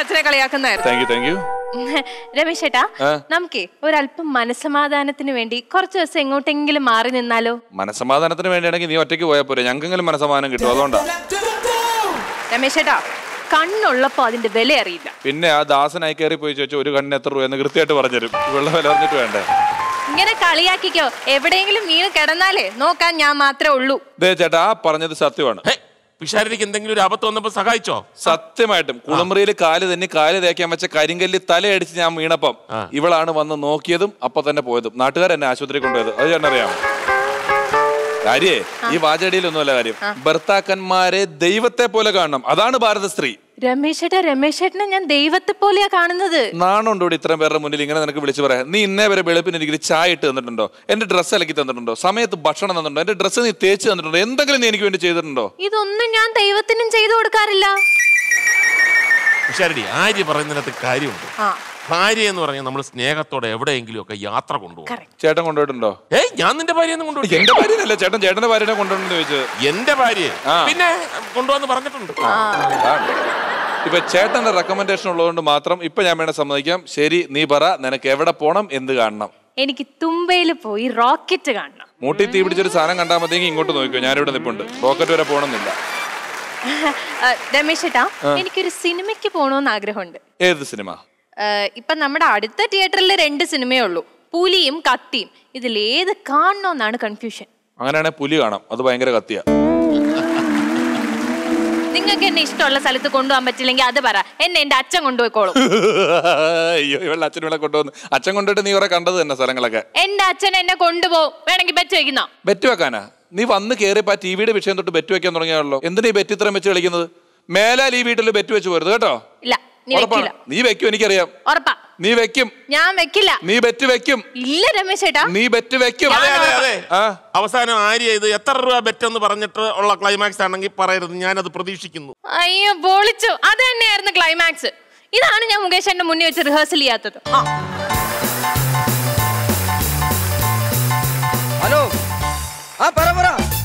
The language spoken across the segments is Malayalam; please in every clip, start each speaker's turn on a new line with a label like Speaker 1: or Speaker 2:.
Speaker 1: അച്ഛനെ കളിയാക്കുന്നതായിരുന്നു
Speaker 2: thank you thank you
Speaker 1: Ramesh ചേട്ടാ
Speaker 2: ആ?
Speaker 1: നമുക്കേ ഒരല്പം മനസമാധാനത്തിന് വേണ്ടി കുറച്ച് ദിവസം എങ്ങോട്ടെങ്കിലും മാറി നിന്നാലോ
Speaker 2: മനസമാധാനത്തിന് വേണ്ടിയാണെങ്കിൽ നീ ഒറ്റയ്ക്ക് പോയാൽ പോരെ ഞങ്ങൾക്കെങ്കിലും മനസമാധാനം കിട്ടും അതുകൊണ്ടാ
Speaker 1: രമേശ് ചേട്ടാ കണ്ണുള്ളപ്പോ അതിന്റെ വില അറിയില്ല
Speaker 2: പിന്നെ ആ ദാസനായി കയറി പോയി ചോദിച്ചു ഒരു കണ്ണിന് എത്ര രൂപ എന്ന് കൃത്യമായിട്ട് പറഞ്ഞുതരും വെള്ള വില പറഞ്ഞിട്ട് വേണ്ടേ
Speaker 1: ഇങ്ങനെ കളിയാക്കിക്കോ എവിടെയെങ്കിലും വീണ് കിടന്നാലേ നോക്കാൻ ഞാൻ മാത്രമേ ഉള്ളൂ
Speaker 2: ദേ ചേട്ടാ ആ പറഞ്ഞത് സത്യമാണ്
Speaker 3: ഹേ, പിഷാരടിക്ക് എന്തെങ്കിലും ഒരു ആപത്ത് വന്നപ്പോ സഹായിച്ചോ
Speaker 2: സത്യമായിട്ടും കുളമുറിയിൽ കാല് തന്നെ കാല് തേക്കാൻ വെച്ച കരിങ്കല്ല് തലയടിച്ച് ഞാൻ വീണപ്പം ഇവളാണ് വന്ന് നോക്കിയതും അപ്പൊ തന്നെ പോയതും നാട്ടുകാർ എന്നെ ആശുപത്രി കൊണ്ടുപോയത് അത് ഞാൻ അറിയാം കാര്യേ ഈ വാചടിയിലൊന്നുമല്ല കാര്യം ഭർത്താക്കന്മാരെ ദൈവത്തെ പോലെ കാണണം അതാണ് ഭാരത സ്ത്രീ
Speaker 1: രമേശ് ചേട്ടാ രമേശ് ചേട്ടനെ ഞാൻ ദൈവത്തെ പോലെയാ കാണുന്നത്
Speaker 2: നാണുണ്ടോ ഇവിടെ ഇത്രയും പേരുടെ മുന്നിൽ ഇങ്ങനെ നിനക്ക് വിളിച്ചു പറയാം നീ ഇന്നേ വരെ വെളുപ്പിന് എനിക്ക് ചായ ഇട്ട് തന്നിട്ടുണ്ടോ എന്റെ ഡ്രസ്സ് ഇലക്കി തന്നിട്ടുണ്ടോ സമയത്ത് ഭക്ഷണം തന്നിട്ടുണ്ടോ എന്റെ ഡ്രസ്സ് നീ തേച്ച് തന്നിട്ടുണ്ടോ എന്തെങ്കിലും നീ എനിക്ക് വേണ്ടി ചെയ്തിട്ടുണ്ടോ
Speaker 1: ഇതൊന്നും ഞാൻ ദൈവത്തിനും ചെയ്തു കൊടുക്കാറില്ല
Speaker 3: പിഷാരടി ആര്യ പറയുന്നതിനകത്ത് കാര്യമുണ്ട്
Speaker 1: ആ
Speaker 3: ഭാര്യ എന്ന് പറഞ്ഞാൽ നമ്മൾ സ്നേഹത്തോടെ എവിടെയെങ്കിലും ഒക്കെ യാത്ര കൊണ്ടുപോകും
Speaker 1: കറക്റ്റ്
Speaker 2: ചേട്ടൻ കൊണ്ടുപോയിട്ടുണ്ടോ
Speaker 3: ഏയ് ഞാൻ നിന്റെ ഭാര്യയൊന്നും കൊണ്ടുപോയി
Speaker 2: എന്റെ ഭാര്യനല്ല ചേട്ടൻ ചേട്ടന്റെ ഭാര്യനെ കൊണ്ടുവന്നു ചോദിച്ചത്
Speaker 3: എന്റെ ഭാര്യയെ
Speaker 2: ആ.
Speaker 3: പിന്നെ കൊണ്ടുവന്ന് പറഞ്ഞിട്ടുണ്ട്
Speaker 2: അതാണ്. ഇപ്പൊ ചേട്ടന്റെ റെക്കമെൻഡേഷൻ ഉള്ളതുകൊണ്ട് മാത്രം ഇപ്പൊ ഞാൻ വേണേ സമ്മതിക്കാം ശരി നീ പറ നിനക്ക് എവിടെ പോണം എന്ത് കാണണം
Speaker 1: എനിക്ക് തുമ്പയിൽ പോയി റോക്കറ്റ് കാണണം
Speaker 2: മൂട്ടി തീ പിടിച്ചൊരു സാധനം കണ്ടാൽ മതിയെങ്കിൽ ഇങ്ങോട്ട് നോക്കിയോ ഞാനിവിടെ നിൽപ്പുണ്ട് റോക്കറ്റ് വരെ പോകണമെന്നില്ല
Speaker 1: ആ, രമേശ് ചേട്ടാ എനിക്കൊരു സിനിമയ്ക്ക് പോകണമെന്ന് ആഗ്രഹമുണ്ട്
Speaker 2: ഏത് സിനിമ
Speaker 1: ആ, ഇപ്പൊ നമ്മുടെ അടുത്ത തിയേറ്ററിൽ രണ്ട് സിനിമയേ ഉള്ളൂ പുലിയും കത്തിയും ഇതിൽ ഏത് കാണണമെന്നാണ് കൺഫ്യൂഷൻ
Speaker 2: അങ്ങനെയാണെങ്കിൽ പുലി കാണാം അത് ഭയങ്കര കത്തിയാ
Speaker 1: നിങ്ങൾക്ക് എന്നെ ഇഷ്ടമുള്ള സ്ഥലത്ത് കൊണ്ടുപോകാൻ പറ്റില്ലെങ്കിൽ അത് പറ എന്നെ എന്റെ അച്ഛൻ കൊണ്ടുപോയിക്കോളും
Speaker 2: അയ്യോ ഇവളുടെ അച്ഛൻ ഇവിടെ കൊണ്ടുവന്ന് അച്ഛൻ കൊണ്ടുപോയിട്ട് നീ കുറെ കണ്ടത് തന്നെ സ്ഥലങ്ങളൊക്കെ
Speaker 1: എന്റെ അച്ഛൻ എന്നെ കൊണ്ടുപോകും വേണമെങ്കിൽ ബെറ്റ് വയ്ക്കുന്നോ
Speaker 2: ബെറ്റ് വെക്കാനാ നീ വന്ന് കയറിയപ്പോ ആ ടി വിയുടെ വിഷയം തൊട്ട് ബെറ്റ് വെക്കാൻ തുടങ്ങിയാണല്ലോ എന്തിനാ ഈ ബെറ്റ് ഇത്രയും വെച്ച് കളിക്കുന്നത് മേലാൽ ഈ വീട്ടിൽ ബെറ്റ് വെച്ച് പോരുത് കേട്ടോ
Speaker 1: ഇല്ല നീ
Speaker 2: ഉറപ്പാണ്
Speaker 1: വെക്കില്ല
Speaker 2: നീ വെക്കും എനിക്കറിയാം
Speaker 1: ഉറപ്പാ
Speaker 2: നീ വെക്കും
Speaker 1: ഞാൻ വെക്കില്ല
Speaker 2: നീ ബെറ്റ് വെക്കും
Speaker 1: ഇല്ല രമേശ് ചേട്ടാ
Speaker 2: നീ ബെറ്റ് വെക്കും
Speaker 3: അതെ അതെ അതെ
Speaker 2: ആ
Speaker 3: അവസാനം ആര്യ ഇത് എത്ര രൂപ ബെറ്റ് എന്ന് പറഞ്ഞിട്ട് ഉള്ള ക്ലൈമാക്സ് ആണെങ്കിൽ പറയരുത് ഞാനത് പ്രതീക്ഷിക്കുന്നു
Speaker 1: അയ്യോ പൊളിച്ചു അത് തന്നെയായിരുന്നു ക്ലൈമാക്സ് ഇതാണ് ഞാൻ മുകേഷ് എന്റെ മുന്നിൽ വെച്ച് റിഹേഴ്സൽ ചെയ്യാത്തത് ആ
Speaker 4: ഹലോ ആ പറ പറ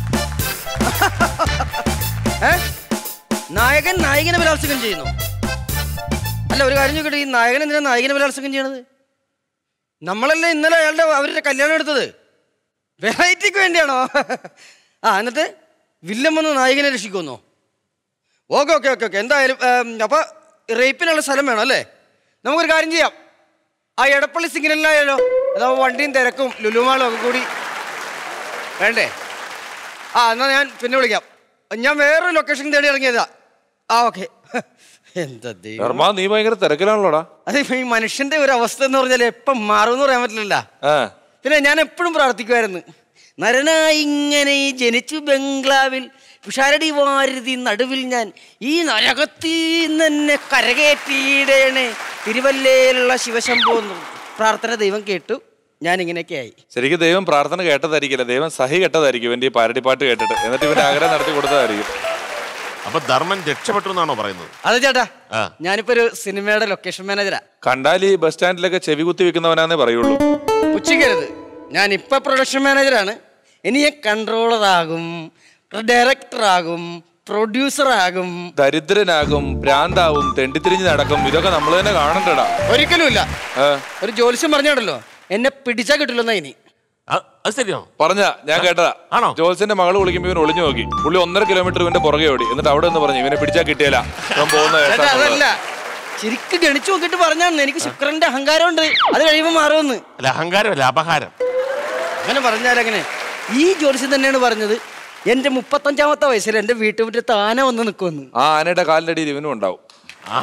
Speaker 4: ഏ നായകൻ നായകനെ ബലാത്സംഗം ചെയ്യുന്നു അല്ല ഒരു കാര്യം ചോദിക്കട്ടെ ഈ നായകൻ എന്തിനാ നായകനെ ബലാത്സംഗം ചെയ്യണത് നമ്മളല്ലേ ഇന്നലെ അയാളുടെ അവരുടെ കല്യാണം എടുത്തത് വെറൈറ്റിക്ക് വേണ്ടിയാണോ ആ എന്നിട്ട് വില്ലൻ വന്ന് നായകനെ രക്ഷിക്കുമെന്നോ ഓക്കെ ഓക്കെ ഓക്കെ ഓക്കെ എന്തായാലും ഏം, അപ്പൊ റേപ്പിനുള്ള സ്ഥലം വേണം അല്ലേ നമുക്കൊരു കാര്യം ചെയ്യാം ആ എടപ്പള്ളി സിഗ്നലിലായാലോ അതാ വണ്ടിയും തിരക്കും ലുലുമാളും ഒക്കെ കൂടി വേണ്ടേ ആ എന്നാ ഞാൻ പിന്നെ വിളിക്കാം ഞാൻ വേറൊരു ലൊക്കേഷൻ തേടി ഇറങ്ങിയതാ ആ ഓക്കെ എന്താ ദൈവം
Speaker 2: ധർമ്മ നീ ഭയങ്കര തിരക്കിലാണല്ലോടാ
Speaker 4: അതെ ഇപ്പൊ ഈ മനുഷ്യന്റെ ഒരു അവസ്ഥ എന്ന് പറഞ്ഞാൽ എപ്പം മാറുമെന്ന് പറയാൻ പറ്റില്ലല്ലോ
Speaker 2: ആ
Speaker 4: പിന്നെ ഞാൻ എപ്പോഴും പ്രാർത്ഥിക്കുമായിരുന്നു നരനായി ഇങ്ങനെ ഈ ജനിച്ചു ബംഗ്ലാവിൽ പിഷാരടി വാരുതി നടുവിൽ ഞാൻ ഈ നരകത്തിൽ തന്നെ കരകയറ്റിയിടേണേ തിരുവല്ലയിലുള്ള ശിവശംഭു എന്ന് പ്രാർത്ഥന ദൈവം കേട്ടു ഞാൻ ഇങ്ങനെയൊക്കെ ആയി
Speaker 2: ശരിക്കും ദൈവം പ്രാർത്ഥന കേട്ടതായിരിക്കില്ല ദൈവം സഹി കേട്ടതായിരിക്കും ഇവന്റെ ഈ പാരടിപ്പാട്ട് കേട്ടിട്ട് എന്നിട്ട് ഇവന്റെ ആഗ്രഹം നടത്തി കൊടുത്തതായിരിക്കും
Speaker 3: അപ്പൊ ധർമ്മൻ രക്ഷപ്പെട്ടു എന്നാണോ പറയുന്നത്
Speaker 4: അതെ ചേട്ടാ
Speaker 3: ആ.
Speaker 4: ഞാനിപ്പോ ഒരു സിനിമയുടെ ലൊക്കേഷൻ മാനേജരാ
Speaker 2: കണ്ടാൽ ഈ ബസ് സ്റ്റാൻഡിലൊക്കെ ചെവി കുത്തി വെക്കുന്നവനാന്നേ പറയുള്ളൂ
Speaker 4: ഉച്ചയ്ക്കരുത് ഞാൻ ഇപ്പൊ പ്രൊഡക്ഷൻ മാനേജറാണ് ഇനി ഞാൻ കൺട്രോളറാകും ഡയറക്ടറാകും പ്രൊഡ്യൂസറാകും
Speaker 2: ദരിദ്രനാകും ഭ്രാന്താവും തെണ്ടിത്തിരിഞ്ഞ് നടക്കും ഇതൊക്കെ നമ്മൾ തന്നെ കാണണ്ടടാ
Speaker 4: ഒരിക്കലുമില്ല
Speaker 2: ഏ,
Speaker 4: ഒരു ജോലിസ്യം പറഞ്ഞാടല്ലോ എന്നെ പിടിച്ചാ കിട്ടില്ലെന്നാ ഇനി
Speaker 3: അ- അത് ശരിയാണോ
Speaker 2: പറഞ്ഞ ഞാൻ കേട്ടതാ
Speaker 3: ആണോ?
Speaker 2: ജോൽസിന്റെ മകള് വിളിക്കുമ്പോ ഇവൻ ഒളിഞ്ഞു നോക്കി പുള്ളി ഒന്നര കിലോമീറ്റർ ഇവന്റെ പുറകെ ഓടി എന്നിട്ട് അവിടെ നിന്ന് പറഞ്ഞു ഇവനെ പിടിച്ചാ കിട്ടിയല്ല ഇവൻ പോകുന്ന
Speaker 4: ചേട്ടാ
Speaker 2: കേസാന്നുള്ളത്.
Speaker 4: അതല്ല ശരിക്കും ഗണിച്ചു നോക്കിയിട്ട് പറഞ്ഞാണ് എനിക്ക് ശുക്രന്റെ അഹങ്കാരമുണ്ട് അത് കഴിയുമ്പോൾ മാറുമെന്ന്
Speaker 3: അല്ല അഹങ്കാരമല്ല അപഹാരം
Speaker 4: അങ്ങനെ പറഞ്ഞാൽ അങ്ങനെ ഈ ജോലിസ്യം തന്നെയാണ് പറഞ്ഞത് എന്റെ മുപ്പത്തഞ്ചാമത്തെ വയസ്സിൽ എന്റെ വീട്ടുമുറ്റത്ത് ആന വന്ന് നിൽക്കുമെന്ന്
Speaker 2: ആ ആനയുടെ കാലിന്റെ അടിയിൽ ഇവനും ഉണ്ടാവും
Speaker 3: ആ,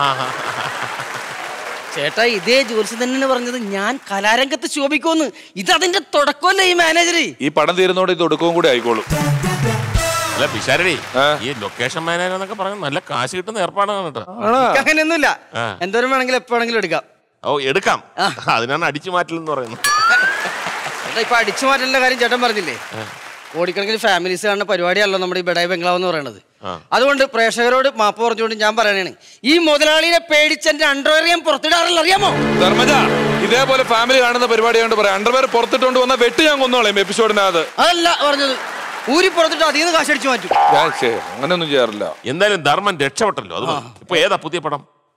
Speaker 4: ചേട്ടാ ഇതേ ജോലിസ്യം തന്നെയാണ് പറഞ്ഞത് ഞാൻ കലാരംഗത്ത് ശോഭിക്കുമെന്ന് ഇത് അതിന്റെ തുടക്കമല്ലേ ഈ മാനേജർ
Speaker 2: ഈ പടം തീരുന്നോട് ഇത് ഒടുക്കവും കൂടി ആയിക്കോളും
Speaker 3: അല്ല പിഷാരടി
Speaker 2: ആ.
Speaker 3: ഈ ലൊക്കേഷൻ മാനേജർ എന്നൊക്കെ പറഞ്ഞാൽ നല്ല കാശ് കിട്ടുന്ന ഏർപ്പാടാണ് കേട്ടോ
Speaker 4: അങ്ങനെയൊന്നുമില്ല
Speaker 3: ആ.
Speaker 4: എന്തോരം വേണമെങ്കിലും എപ്പോ വേണമെങ്കിലും എടുക്കാം
Speaker 3: ഓ എടുക്കാം അതിനാണ് അടിച്ചു മാറ്റലെന്ന് പറയുന്നത്
Speaker 4: ചേട്ടാ ഇപ്പൊ അടിച്ചു മാറ്റലിന്റെ കാര്യം ചേട്ടൻ പറഞ്ഞില്ലേ കോടിക്കണക്കിന് ഫാമിലീസ് കാണുന്ന പരിപാടിയല്ലോ നമ്മുടെ ഈ ബഡായി ബംഗ്ലാവ് എന്ന് പറയുന്നത്
Speaker 3: ആ.
Speaker 4: അതുകൊണ്ട് പ്രേക്ഷകരോട് മാപ്പ് പറഞ്ഞുകൊണ്ട് ഞാൻ പറയണേ ഈ മുതലാളിയെ പേടിച്ച് എന്റെ അണ്ടർവെയർ ഞാൻ പുറത്തിടാറില്ല അറിയാമോ
Speaker 2: ധർമ്മജ ഇതേപോലെ ഫാമിലി കാണുന്ന പരിപാടി കൊണ്ട് പറയാം അണ്ടർവെയർ പുറത്തിട്ടുകൊണ്ട് വന്ന വെട്ടി ഞാൻ കൊന്നോളേം എപ്പിസോഡിനകത്ത്
Speaker 4: അതല്ല പറഞ്ഞത് ഊരി പുറത്തിട്ട് അതിൽ നിന്ന് കാശടിച്ചു മാറ്റും
Speaker 2: ഞാൻ ശേ, അങ്ങനെയൊന്നും ചെയ്യാറില്ല
Speaker 3: എന്തായാലും ധർമ്മൻ രക്ഷപ്പെട്ടല്ലോ അത് മതി. ഇപ്പൊ ഏതാ പുതിയ പടം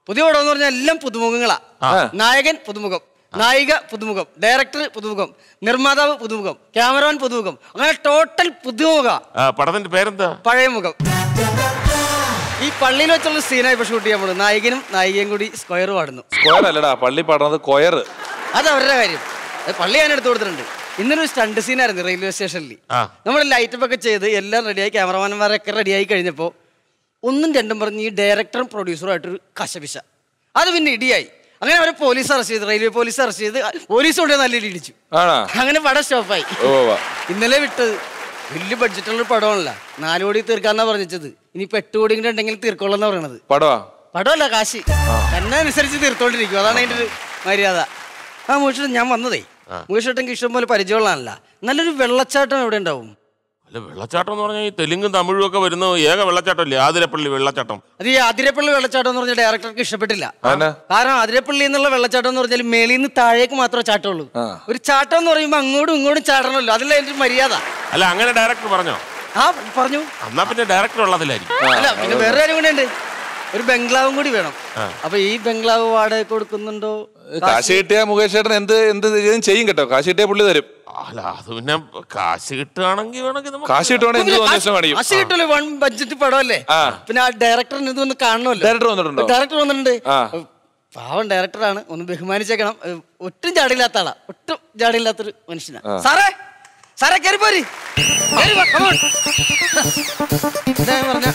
Speaker 4: പുതിയ പടം എന്ന് പറഞ്ഞാൽ എല്ലാം പുതുമുഖങ്ങളാ നായകൻ പുതുമുഖം നായിക പുതുമുഖം ഡയറക്ടർ പുതുമുഖം നിർമ്മാതാവ് പുതുമുഖം ക്യാമറമാൻ പുതുമുഖം അങ്ങനെ ടോട്ടൽ പുതുമുഖ
Speaker 3: ആ, പടത്തിന്റെ പേരെന്താ
Speaker 4: പഴയ മുഖം ഈ പള്ളിയിൽ വെച്ചുള്ള സീനായി ഇപ്പൊ ഷൂട്ട് ചെയ്യാൻ പോകുന്നത് നായകനും നായികയും കൂടി സ്ക്വയർ പാടുന്നു
Speaker 2: സ്ക്വയർ അല്ലടാ പള്ളി പാടുന്നത് കൊയർ
Speaker 4: അത് അവരുടെ കാര്യം അത് പള്ളി ഞാൻ എടുത്തു കൊടുത്തിട്ടുണ്ട് ഇന്നൊരു സ്റ്റണ്ട് സീനായിരുന്നു റെയിൽവേ സ്റ്റേഷനിൽ
Speaker 3: ആ.
Speaker 4: നമ്മൾ ലൈറ്റപ്പ് ഒക്കെ ചെയ്ത് എല്ലാം റെഡിയായി ക്യാമറമാൻമാരൊക്കെ റെഡിയായി കഴിഞ്ഞപ്പോൾ ഒന്നും രണ്ടും പറഞ്ഞ് ഈ ഡയറക്ടറും പ്രൊഡ്യൂസറുമായിട്ടൊരു കശപിശ അത് പിന്നെ ഇടിയായി അങ്ങനെ അവരെ പോലീസ് അറസ്റ്റ് ചെയ്ത് റെയിൽവേ പോലീസ് അറസ്റ്റ് ചെയ്ത് പോലീസ് കൊണ്ട് നല്ല ഇടി ഇടിച്ചു
Speaker 2: ആണാ
Speaker 4: അങ്ങനെ പടം സ്റ്റോപ്പായി
Speaker 2: ഓ വാ.
Speaker 4: ഇന്നലെ വിട്ടത് വലിയ ബഡ്ജറ്റുള്ള ഒരു പടമാണല്ല നാല് കോടി തീർക്കാന്നാ പറഞ്ഞത് ഇനിയിപ്പോ എട്ട് കോടി കൂടി ഉണ്ടെങ്കിൽ തീർക്കോളെന്നാ പറയണത്
Speaker 2: പടവാ
Speaker 4: പടമല്ല കാശി തന്നെ അനുസരിച്ച് തീർത്തോണ്ടിരിക്കും അതാണ് അതിന്റെ ഒരു മര്യാദ ആ മുകേഷ് ഞാൻ വന്നതേ മുകേഷ് ഏട്ടൻ ഇഷ്ടം പോലെ പരിചയമുള്ളതല്ല നല്ലൊരു വെള്ളച്ചാട്ടം എവിടെ ഉണ്ടാവും
Speaker 3: അല്ല വെള്ളച്ചാട്ടം എന്ന് പറഞ്ഞാൽ ഈ തെലുങ്കും തമിഴും ഒക്കെ വരുന്ന ഏക വെള്ളച്ചാട്ടം അല്ലേ ആതിരപ്പള്ളി വെള്ളച്ചാട്ടം
Speaker 4: അത് ഈ അതിരപ്പള്ളി വെള്ളച്ചാട്ടം എന്ന് പറഞ്ഞ ഡയറക്ടർക്ക് ഇഷ്ടപ്പെട്ടില്ല
Speaker 2: അതെന്നാ?
Speaker 4: കാരണം അതിരപ്പള്ളി എന്നുള്ള വെള്ളച്ചാട്ടം എന്ന് പറഞ്ഞാൽ മേളിൽ നിന്ന് താഴേക്ക് മാത്രമേ ചാട്ടമുള്ളൂ ഒരു ചാട്ടം എന്ന് പറയുമ്പോൾ അങ്ങോട്ടും ഇങ്ങോട്ടും ചാടണമല്ലോ അതല്ല എൻ്റെ ഒരു മര്യാദ
Speaker 3: അല്ല അങ്ങനെ ഡയറക്ടർ പറഞ്ഞോ
Speaker 4: ആ പറഞ്ഞു
Speaker 3: എന്നാ പിന്നെ ഡയറക്ടർ ഉള്ളതിലായിരിക്കും
Speaker 4: അല്ല പിന്നെ വേറെ കാര്യം കൂടെ ഉണ്ട് ഒരു ബംഗ്ലാവും കൂടി വേണം അപ്പൊ ഈ ബംഗ്ലാവ് വാടക കൊടുക്കുന്നുണ്ടോ
Speaker 2: കാശ് കിട്ടിയ മുകേഷ് ചേട്ടൻ എന്ത് എന്ത് ചെയ്യും ചെയ്യും കേട്ടോ കാശ് കിട്ടിയ പുള്ളി തരും
Speaker 3: അല്ല അത് പിന്നെ കാശ് കിട്ടുകയാണെങ്കിൽ വേണമെങ്കിൽ നമുക്ക്
Speaker 2: കാശ് കിട്ടുവാണെങ്കിൽ എന്ത് തോന്നിയ കാണിക്കും
Speaker 4: കാശ് കിട്ടുമല്ലോ വൺ ബഡ്ജറ്റ് പടമല്ലേ
Speaker 2: ആ.
Speaker 4: പിന്നെ ആ ഡയറക്ടറിന് ഇതൊന്ന് കാണണമല്ലോ
Speaker 2: ഡയറക്ടർ വന്നിട്ടുണ്ടോ
Speaker 4: ഡയറക്ടർ വന്നിട്ടുണ്ട്
Speaker 2: ആ.
Speaker 4: പാവം ഡയറക്ടറാണ് ഒന്ന് ബഹുമാനിച്ചേക്കണം ഏ, ഒട്ടും ജാടിയില്ലാത്ത ആളാ ഒട്ടും ജാടിയില്ലാത്തൊരു മനുഷ്യനാ സാറേ സാറേ കയറി പോരി കേറി വാ, come on. ഇതാ ഞാൻ പറഞ്ഞ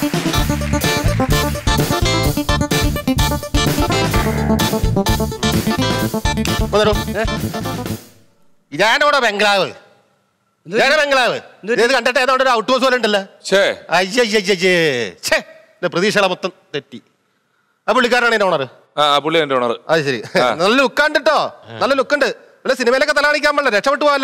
Speaker 5: വന്നോ ഇതാണ് ഇവിടെ ബംഗ്ലാവ് ഇതാണ് ബംഗ്ലാവ് ഇത് കണ്ടിട്ട് ഏതാണ്ട് ഒരു ഔട്ട് ഹൗസ് പോലെ ഉണ്ടല്ലോ
Speaker 2: ഛേ
Speaker 5: അയ്യയ്യയ്യേ ഛേ ഇത് പ്രതീക്ഷകളെ മൊത്തം തെറ്റി ആ പുള്ളിക്കാരനാണ് എൻ്റെ ഓണർ
Speaker 2: ആ ആ, പുള്ളി എന്റെ ഓണർ
Speaker 5: അത് ശരി നല്ല ലുക്കാണ്ട് കേട്ടോ നല്ല ലുക്കുണ്ട് വല്ല സിനിമയിലൊക്കെ തല കാണിക്കാൻ പാടില്ല രക്ഷപ്പെട്ടു പോവല്ല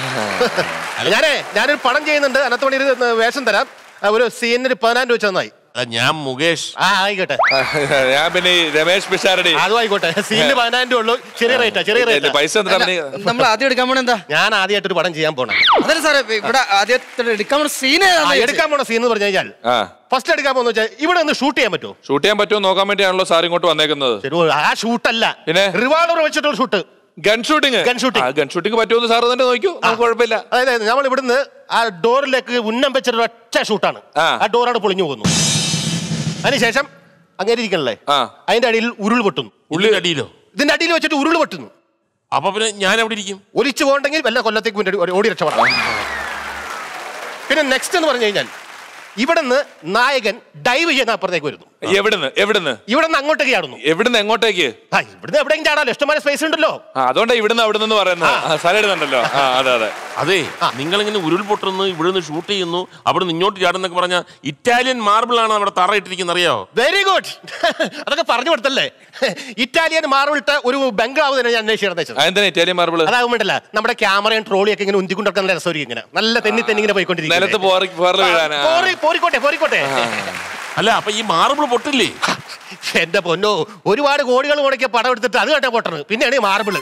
Speaker 5: ഞാനേ ഞാനൊരു പടം ചെയ്യുന്നുണ്ട് അതിനകത്ത് വേണ്ടി ഒരു വേഷം തരാം ആ, ഒരു സീനിന് പതിനായിരം രൂപ വെച്ച് തന്നായി
Speaker 3: അല്ല ഞാൻ മുകേഷ്
Speaker 5: ആ ആയിക്കോട്ടെ
Speaker 2: ഞാൻ പിന്നെ ഈ രമേശ് പിഷാരടി
Speaker 5: അതും ആയിക്കോട്ടെ സീനിന് പതിനായിരം രൂപ ഉള്ളൂ ചെറിയ റേറ്റാ ചെറിയ
Speaker 2: ഇല്ല,
Speaker 5: റേറ്റ്
Speaker 2: പൈസ എന്നിട്ടാ പിന്നെ
Speaker 4: നമ്മൾ ആദ്യം എടുക്കാൻ പോണ എന്താ
Speaker 5: ഞാൻ ആദ്യമായിട്ടൊരു പടം ചെയ്യാൻ പോണേ
Speaker 4: അതല്ല സാറേ ഇവിടെ ആദ്യത്തെ എടുക്കാൻ പോണ സീൻ
Speaker 5: ആ, എടുക്കാൻ പോണ സീൻ എന്ന് പറഞ്ഞു കഴിഞ്ഞാൽ
Speaker 2: ആ
Speaker 5: ഫസ്റ്റ് എടുക്കാൻ പോകുന്ന വെച്ചാൽ ഇവിടെ ഒന്ന് ഷൂട്ട് ചെയ്യാൻ പറ്റുമോ
Speaker 2: ഷൂട്ട് ചെയ്യാൻ പറ്റുമോ നോക്കാൻ വേണ്ടിയാണല്ലോ സാർ ഇങ്ങോട്ട് വന്നേക്കുന്നത്
Speaker 5: ശരി ആ ഷൂട്ടല്ല
Speaker 2: പിന്നെ?
Speaker 5: റിവാൾവർ വെച്ചിട്ടുള്ള shoot
Speaker 2: gun shooting
Speaker 5: Gun shooting.
Speaker 2: Gun shooting പറ്റുമെന്ന് സാർ തന്നെ നോക്കൂ നമുക്ക് കുഴപ്പമില്ല
Speaker 5: അതായത് നമ്മൾ ഇവിടുന്ന് ആ ഡോറിലേക്ക് ഉന്നം വെച്ചിട്ട് ഒറ്റ ഷൂട്ടാണ്
Speaker 2: ആ.
Speaker 5: ആ ഡോറാണ് പൊളിഞ്ഞു പോകുന്നു അതിനുശേഷം അങ്ങനെ ഇരിക്കണല്ലേ
Speaker 2: ആ.
Speaker 5: അതിന്റെ അടിയിൽ ഉരുൾ പൊട്ടുന്നു
Speaker 3: ഉള്ളിൽ അടിയിലോ
Speaker 5: ഇതിന്റെ അടിയിൽ വെച്ചിട്ട് ഉരുൾ പൊട്ടുന്നു
Speaker 3: അപ്പൊ പിന്നെ ഞാൻ എവിടെ ഇരിക്കും
Speaker 5: ഒലിച്ചു പോകണ്ടെങ്കിൽ വല്ല കൊല്ലത്തേക്ക് മുന്നേ ഓടി- ഓടി രക്ഷപ്പെടാം പിന്നെ നെക്സ്റ്റ് എന്ന് പറഞ്ഞു കഴിഞ്ഞാൽ ഇവിടുന്ന് നായകൻ ഡൈവ് ചെയ്യുന്ന അപ്പുറത്തേക്ക് വരുന്നു
Speaker 2: എവിടുന്ന് എവിടുന്ന്
Speaker 5: ഇവിടുന്ന് അങ്ങോട്ടേക്ക് ചാടുന്നു
Speaker 2: എവിടുന്ന് എങ്ങോട്ടേക്ക്
Speaker 5: ആ ഇവിടുന്ന് എവിടെയെങ്കിലും ചാടാലോ ഇഷ്ടംപോലെ സ്പേസ് ഉണ്ടല്ലോ
Speaker 2: ആ അതുകൊണ്ടാ ഇവിടുന്ന് അവിടുന്ന് എന്ന് പറയുന്നത് ആ, സ്ഥലം ഇടുന്നുണ്ടല്ലോ ആ അതെ അതെ
Speaker 3: അതെ നിങ്ങളിങ്ങനെ ഉരുൾപൊട്ടുന്നു ഇവിടുന്ന് ഷൂട്ട് ചെയ്യുന്നു അവിടെ നിന്ന് ഇങ്ങോട്ട് ചാടുന്നൊക്കെ പറഞ്ഞാൽ ഇറ്റാലിയൻ മാർബിൾ ആണ് അവിടെ തറ ഇട്ടിരിക്കുന്നത് അറിയാവോ
Speaker 5: വെരി ഗുഡ് അതൊക്കെ പറഞ്ഞു കൊടുത്തല്ലേ ഇറ്റാലിയൻ മാർബിളിട്ട ഒരു ബംഗ്ലാവ് തന്നെ ഞാൻ അന്വേഷിച്ചു
Speaker 2: അതെന്താ ഇറ്റാലിയൻ മാർബിള്
Speaker 5: അതാകുമ്പോണ്ടല്ല നമ്മുടെ ക്യാമറയും ട്രോളിയൊക്കെ ഇങ്ങനെ ഉന്തിക്കൊണ്ടൊക്കെ നല്ല രസമായിരിക്കും ഇങ്ങനെ നല്ല തെന്നി തെന്നി ഇങ്ങനെ പോയിക്കൊണ്ടിരിക്കും
Speaker 2: നിലത്ത് പോറി പോറല് വീഴാനാ
Speaker 5: പോറി- പോറിക്കോട്ടെ പോറിക്കോട്ടെ
Speaker 3: അല്ല അപ്പൊ ഈ മാർബിൾ പൊട്ടില്ലേ
Speaker 5: എന്റെ പൊന്നോ ഒരുപാട് കോടികൾ മുടക്കിയ പടം എടുത്തിട്ട് അത് കേട്ടാ പൊട്ടണ് പിന്നെയാണ് ഈ മാർബിള്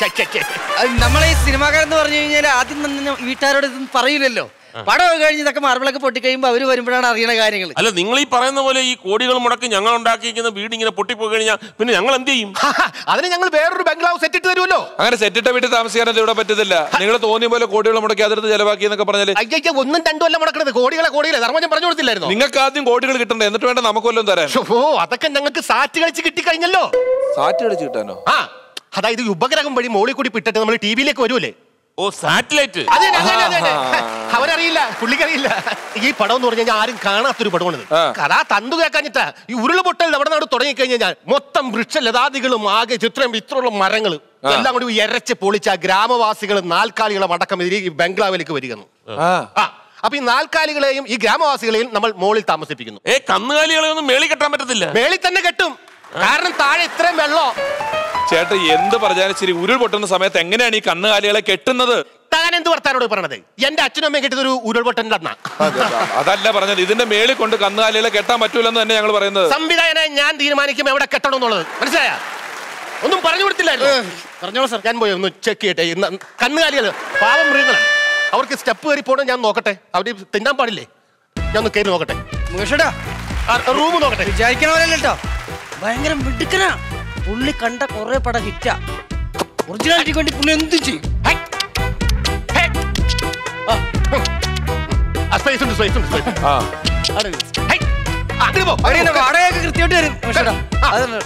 Speaker 4: നമ്മളെ ഈ സിനിമാക്കാരെന്ന് പറഞ്ഞു കഴിഞ്ഞാൽ ആദ്യം തന്നെ വീട്ടുകാരോട് ഇതൊന്നും പറയില്ലല്ലോ പടം കഴിഞ്ഞ് ഇതൊക്കെ മാർബിളൊക്കെ പൊട്ടിക്കഴിയുമ്പോൾ അവര് വരുമ്പോഴാണ് അറിയണ കാര്യങ്ങൾ
Speaker 3: അല്ല നിങ്ങൾ ഈ പറയുന്ന പോലെ ഈ കോടികൾ മുടക്കി ഞങ്ങൾ ഉണ്ടാക്കിയിരിക്കുന്ന വീട് ഇങ്ങനെ പൊട്ടിപ്പോയി കഴിഞ്ഞാൽ പിന്നെ ഞങ്ങൾ എന്ത് ചെയ്യും
Speaker 5: അതിന് ഞങ്ങൾ വേറൊരു ബംഗ്ലാവ് സെറ്റ് ഇട്ട് തരുമല്ലോ
Speaker 2: അങ്ങനെ സെറ്റിട്ട വീട്ടിൽ താമസിക്കാനൊന്നും ഇവിടെ പറ്റത്തില്ല നിങ്ങൾ തോന്നിയ പോലെ കോടികൾ മുടക്കി അതിർത്ത് ചെലവാക്കി എന്നൊക്കെ പറഞ്ഞാല്
Speaker 5: അയ്യോ ഒന്നും രണ്ടും അല്ല മുടക്കണത് കോടികളെ കോടികളെ ധർമ്മം ഞാൻ പറഞ്ഞു കൊടുത്തില്ലായിരുന്നോ
Speaker 2: നിങ്ങൾക്ക് ആദ്യം കോടികൾ കിട്ടണ്ടേ എന്നിട്ട് വേണ്ട നമുക്ക് വല്ലതും തരാൻ
Speaker 5: ഓ അതൊക്കെ ഞങ്ങൾക്ക് സാറ്റ് കളിച്ച് കിട്ടിക്കഴിഞ്ഞല്ലോ
Speaker 2: സാറ്റ് കളിച്ച് കിട്ടാനോ
Speaker 5: ആ അതായത് ഈ ഉപഗ്രഹം വഴി മോളിൽ കൂടി പിട്ടിട്ട് നമ്മൾ ടി വിയിലേക്ക് വരുമല്ലേ
Speaker 3: ഓ സാറ്റലൈറ്റ്
Speaker 5: അതെ അതെ, അതെ, അതെ, അതെ. അവനറിയില്ല പുള്ളിക്കറിയില്ല ഈ പടം എന്ന് പറഞ്ഞു കഴിഞ്ഞാൽ ആരും കാണാത്തൊരു പടമാണിത്
Speaker 2: ആ.
Speaker 5: കഥാ തന്തു കേൾക്കാഞ്ഞിട്ടാ ഈ ഉരുളുപൊട്ടൽ അവിടെ നാട് തുടങ്ങി കഴിഞ്ഞാൽ മൊത്തം വൃക്ഷലതാദികളും ആകെ ചിത്രം ഇത്രയുള്ള മരങ്ങൾ എല്ലാം കൂടി എരച്ച് പൊളിച്ച ആ ഗ്രാമവാസികളും നാൽക്കാലികളും അടക്കം ഇതിൽ ഈ ബംഗ്ലാവിലേക്ക് വരികന്നു
Speaker 2: ആ
Speaker 5: ആ അപ്പൊ ഈ നാൽക്കാലികളെയും ഈ ഗ്രാമവാസികളെയും നമ്മൾ മോളിൽ താമസിപ്പിക്കുന്നു
Speaker 3: ഏ കന്നുകാലികളെ ഒന്നും മേളി കെട്ടാൻ പറ്റത്തില്ല
Speaker 5: മേളിൽ തന്നെ കെട്ടും കാരണം താഴെ ഇത്രയും വെള്ളം
Speaker 2: ചേട്ടാ എന്ത് പറഞ്ഞാലും ശരി ഉരുൾ പൊട്ടുന്ന സമയത്ത് എങ്ങനെയാണ് ഈ കന്നുകാലികളെ കെട്ടുന്നത്
Speaker 5: താൻ എന്ത് വർത്താനോട് പറയണത് എന്റെ അച്ഛനും അമ്മയും കെട്ടിയത് ഒരു ഉരുൾപൊട്ടന്റെ അന്നാ
Speaker 2: അതല്ല പറഞ്ഞത് ഇതിന്റെ മേളിൽ കൊണ്ട് കന്നുകാലികളെ കെട്ടാൻ പറ്റൂലെന്ന് തന്നെ ഞങ്ങൾ പറയുന്നത്
Speaker 5: സംവിധായകനെ ഞാൻ തീരുമാനിക്കും എവിടെ കെട്ടണം എന്നുള്ളത് മനസ്സിലായ ഒന്നും പറഞ്ഞു കൊടുത്തില്ലായിരുന്നു പറഞ്ഞോളൂ സർ ഞാൻ പോയി ഒന്ന് ചെക്ക് ചെയ്യട്ടെ ഇന്ന് കന്നുകാലികൾ പാവം മൃഗങ്ങളാണ് അവർക്ക് സ്റ്റെപ്പ് കയറി പോകണം ഞാൻ നോക്കട്ടെ അവര് തിന്നാൻ പാടില്ലേ ഞാൻ ഒന്ന് കയറി നോക്കട്ടെ
Speaker 4: മുകേഷടാ
Speaker 5: റൂം നോക്കട്ടെ
Speaker 4: വിചാരിക്കണ പോലെ കേട്ടോ ഭയങ്കര മിടുക്കനാ പുള്ളി കണ്ട കുറെ പടം ഹിറ്റാ ഒറിജിനാലിറ്റിക്ക് വേണ്ടി പുള്ളി എന്തും ചെയ്യും
Speaker 5: ഹൈ. ഹേ. ആ, ഹും. ആ, space ഉണ്ട്, space ഉണ്ട്, space ഉണ്ട്.
Speaker 2: ആ
Speaker 4: അവിടെ ഇരി.
Speaker 5: ഹൈ. ആ, അതിന് പോ,
Speaker 4: അവിടെ
Speaker 5: അതിന്
Speaker 4: ഇങ്ങനെ
Speaker 5: പോ.
Speaker 4: വാടകയൊക്കെ കൃത്യമായിട്ട് വരും പക്ഷേടാ അതല്ല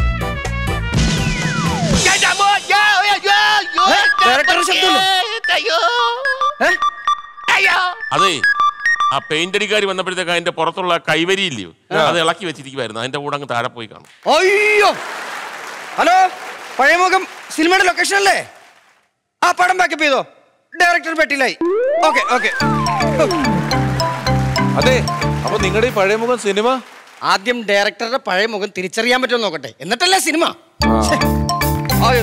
Speaker 5: എൻ്റെ അമ്മോ, യ്യോ, യ്യോ, യ്യോ, യ്യോ,
Speaker 4: ഏ, ഡയറക്ടറുടെ ശബ്ദമില്ലേ?
Speaker 5: അയ്യോ,
Speaker 4: ഏ?
Speaker 5: അയ്യോ.
Speaker 3: അതെ ആ പെയിന്റ് അടിക്കാരി വന്നപ്പോഴത്തേക്ക് അതിന്റെ പുറത്തുള്ള കൈവരി ഇല്ലയോ അത് ഇളക്കി വെച്ചിരിക്കുവായിരുന്നു അതിന്റെ കൂടെ അങ്ങ് താഴെ പോയി കാണും
Speaker 4: അയ്യോ ഹലോ പഴയമുഖം സിനിമയുടെ ലൊക്കേഷൻ അല്ലേ ആ പടം ബാക്കപ്പ് ചെയ്തോ ഡയറക്ടർ പെട്ടിലായി ഓക്കെ ഓക്കെ
Speaker 2: അതെ അപ്പൊ നിങ്ങളുടെ ഈ പഴയ മുഖം സിനിമ
Speaker 4: ആദ്യം ഡയറക്ടറുടെ പഴയ മുഖം തിരിച്ചറിയാൻ പറ്റുമോ നോക്കട്ടെ എന്നിട്ടല്ലേ സിനിമ ഛെ. ആയോ.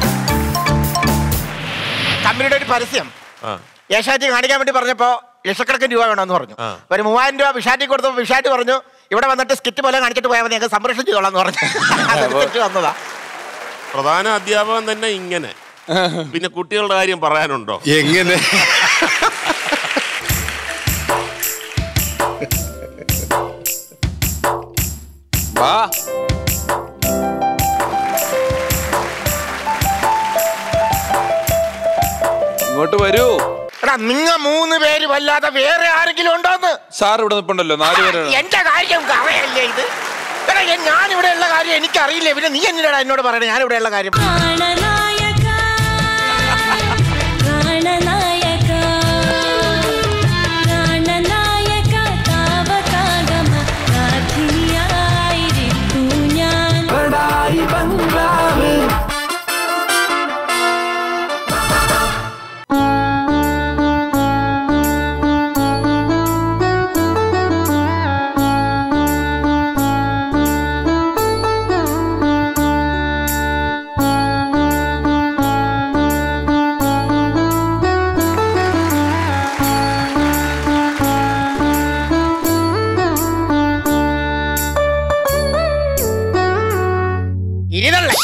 Speaker 6: കമ്പനിയുടെ ഒരു പരസ്യം
Speaker 3: ആ
Speaker 6: യേശാറ്റി കാണിക്കാൻ വേണ്ടി പറഞ്ഞപ്പോ ലക്ഷക്കണക്കിന് രൂപ വേണമെന്ന് പറഞ്ഞു
Speaker 3: ആ.
Speaker 6: ഒരു മൂവായിരം രൂപ വിഷാറ്റി കൊടുത്തപ്പോൾ വിഷാറ്റി പറഞ്ഞു ഇവിടെ വന്നിട്ട് സ്കിറ്റ് പോലെ കാണിച്ചിട്ട് പോയാൽ മതി ഞങ്ങൾക്ക് സംരക്ഷണം ചെയ്തോളാം എന്ന് പറഞ്ഞു അതെടുത്തിട്ട് വന്നതാ
Speaker 3: പ്രധാന അധ്യാപകൻ തന്നെ ഇങ്ങനെ പിന്നെ കുട്ടികളുടെ കാര്യം പറയാനുണ്ടോ
Speaker 2: എങ്ങനെ വാ ഇങ്ങോട്ട് വരൂ
Speaker 6: എടാ നിങ്ങ മൂന്ന് പേര് വല്ലാതെ വേറെ ആരെങ്കിലും ഉണ്ടോന്ന്
Speaker 2: സാർ ഇവിടെ നിൽപ്പുണ്ടല്ലോ നാല് പേരാണ്
Speaker 6: എന്റെ കാര്യം കറയല്ലേ ഇത് എടാ ഞാൻ ഇവിടെ ഉള്ള കാര്യം എനിക്കറിയില്ല പിന്നെ നീ എന്തിനാടാ എന്നോട് പറയണേ ഞാൻ ഇവിടെ ഉള്ള കാര്യം
Speaker 7: പ്രാണനായക പ്രാണനായക പ്രാണനായക താവകാഗമ രാധിനിയായിരിക്കൂ ഞാൻ
Speaker 6: ഇരുതള്ളേ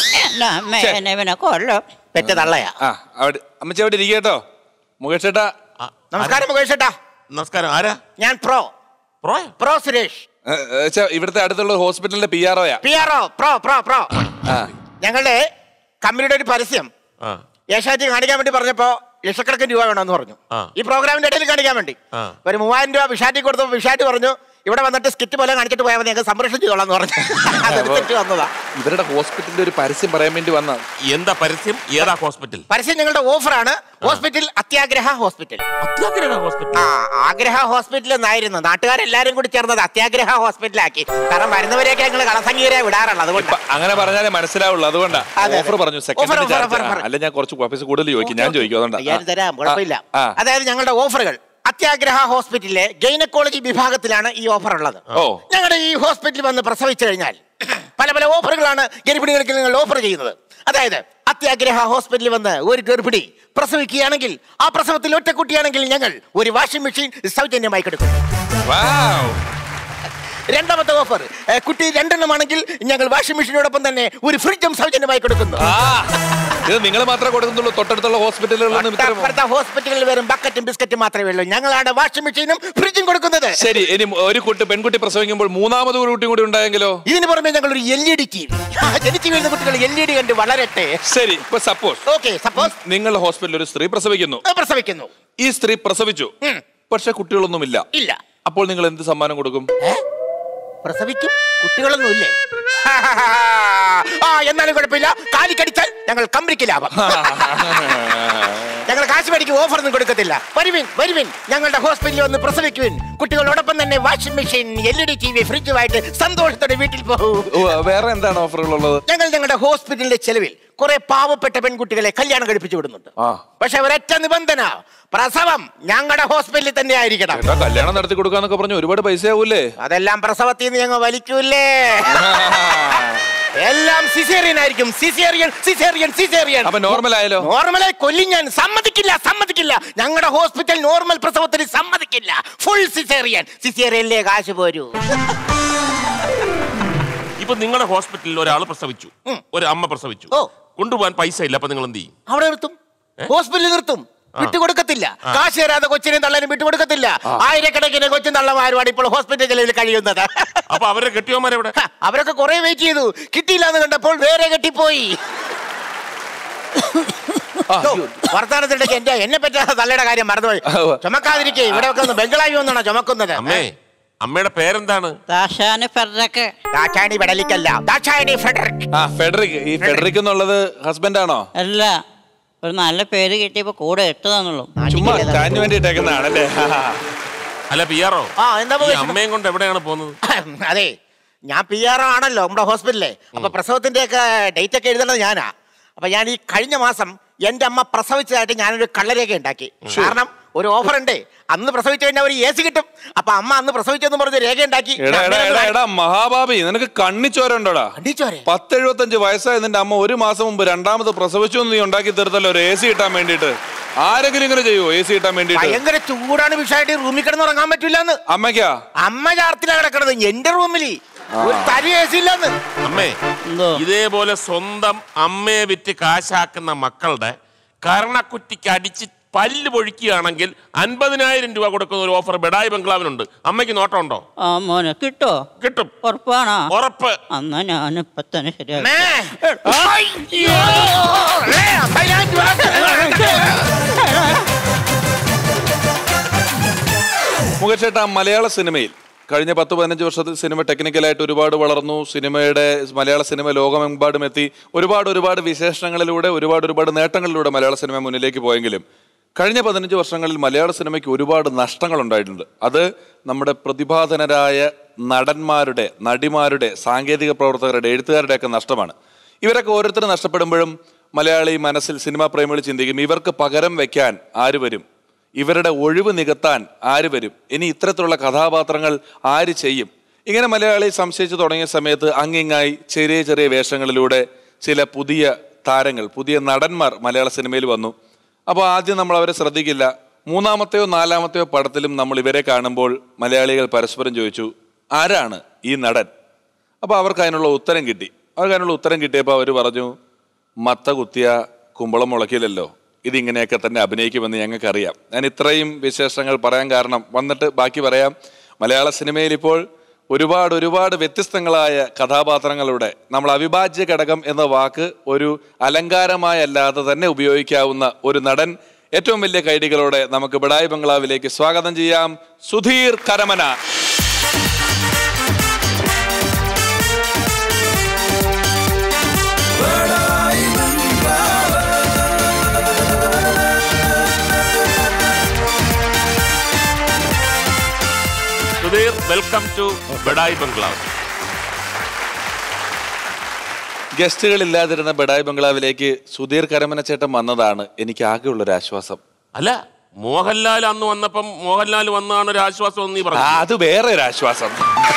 Speaker 8: ഇവനെ കൊല്ലും
Speaker 6: പെറ്റ തള്ളയാ
Speaker 2: ആ അവിടെ അമ്മച്ചി അവിടെ ഇരിക്കട്ടോ മുകേഷ് ചേട്ടാ
Speaker 3: ആ,
Speaker 6: നമസ്കാരം മുകേഷ് ചേട്ടാ
Speaker 3: നമസ്കാരം ആരാ
Speaker 6: ഞാൻ പ്രോ
Speaker 3: പ്രോയ
Speaker 6: പ്രോ സുരേഷ്
Speaker 2: ഏ, ഏ, ഛെ, ഇവിടുത്തെ അടുത്തുള്ള ഹോസ്പിറ്റലിന്റെ പി ആർ ഒയാ
Speaker 6: P R O pro pro pro
Speaker 2: ആ
Speaker 6: ഞങ്ങളുടെ കമ്പനിയുടെ ഒരു പരസ്യം
Speaker 3: ആ
Speaker 6: യേശാറ്റി കാണിക്കാൻ വേണ്ടി പറഞ്ഞപ്പോ ലക്ഷക്കണക്കിന് രൂപ വേണമെന്ന് പറഞ്ഞു
Speaker 3: ആ.
Speaker 6: ഈ പ്രോഗ്രാമിന്റെ ഇടയിൽ കാണിക്കാൻ വേണ്ടി
Speaker 3: ആ.
Speaker 6: ഒരു മൂവായിരം രൂപ വിഷാറ്റി കൊടുത്തപ്പോൾ വിഷാറ്റി പറഞ്ഞു ഇവിടെ വന്നിട്ട് സ്കിറ്റ് പോലെ കാണിച്ചിട്ട് പോയാൽ മതി ഞങ്ങൾക്ക് സംരക്ഷണം ചെയ്തോളാം എന്ന് പറഞ്ഞു അതെടുത്തിട്ട് വന്നതാ
Speaker 2: ഇവരുടെ ഹോസ്പിറ്റലിന്റെ ഒരു പരസ്യം പറയാൻ വേണ്ടി വന്ന
Speaker 3: എന്താ പരസ്യം ഏതാ ഹോസ്പിറ്റൽ
Speaker 6: പരസ്യം ഞങ്ങളുടെ ഓഫറാണ് ഹോസ്പിറ്റൽ അത്യാഗ്രഹ ഹോസ്പിറ്റൽ
Speaker 3: അത്യാഗ്രഹ ഹോസ്പിറ്റൽ
Speaker 6: ആ ആഗ്രഹ ഹോസ്പിറ്റൽ എന്നായിരുന്നു നാട്ടുകാരെല്ലാരും കൂടി ചേർന്നത് അത്യാഗ്രഹ ഹോസ്പിറ്റലാക്കി കാരണം വരുന്നവരെയൊക്കെ ഞങ്ങൾ കളസംഗീരെ വിടാറുള്ളത് അതുകൊണ്ട്
Speaker 2: അങ്ങനെ പറഞ്ഞാലേ മനസ്സിലാവുള്ളൂ അതുകൊണ്ടാ
Speaker 6: അതെ,
Speaker 2: ഓഫർ
Speaker 6: അതെ.
Speaker 2: പറഞ്ഞു
Speaker 6: Offer,
Speaker 2: second
Speaker 6: offer, offer, offer.
Speaker 2: അല്ല ഞാൻ കുറച്ച് പൈസ കൂടുതൽ ചോദിക്കും ഞാൻ ചോദിക്കും അതുകൊണ്ടാ
Speaker 6: ഞാൻ തരാം കുഴപ്പമില്ല
Speaker 2: ആ, ആ.
Speaker 6: അതായത് ഞങ്ങളുടെ ഓഫറുകൾ അത്യാഗ്രഹ ഹോസ്പിറ്റലിലെ ഗൈനക്കോളജി വിഭാഗത്തിലാണ് ഈ ഓഫർ ഉള്ളത്
Speaker 2: ഓ.
Speaker 6: ഞങ്ങളുടെ ഈ ഹോസ്പിറ്റലിൽ വന്ന് പ്രസവിച്ചു കഴിഞ്ഞാൽ പല പല ഓഫറുകളാണ് ഗർഭിണികൾക്ക് നിങ്ങൾ ഓഫർ ചെയ്യുന്നത് അതായത് അത്യാഗ്രഹ ഹോസ്പിറ്റലിൽ വന്ന് ഒരു ഗർഭിണി പ്രസവിക്കുകയാണെങ്കിൽ ആ പ്രസവത്തിൽ ഒറ്റക്കുട്ടിയാണെങ്കിൽ ഞങ്ങൾ ഒരു വാഷിംഗ് മെഷീൻ സൗജന്യമായി കൊടുക്കും
Speaker 2: Wow.
Speaker 6: രണ്ടാമത്തെ ഓഫർ ഏ, കുട്ടി രണ്ടെണ്ണമാണെങ്കിൽ ഞങ്ങൾ വാഷിംഗ് മെഷീനോടൊപ്പം തന്നെ ഒരു ഫ്രിഡ്ജും സൗജന്യമായി കൊടുക്കുന്നു
Speaker 2: ആ, ഇത് നിങ്ങൾ മാത്രമേ കൊടുക്കുന്നുള്ളൂ തൊട്ടടുത്തുള്ള ഹോസ്പിറ്റലുകളിലൊന്നും ഇത്ര
Speaker 6: തൊട്ടപ്പുറത്തെ ഹോസ്പിറ്റലിൽ വെറും ബക്കറ്റും ബിസ്ക്കറ്റും മാത്രമേ ഉള്ളൂ ഞങ്ങളാണ് വാഷിംഗ് മെഷീനും ഫ്രിഡ്ജും കൊടുക്കുന്നത്
Speaker 2: ശരി ഇനി ഒരു കുട്ടി പെൺകുട്ടി പ്രസവിക്കുമ്പോൾ മൂന്നാമത് ഒരു കുട്ടി കൂടി ഉണ്ടായെങ്കിലോ
Speaker 6: ഇതിന് പുറമെ ഞങ്ങൾ ഒരു L E D T V ജനിച്ചു വീഴുന്ന കുട്ടികൾ എൽ ഇ ഡി കണ്ട് വളരട്ടെ
Speaker 2: ശരി ഇപ്പൊ സപ്പോസ്
Speaker 6: ഓക്കെ സപ്പോസ്
Speaker 2: നിങ്ങളുടെ ഹോസ്പിറ്റലിൽ ഒരു സ്ത്രീ പ്രസവിക്കുന്നു
Speaker 6: പ്രസവിക്കുന്നു
Speaker 2: ഈ സ്ത്രീ പ്രസവിച്ചു
Speaker 6: ഉം.
Speaker 2: പക്ഷെ കുട്ടികളൊന്നുമില്ല
Speaker 6: ഇല്ല
Speaker 2: അപ്പോൾ നിങ്ങൾ എന്ത് സമ്മാനം കൊടുക്കും
Speaker 6: ഏ? പ്രസവിക്കും കുട്ടികളൊന്നും ഇല്ലേ ആ എന്നാലും കുഴപ്പമില്ല കാലിക്കടിച്ചാൽ ഞങ്ങൾ കമ്പനിക്ക് ലാഭം ഞങ്ങൾ കാശ് മേടിക്ക് ഓഫർ ഒന്നും കൊടുക്കത്തില്ല വരുവിൻ വരുവിൻ ഞങ്ങളുടെ ഹോസ്പിറ്റലിൽ വന്ന് പ്രസവിക്കുവിൻ കുട്ടികളോടൊപ്പം തന്നെ washing machine L E D T V ഫ്രിഡ്ജുമായിട്ട് സന്തോഷത്തോടെ വീട്ടിൽ പോകും
Speaker 2: ഓ, വേറെ എന്താണ് ഓഫറുകൾ ഉള്ളത്
Speaker 6: ഞങ്ങൾ ഞങ്ങളുടെ ഹോസ്പിറ്റലിന്റെ ചെലവിൽ കുറെ പാവപ്പെട്ട പെൺകുട്ടികളെ കല്യാണം കഴിപ്പിച്ചു വിടുന്നുണ്ട്
Speaker 2: ആ.
Speaker 6: പക്ഷെ ഒരൊറ്റ നിബന്ധന പ്രസവം ഞങ്ങളുടെ ഹോസ്പിറ്റലിൽ തന്നെ ആയിരിക്കണം
Speaker 2: ചേട്ടാ കല്യാണം നടത്തി കൊടുക്കാന്നൊക്കെ പറഞ്ഞു ഒരുപാട് പൈസ ആവൂലേ
Speaker 6: അതെല്ലാം പ്രസവത്തിൽ നിന്ന് ഞങ്ങൾ വലിക്കൂലേ എല്ലാം സിസേറിയൻ ആയിരിക്കും സിസേറിയൻ സിസേറിയൻ സിസേറിയൻ
Speaker 2: അപ്പൊ നോർമൽ ആയാലോ
Speaker 6: നോർമലായി കൊല്ലും ഞാൻ സമ്മതിക്കില്ല സമ്മതിക്കില്ല ഞങ്ങളുടെ ഹോസ്പിറ്റൽ നോർമൽ പ്രസവത്തിന് സമ്മതിക്കില്ല ഫുൾ സിസേറിയൻ സിസേറിയനിലെ കാശ് പോരൂ
Speaker 3: ഇപ്പൊ നിങ്ങളുടെ ഹോസ്പിറ്റലിൽ ഒരാൾ പ്രസവിച്ചു ഒരു അമ്മ പ്രസവിച്ചു
Speaker 6: ഓ.
Speaker 3: കൊണ്ടുപോകാൻ പൈസ ഇല്ല അപ്പൊ നിങ്ങൾ എന്ത് ചെയ്യും
Speaker 6: അവിടെ നിർത്തും ഹോസ്പിറ്റലിൽ നിർത്തും വിട്ടുകൊടുക്കത്തില്ല കാശ് തരാതെ കൊച്ചിനെയും തള്ളനും വിട്ടുകൊടുക്കത്തില്ല ആയിരക്കണക്കിന് കൊച്ചും തള്ളമാരുമാണ് ഇപ്പോൾ ഹോസ്പിറ്റൽ ചെലവിൽ കഴിയുന്നത്
Speaker 3: അപ്പൊ അവരെ കെട്ടിയോമാരെവിടെ
Speaker 6: ഹ, അവരൊക്കെ കുറെ വെയിറ്റ് ചെയ്തു കിട്ടിയില്ല എന്ന് കണ്ടപ്പോൾ വേറെ കെട്ടിപ്പോയി ഓ, വർത്താനത്തിനിടയ്ക്ക് എന്റെ എന്നെ പറ്റാ തള്ളയുടെ കാര്യം മറന്നുപോയി ചുമക്കാതിരിക്കേ ഇവിടെ ഒക്കെ ഒന്ന് ബംഗ്ലാവി ഒന്നാണോ ചുമക്കുന്നത്
Speaker 3: അമ്മേ അമ്മയുടെ പേരെന്താണ്
Speaker 8: ദാശാന് ഫെഡറക്ക്
Speaker 6: ദാക്ഷായണി വെടലിക്കല്ല ദാക്ഷായണി ഫെഡറിക്
Speaker 2: ആ ഫെഡറിക് ഈ ഫെഡറിക് എന്നുള്ളത് ഹസ്ബൻഡ് ആണോ
Speaker 8: അല്ല ഒരു നല്ല പേര് കിട്ടിയപ്പോ കൂടെ ഇട്ട് തന്നുള്ളൂ
Speaker 2: ചുമ്മാ സ്റ്റാൻഡിന് വേണ്ടി ഇട്ടേക്കുന്നതാണല്ലേ
Speaker 3: അല്ല പി ആറോ
Speaker 6: ആ എന്താ
Speaker 3: ഈ
Speaker 6: പോയി
Speaker 3: അമ്മയും കൊണ്ട് എവിടെയാണ് പോകുന്നത്
Speaker 6: അതെ ഞാൻ പി ആർ ആണല്ലോ നമ്മുടെ ഹോസ്പിറ്റലിലെ അപ്പൊ പ്രസവത്തിന്റെ ഒക്കെ ഡേറ്റ് ഒക്കെ എഴുതുന്നത് ഞാനാ അപ്പൊ ഞാൻ ഈ കഴിഞ്ഞ മാസം എന്റെ അമ്മ പ്രസവിച്ചതായിട്ട് ഞാനൊരു കള്ളരേഖ ഉണ്ടാക്കി കാരണം ഒരു ഓഫർ ഉണ്ട് അന്ന് പ്രസവിച്ചു കഴിഞ്ഞാൽ ഒരു എ സി കിട്ടും അപ്പൊ അമ്മ അന്ന് പ്രസവിച്ചെന്ന് പറഞ്ഞ് രേഖ ഉണ്ടാക്കി
Speaker 2: എടാ എടാ എടാ എടാ മഹാഭാബി നിനക്ക് കണ്ണിച്ചോരുണ്ടോടാ
Speaker 6: കണ്ടിച്ചോരെ
Speaker 2: പത്ത് എഴുപത്തഞ്ച് വയസ്സായ നിന്റെ അമ്മ ഒരു മാസം മുമ്പ് രണ്ടാമത് പ്രസവിച്ചു എന്ന് നീ ഉണ്ടാക്കി തീർത്തല്ലോ ഒരു എ സി കിട്ടാൻ വേണ്ടിയിട്ട് ആരെങ്കിലും ഇങ്ങനെ ചെയ്യുമോ എ സി കിട്ടാൻ വേണ്ടിയിട്ട്
Speaker 6: ഭയങ്കര ചൂടാണ് വിഷയമായിട്ട് റൂമിൽ കിടന്ന് ഉറങ്ങാൻ പറ്റില്ല എന്ന്
Speaker 2: അമ്മയ്ക്കാ
Speaker 6: അമ്മ ചാർത്തിലാ കിടക്കണത് എന്റെ റൂമിൽ ഒരു തരി എ സി ഇല്ലെന്ന്
Speaker 3: അമ്മേ
Speaker 8: എന്തോ
Speaker 3: ഇതേപോലെ സ്വന്തം അമ്മയെ വിറ്റ് കാശാക്കുന്ന മക്കളുടെ കരണക്കുറ്റിക്ക് അടിച്ച് പല്ല് പൊഴിക്കുകയാണെങ്കിൽ അൻപതിനായിരം രൂപ കൊടുക്കുന്ന ഒരു ഓഫർ ബെഡായി ബംഗ്ലാവിനുണ്ട് അമ്മയ്ക്ക് നോട്ടമുണ്ടോ
Speaker 8: ആ മോനെ കിട്ടോ
Speaker 3: കിട്ടും
Speaker 8: ഉറപ്പാണോ
Speaker 3: ഉറപ്പ്
Speaker 8: എന്നാ ഞാനിപ്പൊ തന്നെ ശരിയാക്കി
Speaker 6: മേ. അയ്യോ. ഏ, അമ്പതിനായിരം രൂപ.
Speaker 2: മുഖേഷേട്ട മലയാള സിനിമയിൽ കഴിഞ്ഞ പത്ത് പതിനഞ്ച് വർഷത്തിൽ സിനിമ ടെക്നിക്കലായിട്ട് ഒരുപാട് വളർന്നു സിനിമയുടെ മലയാള സിനിമ ലോകമെമ്പാടും എത്തി ഒരുപാട് ഒരുപാട് വിശേഷണങ്ങളിലൂടെ ഒരുപാട് ഒരുപാട് നേട്ടങ്ങളിലൂടെ മലയാള സിനിമ മുന്നിലേക്ക് പോയെങ്കിലും കഴിഞ്ഞ പതിനഞ്ച് വർഷങ്ങളിൽ മലയാള സിനിമയ്ക്ക് ഒരുപാട് നഷ്ടങ്ങൾ ഉണ്ടായിട്ടുണ്ട് അത് നമ്മുടെ പ്രതിഭാധനരായ നടന്മാരുടെ നടിമാരുടെ സാങ്കേതിക പ്രവർത്തകരുടെ എഴുത്തുകാരുടെയൊക്കെ നഷ്ടമാണ് ഇവരൊക്കെ ഓരോരുത്തർ നഷ്ടപ്പെടുമ്പോഴും മലയാളി മനസ്സിൽ സിനിമാ പ്രേമികൾ ചിന്തിക്കും ഇവർക്ക് പകരം വെക്കാൻ ആര് വരും ഇവരുടെ ഒഴിവ് നികത്താൻ ആര് വരും ഇനി ഇത്തരത്തിലുള്ള കഥാപാത്രങ്ങൾ ആര് ചെയ്യും ഇങ്ങനെ മലയാളി സംശയിച്ചു തുടങ്ങിയ സമയത്ത് അങ്ങിങ്ങായി ചെറിയ ചെറിയ വേഷങ്ങളിലൂടെ ചില പുതിയ താരങ്ങൾ പുതിയ നടന്മാർ മലയാള സിനിമയിൽ വന്നു അപ്പോൾ ആദ്യം നമ്മൾ അവരെ ശ്രദ്ധിക്കില്ല മൂന്നാമത്തെയോ നാലാമത്തെയോ പടത്തിലും നമ്മൾ ഇവരെ കാണുമ്പോൾ മലയാളികൾ പരസ്പരം ചോദിച്ചു ആരാണ് ഈ നടൻ അപ്പോൾ അവർക്ക് അതിനുള്ള ഉത്തരം കിട്ടി അവർക്ക് അതിനുള്ള ഉത്തരം കിട്ടിയപ്പോൾ അവർ പറഞ്ഞു മത്ത കുത്തിയ കുമ്പളം മുളക്കില്ലല്ലോ ഇതിങ്ങനെയൊക്കെ തന്നെ അഭിനയിക്കുമെന്ന് ഞങ്ങൾക്കറിയാം ഞാൻ ഇത്രയും വിശേഷങ്ങൾ പറയാൻ കാരണം വന്നിട്ട് ബാക്കി പറയാം മലയാള സിനിമയിൽ ഇപ്പോൾ ഒരുപാട് ഒരുപാട് വ്യത്യസ്തങ്ങളായ കഥാപാത്രങ്ങളുടെ നമ്മൾ അവിഭാജ്യ ഘടകം എന്ന വാക്ക് ഒരു അലങ്കാരമായി അല്ലാതെ തന്നെ ഉപയോഗിക്കാവുന്ന ഒരു നടൻ ഏറ്റവും വലിയ കൈഡികളോടെ നമുക്ക് ബിടായി ബംഗ്ലാവിലേക്ക് സ്വാഗതം ചെയ്യാം Sudheer Karamana
Speaker 3: Sudheer welcome to Badai bungalow
Speaker 2: ഗസ്റ്റുകളില്ലാതിരുന്ന ബഡായി ബംഗ്ലാവിലേക്ക് സുധീർ കരമനച്ചേട്ടൻ വന്നതാണ് എനിക്ക് ആകെയുള്ളൊരു ആശ്വാസം
Speaker 3: അല്ല മോഹൻലാൽ അന്ന് വന്നപ്പം മോഹൻലാൽ വന്നാണ് ഒരു ആശ്വാസം എന്ന് നീ
Speaker 2: ആ,
Speaker 3: പറഞ്ഞു
Speaker 2: അത് വേറെ ഒരു ആശ്വാസം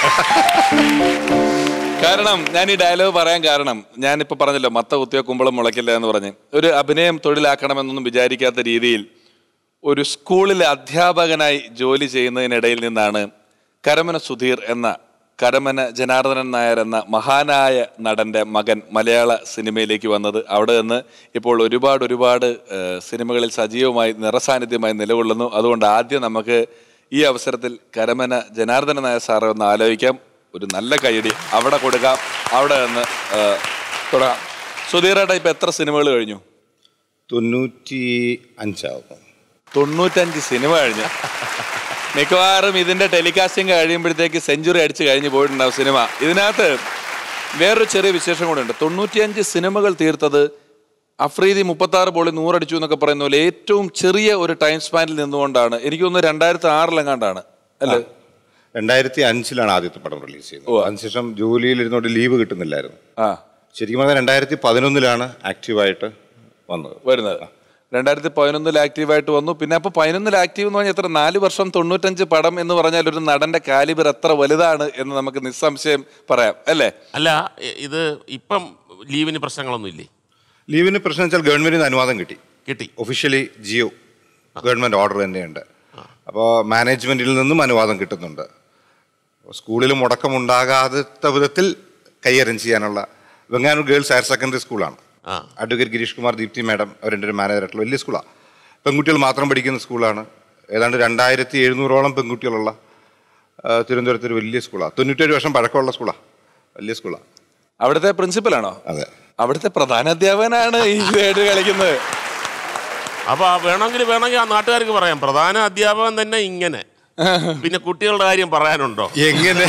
Speaker 2: കാരണം ഞാൻ ഈ ഡയലോഗ് പറയാൻ കാരണം ഞാനിപ്പോ പറഞ്ഞല്ലോ മത്ത കുത്തിയോ കുമ്പളം മുളയ്ക്കില്ല എന്ന് പറഞ്ഞ് ഒരു അഭിനയം തൊഴിലാക്കണമെന്നൊന്നും വിചാരിക്കാത്ത രീതിയിൽ ഒരു സ്കൂളിലെ അധ്യാപകനായി ജോലി ചെയ്യുന്നതിനിടയിൽ നിന്നാണ് കരമന സുധീർ എന്ന കരമന ജനാർദ്ദനൻ നായർ എന്ന മഹാനായ നടന്റെ മകൻ മലയാള സിനിമയിലേക്ക് വന്നത് അവിടെ നിന്ന് ഇപ്പോൾ ഒരുപാട് ഒരുപാട് ഏഹ്, സിനിമകളിൽ സജീവമായി നിറസാന്നിധ്യമായി നിലകൊള്ളുന്നു അതുകൊണ്ട് ആദ്യം നമുക്ക് ഈ അവസരത്തിൽ കരമന ജനാർദ്ദനൻ നായർ സാറെ ഒന്ന് ആലോചിക്കാം ഒരു നല്ല കൈയടി അവിടെ കൊടുക്കാം അവിടെ നിന്ന് ഏഹ്, തുടങ്ങാം സുധീറേട്ട ഇപ്പൊ എത്ര സിനിമകൾ കഴിഞ്ഞു
Speaker 9: തൊണ്ണൂറ്റി അഞ്ചാവും
Speaker 2: തൊണ്ണൂറ്റഞ്ച് സിനിമ കഴിഞ്ഞു മിക്കവാറും ഇതിന്റെ ടെലികാസ്റ്റിംഗ് കഴിയുമ്പോഴത്തേക്ക് സെഞ്ചുറി അടിച്ച് കഴിഞ്ഞ് പോയിട്ടുണ്ടാവും സിനിമ ഇതിനകത്ത് വേറൊരു ചെറിയ വിശേഷം കൂടെ ഉണ്ട് തൊണ്ണൂറ്റിയഞ്ച് സിനിമകൾ തീർത്തത് അഫ്രീദി മുപ്പത്തി ആറ് ബോളിൽ നൂറടിച്ചു എന്നൊക്കെ പറയുന്ന പോലെ ഏറ്റവും ചെറിയ ഒരു ടൈം സ്പാനിൽ നിന്നുകൊണ്ടാണ് എനിക്ക് തോന്നുന്നു രണ്ടായിരത്തി ആറിലെങ്ങാണ്ടാണ് അല്ലേ
Speaker 9: രണ്ടായിരത്തി അഞ്ചിലാണ് ആദ്യത്തെ പടം റിലീസ് ചെയ്യുന്നത് അതിനുശേഷം ജോലിയിൽ ഇരുന്നോണ്ട് ലീവ് കിട്ടുന്നില്ലായിരുന്നു
Speaker 2: ആ
Speaker 9: ശരിക്കും പറഞ്ഞാൽ രണ്ടായിരത്തി പതിനൊന്നിലാണ് ആക്റ്റീവായിട്ട് വന്നത്
Speaker 2: വരുന്നത് രണ്ടായിരത്തി പതിനൊന്നിൽ ആക്റ്റീവായിട്ട് വന്നു പിന്നെ അപ്പൊ പതിനൊന്നിൽ ആക്റ്റീവ് എന്ന് പറഞ്ഞാൽ എത്ര നാല് വർഷം തൊണ്ണൂറ്റഞ്ച് പടം എന്ന് പറഞ്ഞാൽ ഒരു നടന്റെ കാലിബർ എത്ര വലുതാണ് എന്ന് നമുക്ക് നിസ്സംശയം പറയാം അല്ലേ
Speaker 3: അല്ല ഇ- ഇത് ഇപ്പം ലീവിന് പ്രശ്നങ്ങളൊന്നും ഇല്ലേ
Speaker 9: ലീവിന് പ്രശ്നം വെച്ചാൽ ഗവൺമെന്റിൽ നിന്ന് അനുവാദം കിട്ടി
Speaker 3: കിട്ടി
Speaker 9: ഒഫീഷ്യലി ജിയോ ഗവൺമെന്റ് ഓർഡർ തന്നെയുണ്ട് അപ്പോൾ മാനേജ്മെന്റിൽ നിന്നും അനുവാദം കിട്ടുന്നുണ്ട് സ്കൂളിൽ മുടക്കമുണ്ടാകാത്ത വിധത്തിൽ കൈകാര്യം ചെയ്യാനുള്ള വെങ്ങാനൂർ ഗേൾസ് ഹയർ സെക്കൻഡറി സ്കൂളാണ്
Speaker 3: ആ.
Speaker 9: അഡ്വക്കേറ്റ് ഗിരീഷ് കുമാർ ദീപ്തി മാഡം അവരുടെ ഒരു മാനേജറായിട്ടുള്ള വലിയ സ്കൂളാണ് പെൺകുട്ടികൾ മാത്രം പഠിക്കുന്ന സ്കൂളാണ് ഏതാണ്ട് രണ്ടായിരത്തി എഴുന്നൂറോളം പെൺകുട്ടികളുള്ള ആ, തിരുവനന്തപുരത്ത് ഒരു വലിയ സ്കൂളാണ് തൊണ്ണൂറ്റേഴ് വർഷം പഴക്കമുള്ള സ്കൂളാണ് വലിയ സ്കൂളാണ്
Speaker 2: അവിടുത്തെ പ്രിൻസിപ്പലാണോ
Speaker 9: അതെ
Speaker 2: അവിടുത്തെ പ്രധാന അധ്യാപകനാണ് ഈ വേട്ട് കളിക്കുന്നത്
Speaker 3: അപ്പൊ ആ വേണമെങ്കിൽ വേണമെങ്കിൽ ആ നാട്ടുകാർക്ക് പറയാം പ്രധാന അധ്യാപകൻ തന്നെ ഇങ്ങനെ പിന്നെ കുട്ടികളുടെ കാര്യം പറയാനുണ്ടോ
Speaker 9: എങ്ങനെ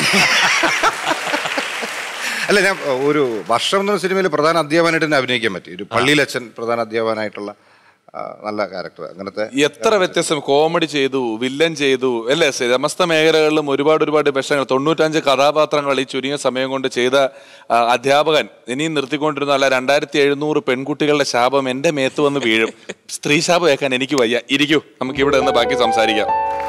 Speaker 9: അല്ല ഞാൻ ഒരു വർഷം എന്ന സിനിമയിൽ പ്രധാന അധ്യാപകനായിട്ട് തന്നെ അഭിനയിക്കാൻ പറ്റി ഒരു പള്ളിയിലച്ഛൻ പ്രധാന അധ്യാപകനായിട്ടുള്ള ആ, നല്ല ക്യാരക്ടർ അങ്ങനത്തെ
Speaker 2: എത്ര വ്യത്യസ്തം കോമഡി ചെയ്തു വില്ലൻ ചെയ്തു അല്ലേ സമസ്ത മേഖലകളിലും ഒരുപാട് ഒരുപാട് വിഷയങ്ങൾ തൊണ്ണൂറ്റഞ്ച് കഥാപാത്രങ്ങൾ ഈ ചുരുങ്ങിയ സമയം കൊണ്ട് ചെയ്ത ആ, അധ്യാപകൻ ഇനിയും നിർത്തിക്കൊണ്ടിരുന്ന അല്ല രണ്ടായിരത്തി എഴുന്നൂറ് പെൺകുട്ടികളുടെ ശാപം എന്റെ മേത്ത് വന്ന് വീഴും സ്ത്രീ ശാപം ഏക്കാൻ എനിക്ക് വയ്യ ഇരിക്കൂ നമുക്ക് ഇവിടെ നിന്ന് ബാക്കി സംസാരിക്കാം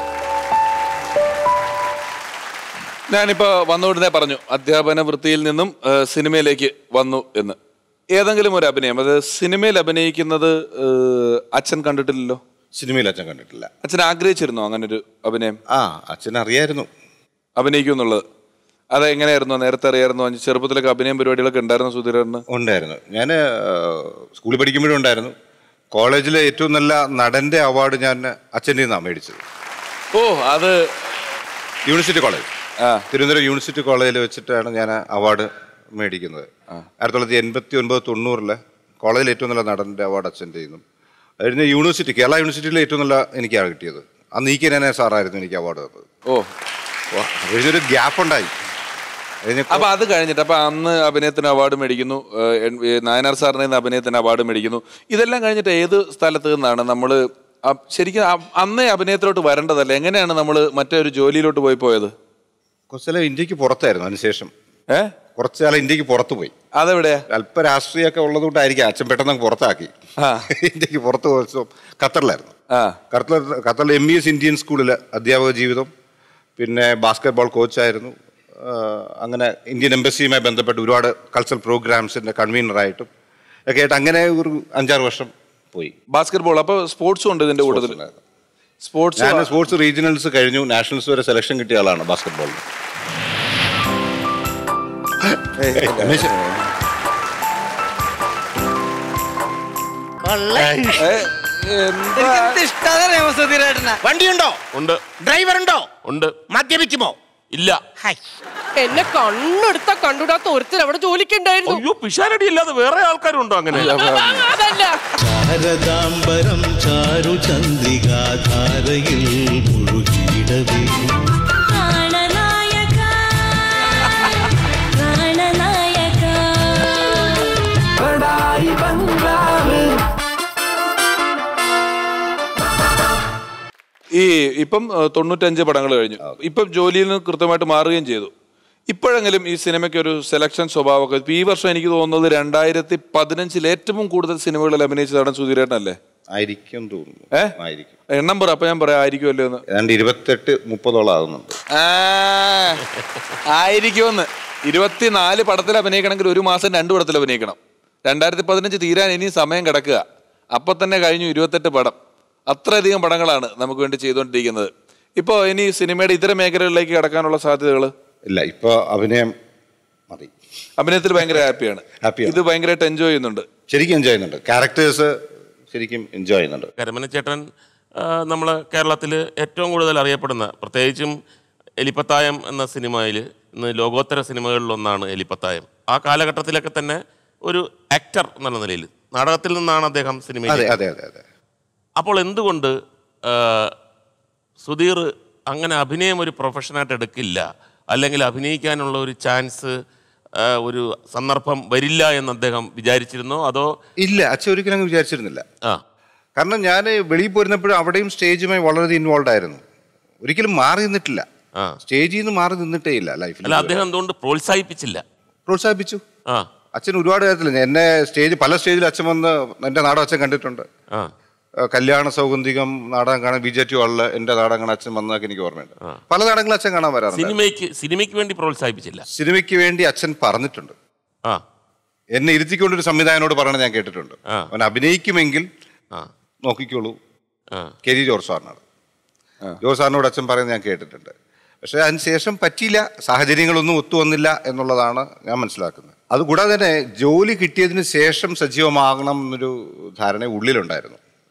Speaker 2: ഞാനിപ്പോ വന്നുകൊണ്ടേ പറഞ്ഞു അധ്യാപന വൃത്തിയിൽ നിന്നും ആ, സിനിമയിലേക്ക് വന്നു എന്ന് ഏതെങ്കിലും ഒരു അഭിനയം അത് സിനിമയിൽ അഭിനയിക്കുന്നത് ആ, അച്ഛൻ കണ്ടിട്ടില്ലല്ലോ
Speaker 9: സിനിമയിൽ അച്ഛൻ കണ്ടിട്ടില്ല
Speaker 2: അച്ഛൻ ആഗ്രഹിച്ചിരുന്നോ അങ്ങനെ ഒരു അഭിനയം
Speaker 9: ആ അച്ഛൻ അറിയായിരുന്നു
Speaker 2: അഭിനയിക്കും എന്നുള്ളത് അത് എങ്ങനെയായിരുന്നു നേരത്തെ അറിയായിരുന്നു അഞ്ച് ചെറുപ്പത്തിലൊക്കെ അഭിനയം പരിപാടികളൊക്കെ ഉണ്ടായിരുന്നു സുധീരന്
Speaker 9: ഉണ്ടായിരുന്നു ഞാൻ സ്കൂളിൽ പഠിക്കുമ്പോഴും ഉണ്ടായിരുന്നു കോളേജിലെ ഏറ്റവും നല്ല നടന്റെ അവാർഡ് ഞാൻ അച്ഛൻ്റെ നിന്നാണ് മേടിച്ചത്
Speaker 2: ഓ അത്
Speaker 9: യൂണിവേഴ്സിറ്റി കോളേജ്
Speaker 2: ആ.
Speaker 9: തിരുവനന്തപുരം യൂണിവേഴ്സിറ്റി കോളേജിൽ വെച്ചിട്ടാണ് ഞാൻ അവാർഡ് മേടിക്കുന്നത് ആയിരത്തി തൊള്ളായിരത്തി എൺപത്തി ഒൻപത് തൊണ്ണൂറില് കോളേജിൽ ഏറ്റവും നല്ല നടന്റെ അവാർഡ് അച്ഛൻ്റെ നിന്നും അതിന് യൂണിവേഴ്സിറ്റി കേരള യൂണിവേഴ്സിറ്റിയിലെ ഏറ്റവും നല്ല എനിക്കാണ് കിട്ടിയത് അന്ന് ഈ കെ സാറായിരുന്നു എനിക്ക് അവാർഡ് തന്നത്
Speaker 2: ഓ
Speaker 9: അപ്പോൾ അത് കഴിഞ്ഞൊരു ഗ്യാപ്പ് ഉണ്ടായി അത് കഴിഞ്ഞ്
Speaker 2: അപ്പൊ അത് കഴിഞ്ഞിട്ട് അപ്പൊ അന്ന് അഭിനയത്തിന് അവാർഡ് മേടിക്കുന്നു ഏഹ്, എൻ- ഏഹ്, നായനാർ സാറിന് നിന്ന് അഭിനയത്തിന് അവാർഡ് മേടിക്കുന്നു ഇതെല്ലാം കഴിഞ്ഞിട്ട് ഏത് സ്ഥലത്ത് നിന്നാണ് നമ്മൾ ശരിക്കും അ- അന്നേ അഭിനയത്തിലോട്ട് വരേണ്ടതല്ല എങ്ങനെയാണ് നമ്മൾ മറ്റൊരു ജോലിയിലോട്ട് പോയി പോയത്
Speaker 9: കുറച്ചാലും ഇന്ത്യക്ക് പുറത്തായിരുന്നു അതിനുശേഷം
Speaker 2: ഏ
Speaker 9: കുറച്ചു കാലം ഇന്ത്യക്ക് പുറത്തു പോയി
Speaker 2: അതെവിടെയാ
Speaker 9: അല്പ രാഷ്ട്രീയമൊക്കെ ഉള്ളതുകൊണ്ടായിരിക്കും അച്ഛൻ പെട്ടെന്ന് അങ്ങ് പുറത്താക്കി
Speaker 2: ആ.
Speaker 9: ഇന്ത്യക്ക് പുറത്ത് കുറച്ച് ഖത്തറിലായിരുന്നു
Speaker 2: ആ
Speaker 9: ഖത്തർ ഖത്തറിൽ എം ഇ എസ് ഇന്ത്യൻ സ്കൂളിൽ അധ്യാപക ജീവിതം പിന്നെ ബാസ്കറ്റ് ബോൾ കോച്ചായിരുന്നു ആ, അങ്ങനെ ഇന്ത്യൻ എംബസിയുമായി ബന്ധപ്പെട്ട് ഒരുപാട് കൾച്ചറൽ പ്രോഗ്രാംസിൻ്റെ കൺവീനറായിട്ടും ഒക്കെ ആയിട്ട് അങ്ങനെ ഒരു അഞ്ചാറ് വർഷം പോയി
Speaker 2: ബാസ്കറ്റ് ബോൾ അപ്പൊ സ്പോർട്സും ഉണ്ട് ഇതിന്റെ കൂട്ടത്തിൽ സ്പോർട്സ്
Speaker 9: ഞാൻ സ്പോർട്സ് റീജിയണൽസ് കഴിഞ്ഞു നാഷണൽസ് വരെ സെലക്ഷൻ കിട്ടിയ ആളാണ് ബാസ്കറ്റ് ബോളിൽ
Speaker 4: എനിക്കെന്ത് ഇഷ്ടാന്നറിയാമോ സുധീരേട്ടനെ
Speaker 6: വണ്ടിയുണ്ടോ
Speaker 3: ഉണ്ട്
Speaker 6: ഡ്രൈവർ ഉണ്ടോ
Speaker 3: ഉണ്ട്
Speaker 6: മദ്യപിക്കുമോ
Speaker 3: ഇല്ല
Speaker 6: ഹായ്
Speaker 1: എന്നെ കണ്ണെടുത്ത കണ്ടുടാത്ത ഒരുത്തർ അവിടെ ജോലിക്കുണ്ടായിരുന്നു
Speaker 3: അയ്യോ പിഷാരടി അല്ലാതെ വേറെ ആൾക്കാരുണ്ടോ അങ്ങനെ
Speaker 1: അതല്ല
Speaker 10: ശാരദാംബരം ചാരു ചന്ദ്രികാധാരയിൽ മുഴുകിയിടവേ
Speaker 7: പ്രാണനായക പ്രാണനായക
Speaker 2: ഈ ഇപ്പം ഏഹ്, തൊണ്ണൂറ്റഞ്ച് പടങ്ങൾ കഴിഞ്ഞു ഇപ്പം ജോലിയിൽ നിന്ന് കൃത്യമായിട്ട് മാറുകയും ചെയ്തു ഇപ്പോഴെങ്കിലും ഈ സിനിമയ്ക്ക് ഒരു സെലക്ഷൻ സ്വഭാവമൊക്കെ ഇപ്പൊ ഈ വർഷം എനിക്ക് തോന്നുന്നത് രണ്ടായിരത്തി പതിനഞ്ചിൽ ഏറ്റവും കൂടുതൽ സിനിമകളിൽ അഭിനയിച്ച നടൻ സുധീരേട്ടനല്ലേ
Speaker 9: ആയിരിക്കും തോന്നുന്നു
Speaker 2: ഏ?
Speaker 9: ആയിരിക്കും
Speaker 2: എണ്ണം പറ അപ്പൊ ഞാൻ പറയാം ആയിരിക്കുമല്ലോ എന്ന്
Speaker 9: ഏതാണ്ട് ഇരുപത്തെട്ട് മുപ്പതോളം ആകുന്നുണ്ട്
Speaker 2: ആ, ആയിരിക്കുമെന്ന് ഇരുപത്തിനാല് പടത്തിൽ അഭിനയിക്കണമെങ്കിൽ ഒരു മാസം രണ്ട് പടത്തിൽ അഭിനയിക്കണം രണ്ടായിരത്തി പതിനഞ്ച് തീരാൻ ഇനി സമയം കിടക്കുക അപ്പൊ തന്നെ കഴിഞ്ഞു ഇരുപത്തെട്ട് പടം അത്രയധികം പടങ്ങളാണ് നമുക്ക് വേണ്ടി ചെയ്തുകൊണ്ടിരിക്കുന്നത് ഇപ്പോൾ ഇനി സിനിമയുടെ ഇതര മേഖലകളിലേക്ക് കടക്കാനുള്ള സാധ്യതകൾ
Speaker 9: ഇല്ല ഇപ്പൊ അഭിനയം മതി
Speaker 2: അഭിനയത്തിൽ ഭയങ്കര ഹാപ്പിയാണ്
Speaker 9: ഹാപ്പിയാണ്.
Speaker 2: ഇത് ഭയങ്കരമായിട്ട് എൻജോയ് ചെയ്യുന്നുണ്ട്
Speaker 9: ശരിക്കും എൻജോയ് ചെയ്യുന്നുണ്ട് ക്യാരക്ടേഴ്സ് ശരിക്കും എൻജോയ് ചെയ്യുന്നുണ്ട്
Speaker 3: കരമനച്ചേട്ടൻ നമ്മൾ കേരളത്തിൽ ഏറ്റവും കൂടുതൽ അറിയപ്പെടുന്ന പ്രത്യേകിച്ചും എലിപ്പത്തായം എന്ന സിനിമയിൽ ഇന്ന് ലോകോത്തര സിനിമകളിലൊന്നാണ് എലിപ്പത്തായം ആ കാലഘട്ടത്തിലൊക്കെ തന്നെ ഒരു ആക്ടർ എന്നുള്ള നിലയിൽ നാടകത്തിൽ നിന്നാണ് അദ്ദേഹം
Speaker 9: അതെ
Speaker 3: സിനിമയിൽ
Speaker 9: അതെ അതെ അതെ
Speaker 3: അപ്പോൾ എന്തുകൊണ്ട് ആ, സുധീർ അങ്ങനെ അഭിനയം ഒരു പ്രൊഫഷനായിട്ട് എടുക്കില്ല അല്ലെങ്കിൽ അഭിനയിക്കാനുള്ള ഒരു ചാൻസ് ആ, ഒരു സന്ദർഭം വരില്ല എന്ന് അദ്ദേഹം വിചാരിച്ചിരുന്നോ അതോ
Speaker 9: ഇല്ല അച്ഛൻ ഒരിക്കലും അങ്ങ് വിചാരിച്ചിരുന്നില്ല
Speaker 3: ആ
Speaker 9: കാരണം ഞാൻ വെളിയിൽ പോരുന്നപ്പോഴും അവിടെയും സ്റ്റേജുമായി വളരെ ഇൻവോൾവ് ആയിരുന്നു ഒരിക്കലും മാറി നിന്നിട്ടില്ല
Speaker 3: ആ.
Speaker 9: സ്റ്റേജിൽ നിന്ന് മാറി നിന്നിട്ടേ ഇല്ല ലൈഫിൽ
Speaker 3: അല്ല അദ്ദേഹം എന്തുകൊണ്ട് പ്രോത്സാഹിപ്പിച്ചില്ല
Speaker 9: പ്രോത്സാഹിപ്പിച്ചു
Speaker 3: ആ
Speaker 9: അച്ഛൻ ഒരുപാട് കാര്യത്തില്ല എന്നെ സ്റ്റേജ് പല സ്റ്റേജിൽ അച്ഛൻ വന്ന് എൻ്റെ നാടകം അച്ഛൻ കണ്ടിട്ടുണ്ട്
Speaker 3: ആ
Speaker 9: ഏഹ് കല്യാണ സൗഗന്ധികം നാടകം കാണാൻ ബി ജെ ടി ഹാളില് എൻ്റെ നാടകം കാണാൻ അച്ഛൻ വന്നതൊക്കെ എനിക്ക് ഓർമ്മയുണ്ട് പല നാടകങ്ങളും അച്ഛൻ കാണാൻ വരാറുണ്ട്
Speaker 3: സിനിമയ്ക്ക് സിനിമയ്ക്ക് വേണ്ടി പ്രോത്സാഹിപ്പിച്ചില്ല
Speaker 9: സിനിമയ്ക്ക് വേണ്ടി അച്ഛൻ പറഞ്ഞിട്ടുണ്ട്
Speaker 3: ആ
Speaker 9: എന്നെ ഇരുത്തിക്കൊണ്ടൊരു സംവിധായകനോട് പറയണത് ഞാൻ കേട്ടിട്ടുണ്ട്
Speaker 3: ആ.
Speaker 9: അവൻ അഭിനയിക്കുമെങ്കിൽ
Speaker 3: ആ
Speaker 9: നോക്കിക്കോളൂ
Speaker 3: ആ
Speaker 9: കെ ജി ജോർജ് സാറിനാണ് ജോർജ് സാറിനോട് അച്ഛൻ പറയുന്നത് ഞാൻ കേട്ടിട്ടുണ്ട് പക്ഷേ അതിനുശേഷം പറ്റിയില്ല സാഹചര്യങ്ങളൊന്നും ഒത്തുവന്നില്ല എന്നുള്ളതാണ് ഞാൻ മനസ്സിലാക്കുന്നത് അതുകൂടാതെ തന്നെ ജോലി കിട്ടിയതിന് ശേഷം സജീവമാകണം എന്നൊരു ധാരണ ഉള്ളിലുണ്ടായിരുന്നു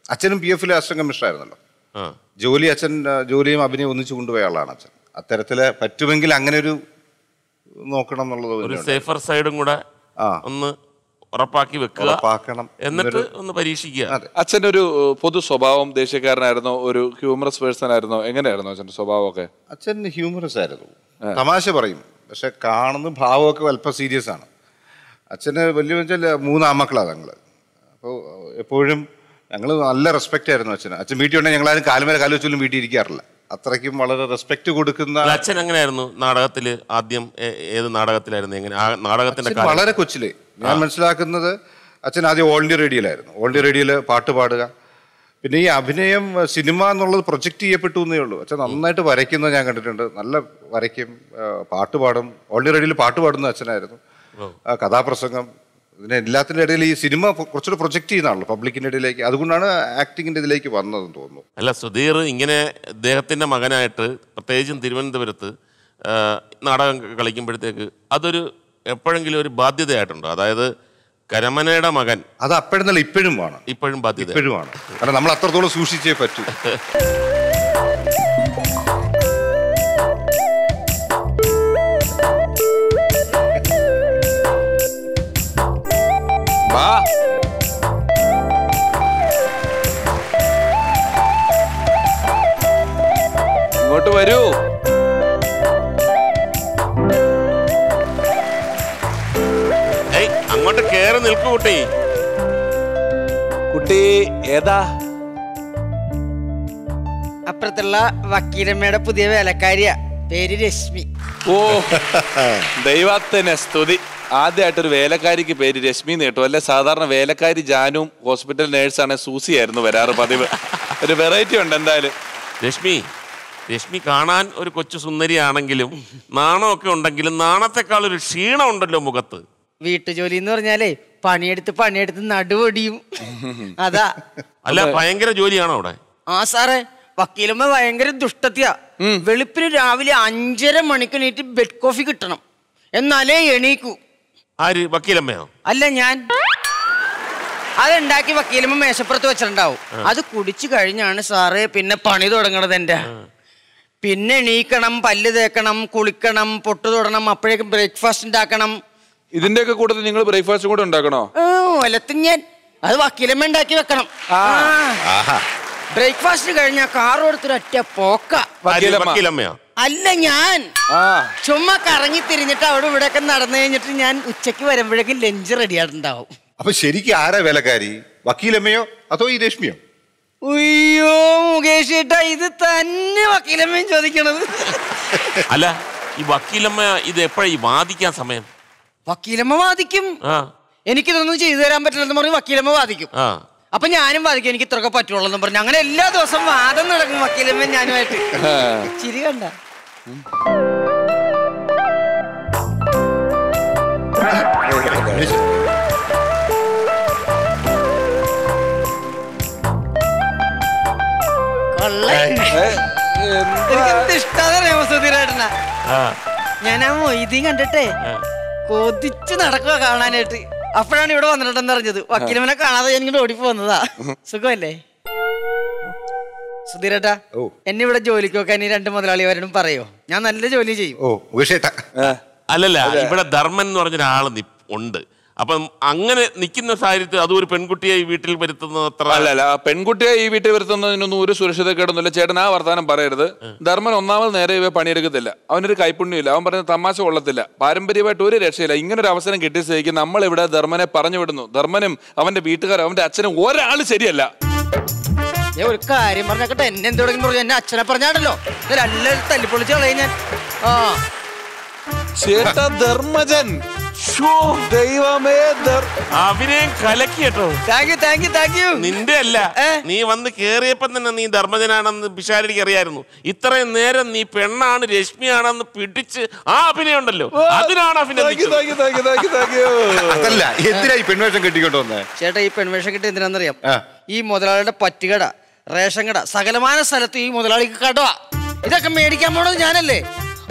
Speaker 9: അച്ഛനും പി എഫിലെ അസിസ്റ്റന്റ് കമ്മീഷണർ ആയിരുന്നല്ലോ
Speaker 3: ആ
Speaker 9: ജോലി അച്ഛൻ ആ, ജോലിയും അഭിനയം ഒന്നിച്ചു കൊണ്ടുപോയ ആളാണ് അച്ഛൻ അത്തരത്തില് പറ്റുമെങ്കിൽ അങ്ങനെ ഒരു നോക്കണം എന്നുള്ളത്
Speaker 3: ഒരു
Speaker 9: ഇതിലുണ്ട്.
Speaker 3: സേഫർ സൈഡും കൂടെ
Speaker 9: ആ.
Speaker 3: ഒന്ന് ഉറപ്പാക്കി വെക്കുക
Speaker 9: ഉറപ്പാക്കണം
Speaker 3: എന്നിട്ട്
Speaker 9: എന്നൊരു-
Speaker 3: ഒന്ന് പരീക്ഷിക്കുക
Speaker 9: അതെ
Speaker 2: അച്ഛൻ്റെ ഒരു ഏഹ്, പൊതു സ്വഭാവം ദേഷ്യക്കാരനായിരുന്നോ ഒരു ഹ്യൂമറസ് പേഴ്സൺ ആയിരുന്നോ എങ്ങനെയായിരുന്നു അച്ഛൻ്റെ സ്വഭാവമൊക്കെ
Speaker 9: അച്ഛൻ ഹ്യൂമറസ് ആയിരുന്നു തമാശ പറയും പക്ഷെ കാണുന്ന ഭാവമൊക്കെ അല്പം സീരിയസ് ആണ് അച്ഛന് വലിയ വെച്ചാൽ മൂന്ന് ആമക്കളാണ് ഞങ്ങൾ അപ്പോൾ എപ്പോഴും ഞങ്ങൾ നല്ല റെസ്പെക്റ്റ് ആയിരുന്നു അച്ഛന് അച്ഛൻ വീട്ടിൽ ഉണ്ടെങ്കിൽ ഞങ്ങളാരും കാലുമേലെ കാല് വെച്ചാലും വീട്ടിൽ ഇരിക്കാറില്ല അത്രയ്ക്കും വളരെ റെസ്പെക്ട് കൊടുക്കുന്ന
Speaker 3: അല്ല, അച്ഛൻ എങ്ങനെയായിരുന്നു നാടകത്തില് ആദ്യം ഏ- ഏത് നാടകത്തിലായിരുന്നു എങ്ങനെ ആ നാടകത്തിന്റെ
Speaker 9: അച്ഛൻ
Speaker 3: കാലം
Speaker 9: വളരെ കൊച്ചിലെ ഞാൻ മനസ്സിലാക്കുന്നത് അച്ഛൻ ആദ്യം ഓൾ ഇന്ത്യ റേഡിയോയിലായിരുന്നു ഓൾ ഇന്ത്യ റേഡിയോയിൽ പാട്ട് പാടുക പിന്നെ ഈ അഭിനയം സിനിമ എന്നുള്ളത് പ്രൊജക്റ്റ് ചെയ്യപ്പെട്ടു എന്നേ ഉള്ളൂ അച്ഛൻ നന്നായിട്ട് വരയ്ക്കുന്നത് ഞാൻ കണ്ടിട്ടുണ്ട് നല്ല വരയ്ക്കും ആ, പാട്ട് പാടും ഓൾ ഇന്ത്യ റേഡിയോയിൽ പാട്ട് പാടുന്ന അച്ഛനായിരുന്നു ആ, കഥാപ്രസംഗം ഇതിന് എല്ലാത്തിൻ്റെ ഇടയിൽ ഈ സിനിമ കുറച്ചുകൂടെ പ്രൊജക്റ്റ് ചെയ്യുന്നതാണല്ലോ പബ്ലിക്കിൻ്റെ ഇടയിലേക്ക് അതുകൊണ്ടാണ് ആക്ടിങ്ങിൻ്റെ ഇതിലേക്ക് വന്നതെന്ന് തോന്നുന്നു
Speaker 3: അല്ല സുധീർ ഇങ്ങനെ അദ്ദേഹത്തിന്റെ മകനായിട്ട് പ്രത്യേകിച്ചും തിരുവനന്തപുരത്ത് ആ, നാടകം കളിക്കുമ്പോഴത്തേക്ക് അതൊരു എപ്പോഴെങ്കിലും ഒരു ബാധ്യതയായിട്ടുണ്ടോ അതായത് കരമനയുടെ മകൻ
Speaker 9: അത് അപ്പോഴെന്നല്ല ഇപ്പോഴും വേണം
Speaker 3: ഇപ്പോഴും ബാധ്യത
Speaker 9: ഇപ്പോഴും ആണ് കാരണം നമ്മൾ അത്രത്തോളം സൂക്ഷിച്ചേ പറ്റൂ
Speaker 2: വാ ഇങ്ങോട്ട് വരൂ
Speaker 3: ഏയ് അങ്ങോട്ട് കേറി നിൽക്കു കുട്ടി
Speaker 2: കുട്ടി ഏതാ
Speaker 4: അപ്പുറത്തുള്ള വക്കീലമ്മയുടെ പുതിയ വേലക്കാരിയാ പേര് രശ്മി
Speaker 2: ഓ ദൈവത്തിന് സ്തുതി ആദ്യമായിട്ടൊരു വേലക്കാരിക്ക് പേര് രശ്മി എന്ന് കേട്ടു അല്ലെ സാധാരണ വേലക്കാരി ജാനും ഹോസ്പിറ്റൽ നേഴ്സാണ് സൂസി ആയിരുന്നു വരാറ് പതിവ് ഒരു വെറൈറ്റി ഉണ്ട് എന്തായാലും
Speaker 3: രശ്മി രശ്മി കാണാൻ ഒരു കൊച്ചു സുന്ദരിയാണെങ്കിലും നാണമൊക്കെ ഉണ്ടെങ്കിലും നാണത്തെക്കാൾ ഒരു ക്ഷീണം ഉണ്ടല്ലോ മുഖത്ത്
Speaker 4: വീട്ടുജോലി എന്ന് പറഞ്ഞാലേ പണിയെടുത്ത് പണിയെടുത്ത് നടുവൊടിയും അതാ
Speaker 3: അല്ല ഭയങ്കര ജോലിയാണോ അവിടെ
Speaker 4: ആ സാറേ വക്കീലമ്മ ഭയങ്കര ദുഷ്ടത്തിയാ വെളുപ്പിന് രാവിലെ അഞ്ചര മണിക്ക് എണീറ്റ് ബെഡ് കോഫി കിട്ടണം എന്നാലേ എണീക്കൂ
Speaker 3: ആര് വക്കീലമ്മയോ
Speaker 4: അല്ല ഞാൻ അതുണ്ടാക്കി വക്കീലമ്മ മേശപ്പുറത്ത് വെച്ചിട്ടുണ്ടാവും അത് കുടിച്ചു കഴിഞ്ഞാണ് സാറേ പിന്നെ പണി തുടങ്ങണത് എന്റെ പിന്നെ എണീക്കണം പല്ല് തേക്കണം കുളിക്കണം പൊട്ടു തൊടണം അപ്പോഴേക്കും ബ്രേക്ക്ഫാസ്റ്റ് ഉണ്ടാക്കണം
Speaker 2: ഇതിന്റെയൊക്കെ കൂട്ടത്തിൽ നിങ്ങൾ ബ്രേക്ക്ഫാസ്റ്റ് കൂടെ ഉണ്ടാക്കണോ
Speaker 4: ഒലത്തും ഞാൻ അത് വക്കീലമ്മ ഉണ്ടാക്കി വെക്കണം
Speaker 9: ആഹാ
Speaker 4: ബ്രേക്ക്ഫാസ്റ്റ് കഴിഞ്ഞാൽ കാർ കൊടുത്തൊരു ഒറ്റ പോക്ക
Speaker 3: ആര്
Speaker 2: വക്കീലമ്മ.
Speaker 3: വക്കീലമ്മയോ
Speaker 4: അല്ല ഞാൻ
Speaker 2: ആ
Speaker 4: ചുമ്മാ കറങ്ങി തിരിഞ്ഞിട്ട് അവിടെ ഇവിടെ ഒക്കെ നടന്നു കഴിഞ്ഞിട്ട് ഞാൻ ഉച്ചയ്ക്ക് വരുമ്പോഴേക്കും ലഞ്ച് റെഡി ആയിട്ടുണ്ടാവും
Speaker 9: അപ്പൊ ശരിക്കും ആരാ വേലക്കാരി വക്കീലമ്മയോ അതോ ഈ രശ്മിയോ
Speaker 4: അയ്യോ മുകേഷ് ചേട്ടാ ഇത് തന്നെ വക്കീലമ്മയും ചോദിക്കണത്
Speaker 3: അല്ല ഈ വക്കീലമ്മ ഇത് എപ്പോഴാ ഈ വാദിക്കാൻ സമയം
Speaker 4: വക്കീലമ്മ വാദിക്കും
Speaker 3: ആ
Speaker 4: എനിക്കിതൊന്നും ചെയ്തു തരാൻ പറ്റില്ലെന്ന് പറഞ്ഞ് വക്കീലമ്മ വാദിക്കും
Speaker 3: ആ
Speaker 4: അപ്പൊ ഞാനും വാദിക്കും എനിക്ക് ഇത്രയൊക്കെ പറ്റുള്ളൂ എന്ന് പറഞ്ഞു അങ്ങനെ എല്ലാ ദിവസവും വാദം നടക്കും വക്കീലമ്മ ഞാനുമായിട്ട് ചിരി കണ്ട കൊള്ളാം. എനിക്കെന്ത് ഇഷ്ടാന്നറിയാമോ സുധീരേട്ടനാ
Speaker 3: ആ
Speaker 4: ഞാൻ ആ മൊയ്തീൻ കണ്ടിട്ടേ കൊതിച്ച് നടക്കുക കാണാനായിട്ട് അപ്പോഴാണ് ഇവിടെ വന്നിട്ടുണ്ടെന്ന് അറിഞ്ഞത് വക്കീലമ്മനെ കാണാതെ ഞാൻ ഇങ്ങോട്ട് ഓടിപ്പോ വന്നതാ സുഖമല്ലേ സുധീരേട്ടാ
Speaker 9: ഓ.
Speaker 4: എന്നെ ഇവിടെ ജോലിക്ക് വെക്കാൻ ഈ രണ്ട് മുതലാളിമാരോടും പറയോ ഞാൻ നല്ല ജോലി ചെയ്യും
Speaker 9: ഓ മുകേഷേട്ടാ
Speaker 3: അല്ലല്ല ഇവിടെ ധർമ്മൻ എന്ന് പറഞ്ഞൊരാള് നി- ഉണ്ട് അപ്പം അങ്ങനെ നിൽക്കുന്ന സാഹചര്യത്തിൽ അതും ഒരു പെൺകുട്ടിയെ ഈ വീട്ടിൽ വരുത്തുന്നത് അത്ര
Speaker 2: അല്ല അല്ല ആ പെൺകുട്ടിയെ ഈ വീട്ടിൽ വരുത്തുന്നതിനൊന്നും ഒരു സുരക്ഷിത കേടൊന്നുമില്ല ചേട്ടൻ ആ വർത്താനം പറയരുത് ധർമ്മൻ ഒന്നാമത് നേരെ ഇവ പണിയെടുക്കത്തില്ല അവനൊരു കൈപ്പുണ്യമില്ല അവൻ പറയുന്ന തമാശ കൊള്ളത്തില്ല പാരമ്പര്യമായിട്ട് ഒരു രക്ഷയില്ല ഇങ്ങനെ ഒരു അവസരം കിട്ടിയ സ്ഥിതിക്ക് നമ്മൾ ഇവിടെ ധർമ്മനെ പറഞ്ഞു വിടുന്നു ധർമ്മനും അവന്റെ വീട്ടുകാരും അവന്റെ അച്ഛനും ഒരാൾ ശരിയല്ല
Speaker 4: ഞാൻ ഒരു കാര്യം പറഞ്ഞാക്കട്ടെ എന്നെ എന്തുടങ്ങി പറഞ്ഞു എന്നെ അച്ഛനെ പറഞ്ഞാടല്ലോ എല്ലാവരും തല്ലിപ്പൊളിച്ച് കളയും ഞാൻ ആ
Speaker 2: ചേട്ടാ ധർമ്മജൻ ശ്ശോ, ദൈവമേ ധർ-
Speaker 3: അഭിനയം കലക്കി കേട്ടോ
Speaker 4: thank you thank you thank you
Speaker 3: നിന്റെ അല്ല
Speaker 4: ഏ?
Speaker 3: നീ വന്ന് കേറിയപ്പം തന്നെ നീ ധർമ്മജനാണെന്ന് പിഷാരടിക്ക് അറിയായിരുന്നു ഇത്രയും നേരം നീ പെണ്ണാണ് രശ്മിയാണെന്ന് പിടിച്ച് ആ അഭിനയം ഉണ്ടല്ലോ അതിനാണ്
Speaker 2: Thank you,
Speaker 3: അഭിനന്ദിച്ചത്
Speaker 2: thank you, thank you, thank you, thank you.
Speaker 9: അതല്ല എന്തിനാ ഈ പെൺവേഷം കെട്ടിക്കൊണ്ട് വന്നേ
Speaker 4: ചേട്ടാ ഈ പെൺവേഷം കിട്ടി എന്തിനാണെന്നറിയാം
Speaker 9: ആ.
Speaker 4: ഈ മുതലാളിയുടെ പറ്റുകട റേഷൻ കട സകലമാന സ്ഥലത്ത് ഈ മുതലാളിക്ക് കടവാ ഇതൊക്കെ മേടിക്കാൻ പോണത് ഞാനല്ലേ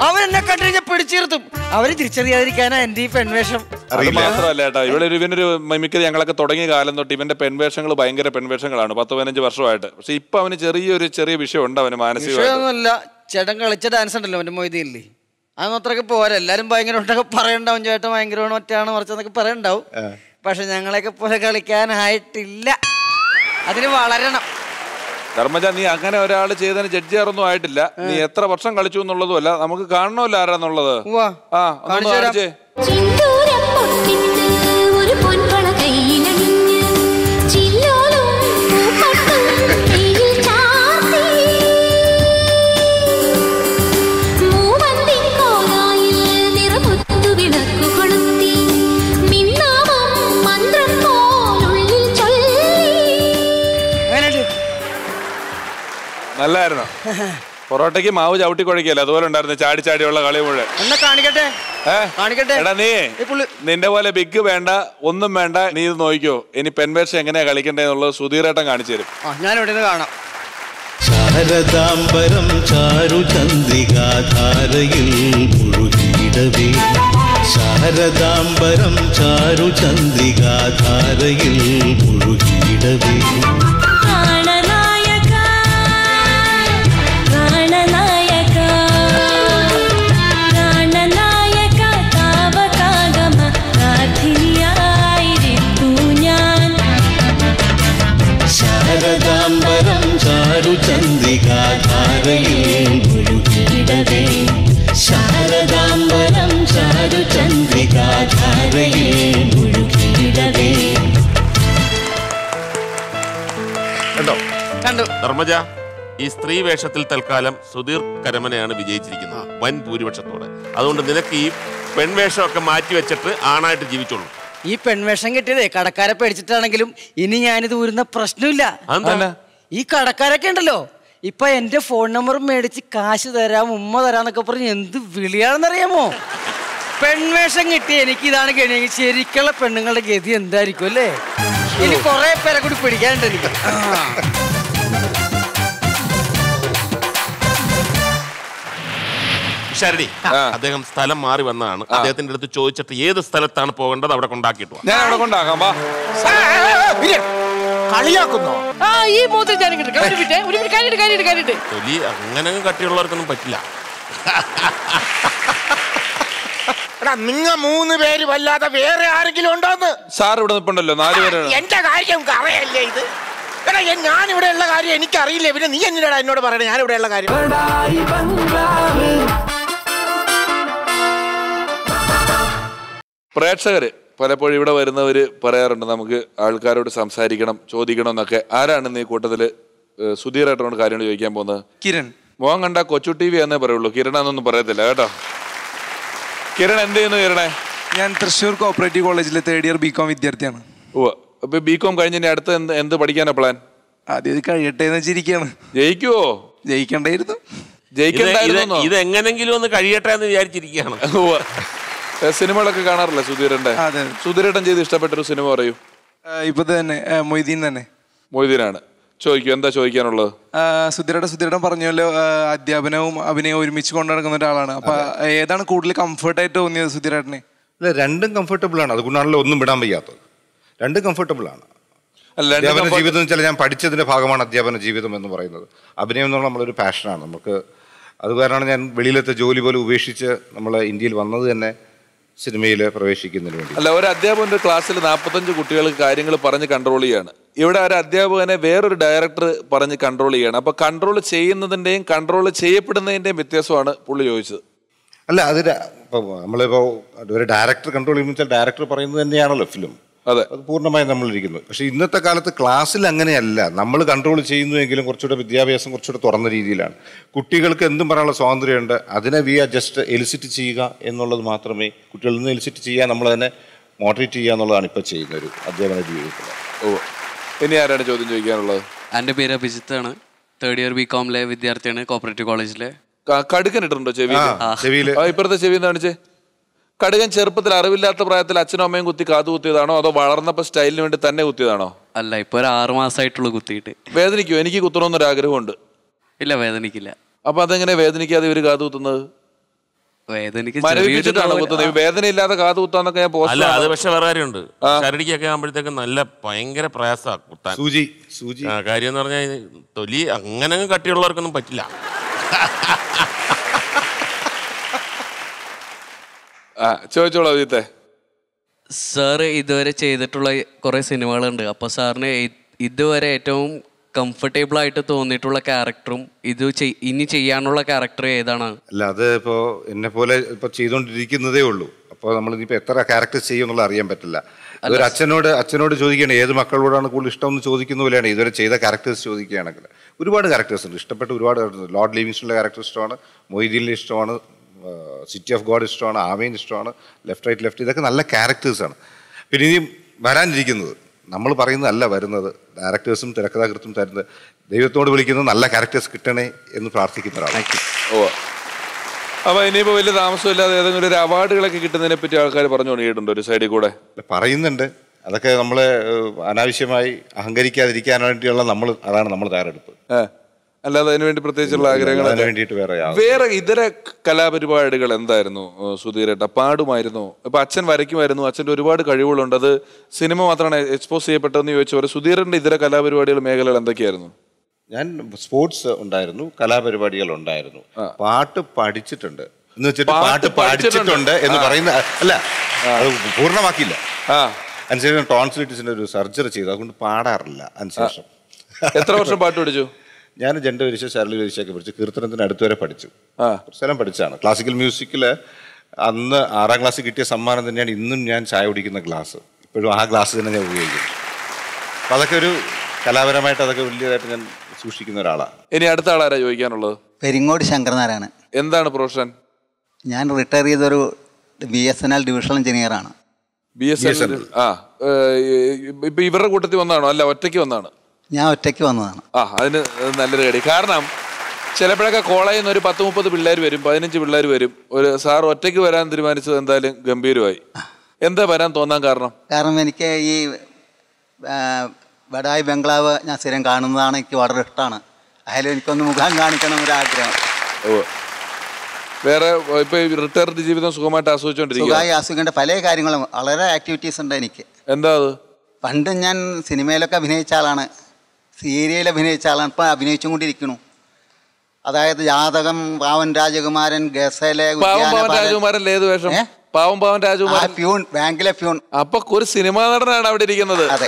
Speaker 4: അവരെന്നെ കണ്ടു കഴിഞ്ഞാൽ പിടിച്ചീർത്തും അവര് തിരിച്ചറിയാതിരിക്കാനാ എന്റെ ഈ പെൺവേഷം
Speaker 2: അത് മാത്രമല്ല ഏട്ടാ ഇവിടെ ഒരു ഇവനൊരു മിമിക്രി ഞങ്ങളൊക്കെ തുടങ്ങിയ കാലം തൊട്ട് ഇവന്റെ പെൺവേഷങ്ങൾ ഭയങ്കര പെൺവേഷങ്ങളാണ് പത്ത് പതിനഞ്ച് വർഷമായിട്ട് പക്ഷെ ഇപ്പൊ അവന് ചെറിയൊരു ചെറിയ വിഷയമുണ്ട് അവന് മാനസികമായിട്ട്
Speaker 4: വിഷയമൊന്നുമല്ല ചേട്ടൻ കളിച്ച ഡാൻസ് ഉണ്ടല്ലോ അവന്റെ മൊയ്തിയില്ലേ അതൊന്നും അത്രയൊക്കെ പോരാ എല്ലാരും ഭയങ്കര ഉണ്ടൊക്കെ പറയണ്ടാവും ചേട്ടൻ ഭയങ്കരമാണ് ഒറ്റയാണ് മറിച്ചെന്നൊക്കെ പറയണ്ടാവും പക്ഷെ ഞങ്ങളെയൊക്കെ പോലെ കളിക്കാനായിട്ടില്ല അതിന് വളരണം
Speaker 2: ധർമ്മജ നീ അങ്ങനെ ഒരാൾ ചെയ്തതിന് ജഡ്ജിയാറൊന്നും ആയിട്ടില്ല നീ എത്ര വർഷം കളിച്ചു എന്നുള്ളതും അല്ല നമുക്ക് കാണണമല്ലോ ആരാന്നുള്ളത്
Speaker 4: ഉവ്വ.
Speaker 2: ആ ഒന്നൊന്ന്
Speaker 4: കാണിച്ചു തരാം.
Speaker 2: കാണിച്ചേ
Speaker 7: ചിന്തൂരം പൊട്ടിട്ട് ഒരു പൊൻവള കയ്യിലണിഞ്ഞ് ചില്ലോലും പൂപ്പട്ടും കയ്യിൽ ചാർത്തി മൂവന്തിൻ കോലായിൽ നിറമുത്തു വിളക്കു കൊളുത്തി മിന്നാമം മന്ത്രം പോലുള്ളിൽ ചൊല്ലി
Speaker 4: അങ്ങനെയുണ്ട്
Speaker 2: നല്ലായിരുന്നു പൊറോട്ടയ്ക്ക് മാവ് ചവിട്ടി കുഴക്കിയല്ലേ അതുപോലെ ഉണ്ടായിരുന്നു ചാടി ചാടിയുള്ള കളി മുഴുവൻ
Speaker 4: എന്നാ കാണിക്കട്ടെ
Speaker 2: ഏ?
Speaker 4: കാണിക്കട്ടെ
Speaker 2: എടാ നീ
Speaker 4: ഈ പുള്ളി
Speaker 2: നിന്റെ പോലെ ബിഗ് വേണ്ട ഒന്നും വേണ്ട നീ ഇത് നോക്കിക്കോ ഇനി പെൺവേഷം എങ്ങനെയാ കളിക്കണ്ടേന്നുള്ളത് സുധീറേട്ടൻ കാണിച്ചു തരും
Speaker 4: ആ ഞാൻ ഇവിടെ നിന്ന് കാണാം
Speaker 10: ശാരദാംബരം ചാരുചന്ദ്രികാധാരയിൽ മുഴുകിയിടവേ ശാരദാംബരം ചാരുചന്ദ്രികാധാരയിൽ മുഴുകിയിടവേ
Speaker 7: പ്രാണനായക പ്രാണനായക പ്രാണനായക താവകാഗമ പ്രാർത്ഥിനിയായിരിക്കൂ ഞാൻ
Speaker 10: ശാരദാംബരം ചാരുചന്ദ്രികാധാരയിൽ മുഴുകിയിടവേ ശാരദാംബരം ചാരുചന്ദ്രികാധാരയിൽ മുഴുകിയിടവേ
Speaker 3: കണ്ടോ
Speaker 4: കണ്ടു
Speaker 3: ധർമ്മജ ഈ സ്ത്രീ വേഷത്തിൽ തൽക്കാലം സുധീർ കരമനയാണ് വിജയിച്ചിരിക്കുന്നത് വൻ ഭൂരിപക്ഷത്തോടെ അതുകൊണ്ട് നിനക്ക് ഈ പെൺവേഷമൊക്കെ മാറ്റി വെച്ചിട്ട് ആണായിട്ട് ജീവിച്ചോളൂ
Speaker 4: ഈ പെൺവേഷം കിട്ടിയതേ കടക്കാരെ പേടിച്ചിട്ടാണെങ്കിലും ഇനി ഞാനിത് ഊരുന്ന പ്രശ്നമില്ല
Speaker 3: അതെന്താ?
Speaker 4: ഈ കടക്കാരൊക്കെ ഉണ്ടല്ലോ ഇപ്പൊ എന്റെ ഫോൺ നമ്പർ മേടിച്ച് കാശ് തരാം ഉമ്മ തരാന്നൊക്കെ പറഞ്ഞ് എന്ത് വിളിയാണെന്നറിയാമോ പെൺവേഷം കിട്ടി എനിക്ക് ഇതാണ് കഴിയെങ്കിൽ ശരിക്കുള്ള പെണ്ണുങ്ങളുടെ ഗതി എന്തായിരിക്കും അല്ലേ ഇനി കുറെ പേരെ കൂടി പിടിക്കാനുണ്ട് എനിക്ക് ആ.
Speaker 3: ശരടി അദ്ദേഹം സ്ഥലം മാറി വന്നതാണ് അദ്ദേഹത്തിന്റെ അടുത്ത് ചോദിച്ചിട്ട് ഏത് സ്ഥലത്താണ് പോകേണ്ടത് അവിടെ കൊണ്ടാക്കിയിട്ട് വാ.
Speaker 2: ഞാൻ അവിടെ കൊണ്ടാക്കാം വാ
Speaker 6: കളിയാക്കുന്നോ
Speaker 1: ആ ഈ മൂത്രം ഞാൻ ഇങ്ങോട്ട് ഒരു മിനിറ്റ് ഒരു മിനിറ്റ് കാര്യമായിട്ട് കാര്യമായിട്ട് കാര്യമായിട്ട്
Speaker 3: തൊലി അങ്ങനെ കട്ടിയുള്ളവർക്കൊന്നും പറ്റില്ല
Speaker 6: എടാ നിങ്ങ മൂന്ന് പേര് വല്ലാതെ വേറെ ആരെങ്കിലും ഉണ്ടോന്ന്
Speaker 2: സാർ ഇവിടെ നിൽപ്പുണ്ടല്ലോ നാല് പേരാണ്
Speaker 6: എന്റെ കാര്യം അറിയല്ലേ ഇത് എടാ ഞാൻ ഇവിടെ ഉള്ള കാര്യം എനിക്കറിയില്ല പിന്നെ നീ എന്തിനാടാ എന്നോട് പറയണേ ഞാൻ ഇവിടെ ഉള്ള കാര്യം
Speaker 2: പ്രേക്ഷകര് പലപ്പോഴും ഇവിടെ വരുന്നവര് പറയാറുണ്ട് നമുക്ക് ആൾക്കാരോട് സംസാരിക്കണം ചോദിക്കണം എന്നൊക്കെ ആരാണ് നീ കൂട്ടത്തില് ഏഹ്, സുധീറായിട്ടോട് കാര്യങ്ങൾ ചോദിക്കാൻ പോകുന്നത്
Speaker 11: കിരൺ
Speaker 2: മോഹൻ കണ്ട കൊച്ചു ടി വി എന്നേ പറയുള്ളൂ കിരണാന്നൊന്നും പറയത്തില്ല കേട്ടോ കിരൺ എന്ത് ചെയ്യുന്നു കിരണേ
Speaker 11: ഞാൻ തൃശ്ശൂർ കോപ്പറേറ്റീവ് കോളേജിലെ തേർഡ് ഇയർ ബി കോം വിദ്യാർത്ഥിയാണ്
Speaker 2: ഓ അപ്പൊ ബി കോം കഴിഞ്ഞ് ഇനി അടുത്ത് എന്ത് എന്ത് പഠിക്കാനാ പ്ലാൻ
Speaker 11: ആദ്യം ഇത് കഴിയട്ടെ എന്ന് വെച്ചിരിക്കുകയാണ്
Speaker 2: ജയിക്കുവോ
Speaker 11: ജയിക്കണ്ടായിരുന്നു
Speaker 3: ഇത്
Speaker 2: ജയിക്കണ്ടായിരുന്നോ
Speaker 3: ഇത് എങ്ങനെങ്കിലും ഒന്ന് കഴിയട്ടെ എന്ന് വിചാരിച്ചിരിക്കുകയാണ്
Speaker 2: ഉവ്വ്. ഏ, സിനിമകളൊക്കെ കാണാറില്ല സുധീരന്റെ
Speaker 11: അതെ.
Speaker 2: സുധീരേട്ടൻ ചെയ്ത് ഇഷ്ടപ്പെട്ടൊരു സിനിമ പറയൂ
Speaker 11: ആ, ഇപ്പൊ തന്നെ ആ, മൊയ്തീൻ തന്നെ
Speaker 2: മൊയ്തീനാണ് ചോദിക്കൂ എന്താ ചോദിക്കാനുള്ളത്
Speaker 11: ആ, സുധീരയുടെ സുധീരൻ പറഞ്ഞല്ലോ ആ, അധ്യാപനവും അഭിനയവും ഒരുമിച്ച് കൊണ്ടു നടക്കുന്ന ഒരാളാണ് അപ്പൊ ഏതാണ് കൂടുതൽ കംഫർട്ടായിട്ട് തോന്നിയത് സുധീരേട്ടനെ
Speaker 9: അല്ല രണ്ടും കംഫർട്ടബിൾ ആണ് അതുകൊണ്ടാണല്ലോ ഒന്നും വിടാൻ വയ്യാത്തത് രണ്ടും കംഫർട്ടബിൾ ആണ്
Speaker 2: അല്ല രണ്ട്
Speaker 9: അധ്യാപന
Speaker 2: comfort-
Speaker 9: ജീവിതം എന്ന് വെച്ചാൽ ഞാൻ പഠിച്ചതിന്റെ ഭാഗമാണ് അധ്യാപന ജീവിതം എന്ന് പറയുന്നത് അഭിനയം എന്നുള്ള നമ്മളൊരു പാഷനാണ് നമുക്ക് അത് കാരണമാണ് ഞാൻ വെളിയിലത്തെ ജോലി പോലും ഉപേക്ഷിച്ച് നമ്മൾ ഇന്ത്യയിൽ വന്നത് തന്നെ സിനിമയിൽ പ്രവേശിക്കുന്നതിന് വേണ്ടി
Speaker 2: അല്ല ഒരു അധ്യാപകന്റെ ക്ലാസ്സിൽ നാൽപ്പത്തഞ്ച് കുട്ടികൾക്ക് കാര്യങ്ങൾ പറഞ്ഞ് കൺട്രോൾ ചെയ്യാണ് ഇവിടെ ഒരു അധ്യാപകനെ വേറൊരു ഡയറക്ടർ പറഞ്ഞ് കൺട്രോൾ ചെയ്യാണ് അപ്പൊ കൺട്രോൾ ചെയ്യുന്നതിന്റെയും കൺട്രോൾ ചെയ്യപ്പെടുന്നതിന്റെയും വ്യത്യാസമാണ് പുള്ളി ചോദിച്ചത്
Speaker 9: അല്ല അത് ര- ഇപ്പൊ നമ്മളിപ്പോ ഒരു ഡയറക്ടർ കൺട്രോൾ ചെയ്യുമ്പോൾ വെച്ചാൽ ഡയറക്ടർ പറയുന്നത് തന്നെയാണല്ലോ ഫിലിം
Speaker 2: അതെ
Speaker 9: അത് പൂർണ്ണമായും നമ്മളിരിക്കുന്നത് പക്ഷെ ഇന്നത്തെ കാലത്ത് ക്ലാസ്സിൽ അങ്ങനെയല്ല നമ്മൾ കൺട്രോൾ ചെയ്യുന്നുവെങ്കിലും കുറച്ചുകൂടെ വിദ്യാഭ്യാസം കുറച്ചുകൂടെ തുറന്ന രീതിയിലാണ് കുട്ടികൾക്ക് എന്തും പറയാനുള്ള സ്വാതന്ത്ര്യമുണ്ട് അതിനെ വി ആർ ജസ്റ്റ് എലിസിറ്റ് ചെയ്യുക എന്നുള്ളത് മാത്രമേ കുട്ടികളിൽ നിന്ന് എലിസിറ്റ് ചെയ്യാൻ നമ്മൾ തന്നെ മോട്ടിവേറ്റ് ചെയ്യുക എന്നുള്ളതാണ് ഇപ്പോൾ ചെയ്യുന്ന ഒരു അധ്യാപന ജീവിതത്തിൽ
Speaker 2: ഓ ഇനി ആരാണ് ചോദ്യം ചോദിക്കാനുള്ളത്
Speaker 12: എൻ്റെ പേര് അഭിജിത്താണ് തേർഡ് ഇയർ ബി കോമിലെ വിദ്യാർത്ഥിയാണ് കോപ്പറേറ്റീവ് കോളേജിലെ
Speaker 2: ക- കടുക്കൻ ഇട്ടിട്ടുണ്ടോ ചെവി
Speaker 9: ആ, ചെവിയില്.
Speaker 2: ഇപ്പുറത്തെ ചെവി എന്ന് കാണിച്ചേ കടുകൻ ചെറുപ്പത്തിൽ അറിവില്ലാത്ത പ്രായത്തിൽ അച്ഛനും അമ്മയും കുത്തി കാതു കുത്തിയതാണോ അതോ വളർന്നപ്പോ സ്റ്റൈലിന് വേണ്ടി തന്നെ കുത്തിയതാണോ
Speaker 12: അല്ല ഇപ്പോൾ ഒരു ആറ് മാസമായിട്ടുള്ളൂ കുത്തിയിട്ട്
Speaker 2: വേദനിക്കോ എനിക്ക് കുത്തണമെന്നൊരു ആഗ്രഹമുണ്ട്
Speaker 12: ഇല്ല വേദനിക്കില്ല
Speaker 2: അപ്പൊ അതെങ്ങനെ വേദനിക്കാതെ ഇവര് കാതു കുത്തുന്നത്
Speaker 12: വേദനയ്ക്ക്
Speaker 2: മരവിപ്പിച്ചിട്ടാണ് കുത്തുന്നത് ഈ വേദന ഇല്ലാതെ കാത് കുത്താന്നൊക്കെ ഞാൻ
Speaker 3: അല്ല അത്
Speaker 2: പോസ്റ്റ്
Speaker 3: പക്ഷെ വേറെ കാര്യമുണ്ട് ശരടിക്കൊക്കെ ആകുമ്പോഴത്തേക്ക് നല്ല ഭയങ്കര പ്രയാസ കുത്താൻ
Speaker 9: സൂചി സൂചി
Speaker 3: ആ, കാര്യം എന്ന് പറഞ്ഞാൽ തൊലി അങ്ങനെ അങ്ങ് കട്ടിയുള്ളവർക്കൊന്നും പറ്റില്ല
Speaker 2: ആ ചോദിച്ചോളൂ അജിത്തെ
Speaker 12: സാറ് ഇതുവരെ ചെയ്തിട്ടുള്ള കുറേ സിനിമകളുണ്ട് അപ്പോൾ സാറിന് ഏ- ഇതുവരെ ഏറ്റവും കംഫർട്ടബിൾ ആയിട്ട് തോന്നിയിട്ടുള്ള ക്യാരക്ടറും ഇത് ചെയ്- ഇനി ചെയ്യാനുള്ള ക്യാരക്ടർ ഏതാണ്
Speaker 9: അല്ല അത് ഇപ്പോൾ എന്നെ പോലെ ഇപ്പോൾ ചെയ്തുകൊണ്ടിരിക്കുന്നതേ ഉള്ളൂ അപ്പോൾ നമ്മൾ ഇനിയിപ്പോൾ എത്ര ക്യാരക്ടേഴ്സ് ചെയ്യും എന്നുള്ളത് അറിയാൻ പറ്റില്ല അതൊരു അച്ഛനോട് അച്ഛനോട് ചോദിക്കുകയാണ് ഏത് മക്കളോടാണ് കൂടുതൽ ഇഷ്ടം എന്ന് ചോദിക്കുന്ന പോലെയാണ് ഇതുവരെ ചെയ്ത ക്യാരക്ടേഴ്സ് ചോദിക്കുകയാണെങ്കിൽ ഒരുപാട് ക്യാരക്ടേഴ്സ് ഉണ്ട് ഇഷ്ടപ്പെട്ട ഒരുപാട് characters ഉണ്ട്. ലോർഡ് ലിവിങ്സ്റ്റണിലെ ക്യാരക്ടർ ഇഷ്ടമാണ് മൊയ്തീനിലെ ഇഷ്ടമാണ് സിറ്റി ഓഫ് ഗോഡ് ഇഷ്ടമാണ് ആമീൻ ഇഷ്ടമാണ് ലെഫ്റ്റ് റൈറ്റ് ലെഫ്റ്റ് ഇതൊക്കെ നല്ല ക്യാരക്ടേഴ്സാണ് പിന്നെ ഇനിയും വരാനിരിക്കുന്നത് നമ്മൾ പറയുന്നതല്ല വരുന്നത് ഡയറക്ടേഴ്സും തിരക്കഥാകൃത്തും തരുന്നത് ദൈവത്തോട് വിളിക്കുന്നത് നല്ല ക്യാരക്ടേഴ്സ് കിട്ടണേ എന്ന് പ്രാർത്ഥിക്കുന്ന ഒരാളാണ്
Speaker 2: ഓ അപ്പൊ ഇനിയിപ്പോ വലിയ താമസമില്ലാതെ ഏതെങ്കിലും ഒരു അവാർഡുകളൊക്കെ കിട്ടുന്നതിനെ പറ്റി ആൾക്കാർ പറഞ്ഞു തുടങ്ങിയിട്ടുണ്ട് ഒരു സൈഡിൽ കൂടെ
Speaker 9: പറയുന്നുണ്ട് അതൊക്കെ നമ്മൾ അനാവശ്യമായി അഹങ്കരിക്കാതിരിക്കാൻ വേണ്ടിയുള്ള നമ്മൾ അതാണ് നമ്മൾ തയ്യാറെടുപ്പ്
Speaker 2: ഏ, അല്ലാതെ അതിനു വേണ്ടി പ്രത്യേകിച്ചുള്ള ആഗ്രഹങ്ങൾ
Speaker 9: അതിന് വേണ്ടിയിട്ട് വേറെ യാതൊരു-
Speaker 2: വേറെ ഇതര കലാപരിപാടികൾ എന്തായിരുന്നു ഏ, സുധീരേട്ട പാടുമായിരുന്നു ഇപ്പൊ അച്ഛൻ വരയ്ക്കുമായിരുന്നു അച്ഛൻ്റെ ഒരുപാട് കഴിവുകളുണ്ട് അത് സിനിമ മാത്രമാണ് എക്സ്പോസ് ചെയ്യപ്പെട്ടതെന്ന് ചോദിച്ചു പോലെ സുധീരന്റെ ഇതര കലാപരിപാടികൾ മേഖലകൾ എന്തൊക്കെയായിരുന്നു
Speaker 9: ഞാൻ സ്പോർട്സ് ഉണ്ടായിരുന്നു കലാപരിപാടികൾ ഉണ്ടായിരുന്നു പാട്ട് പഠിച്ചിട്ടുണ്ട് എന്ന് വെച്ചിട്ട്
Speaker 2: പാട്ട്
Speaker 9: പാട്ട്
Speaker 2: പഠിച്ചിട്ടുണ്ട്.
Speaker 9: പഠിച്ചിട്ടുണ്ട് എന്ന്
Speaker 2: ആ.
Speaker 9: പറയുന്ന അല്ല അത് പൂർണ്ണമാക്കിയില്ല
Speaker 2: ആ
Speaker 9: അതിനുശേഷം ടോൺസിലിറ്റിസിന്റെ ഒരു സർജറി ചെയ്തു അതുകൊണ്ട് പാടാറില്ല അതിനുശേഷം
Speaker 2: എത്ര വർഷം പാട്ട് പഠിച്ചു
Speaker 9: ഞാൻ ജണ്ട വരിച്ച ശരളി വരിച്ചൊക്കെ പഠിച്ചു കീർത്തനത്തിന് അടുത്തുവരെ പഠിച്ചു
Speaker 2: ആ
Speaker 9: കുറച്ച് സ്ഥലം പഠിച്ചാണ് ക്ലാസിക്കൽ മ്യൂസിക്കിൽ അന്ന് ആറാം ക്ലാസ്സിൽ കിട്ടിയ സമ്മാനം തന്നെയാണ് ഇന്നും ഞാൻ ചായ കുടിക്കുന്ന ഗ്ലാസ് ഇപ്പോഴും ആ ഗ്ലാസ് തന്നെ ഞാൻ ഉപയോഗിക്കുന്നു അപ്പം അതൊക്കെ ഒരു കലാപരമായിട്ട് അതൊക്കെ വലിയതായിട്ട് ഞാൻ സൂക്ഷിക്കുന്ന ഒരാളാണ്
Speaker 2: ഇനി അടുത്ത ആളാരാ ചോദിക്കാനുള്ളത്
Speaker 13: പെരിങ്ങോട് ശങ്കരനാരായണൻ
Speaker 2: എന്താണ് പ്രൊഫഷൻ
Speaker 13: ഞാൻ റിട്ടയർ ചെയ്തൊരു B S N L divisional എഞ്ചിനീയറാണ്
Speaker 2: ബി എസ് എൻ ആ ഏ, ഇപ്പൊ ഇവരുടെ കൂട്ടത്തിൽ വന്നാണോ അല്ല ഒറ്റയ്ക്ക് വന്നാണ്
Speaker 13: ഞാൻ ഒറ്റയ്ക്ക് വന്നതാണ്
Speaker 2: ആ അതിന് നല്ലൊരു കാര്യം കാരണം ചിലപ്പോഴൊക്കെ കോളേജിൽ നിന്ന് ഒരു പത്ത് മുപ്പത് പിള്ളേർ വരും പതിനഞ്ച് പിള്ളേർ വരും ഒരു സാർ ഒറ്റയ്ക്ക് വരാൻ തീരുമാനിച്ചത് എന്തായാലും ഗംഭീരമായി എന്താ വരാൻ തോന്നാൻ കാരണം
Speaker 13: കാരണം എനിക്ക് ഈ ആ, ബഡായി ബംഗ്ലാവ് ഞാൻ സ്ഥിരം കാണുന്നതാണ് എനിക്ക് വളരെ ഇഷ്ടമാണ് അതിൽ എനിക്കൊന്ന് മുഖം കാണിക്കണം എന്നൊരാഗ്രഹം
Speaker 2: ഓ വേറെ ഇപ്പൊ റിട്ടയർഡ് ജീവിതം സുഖമായിട്ട് ആസ്വദിച്ചുകൊണ്ടിരിക്കുക
Speaker 13: സുഖമായി ആസ്വദിക്കേണ്ട പല കാര്യങ്ങളും വളരെ ആക്ടിവിറ്റീസ് ഉണ്ട് എനിക്ക്
Speaker 2: എന്താ അത്
Speaker 13: പണ്ട് ഞാൻ സിനിമയിലൊക്കെ അഭിനയിച്ച ആളാണ് സീരിയൽ അഭിനയിച്ച ആളാണ് ഇപ്പം അഭിനയിച്ചും കൊണ്ടിരിക്കുന്നു അതായത് ജാതകം പാവൻ രാജകുമാരൻ ഗസലെ
Speaker 2: പാവം പാവൻ
Speaker 13: ഉദ്യാനപാലൻ.
Speaker 2: രാജകുമാരൻ ഏത് വേഷം പാവം പാവൻ
Speaker 13: ആ
Speaker 2: രാജകുമാരൻ
Speaker 13: പ്യൂൺ ബാങ്കിലെ പ്യൂൺ
Speaker 2: അപ്പൊ ഒരു സിനിമാ നടനാണ് അവിടെ ഇരിക്കുന്നത്
Speaker 13: അതെ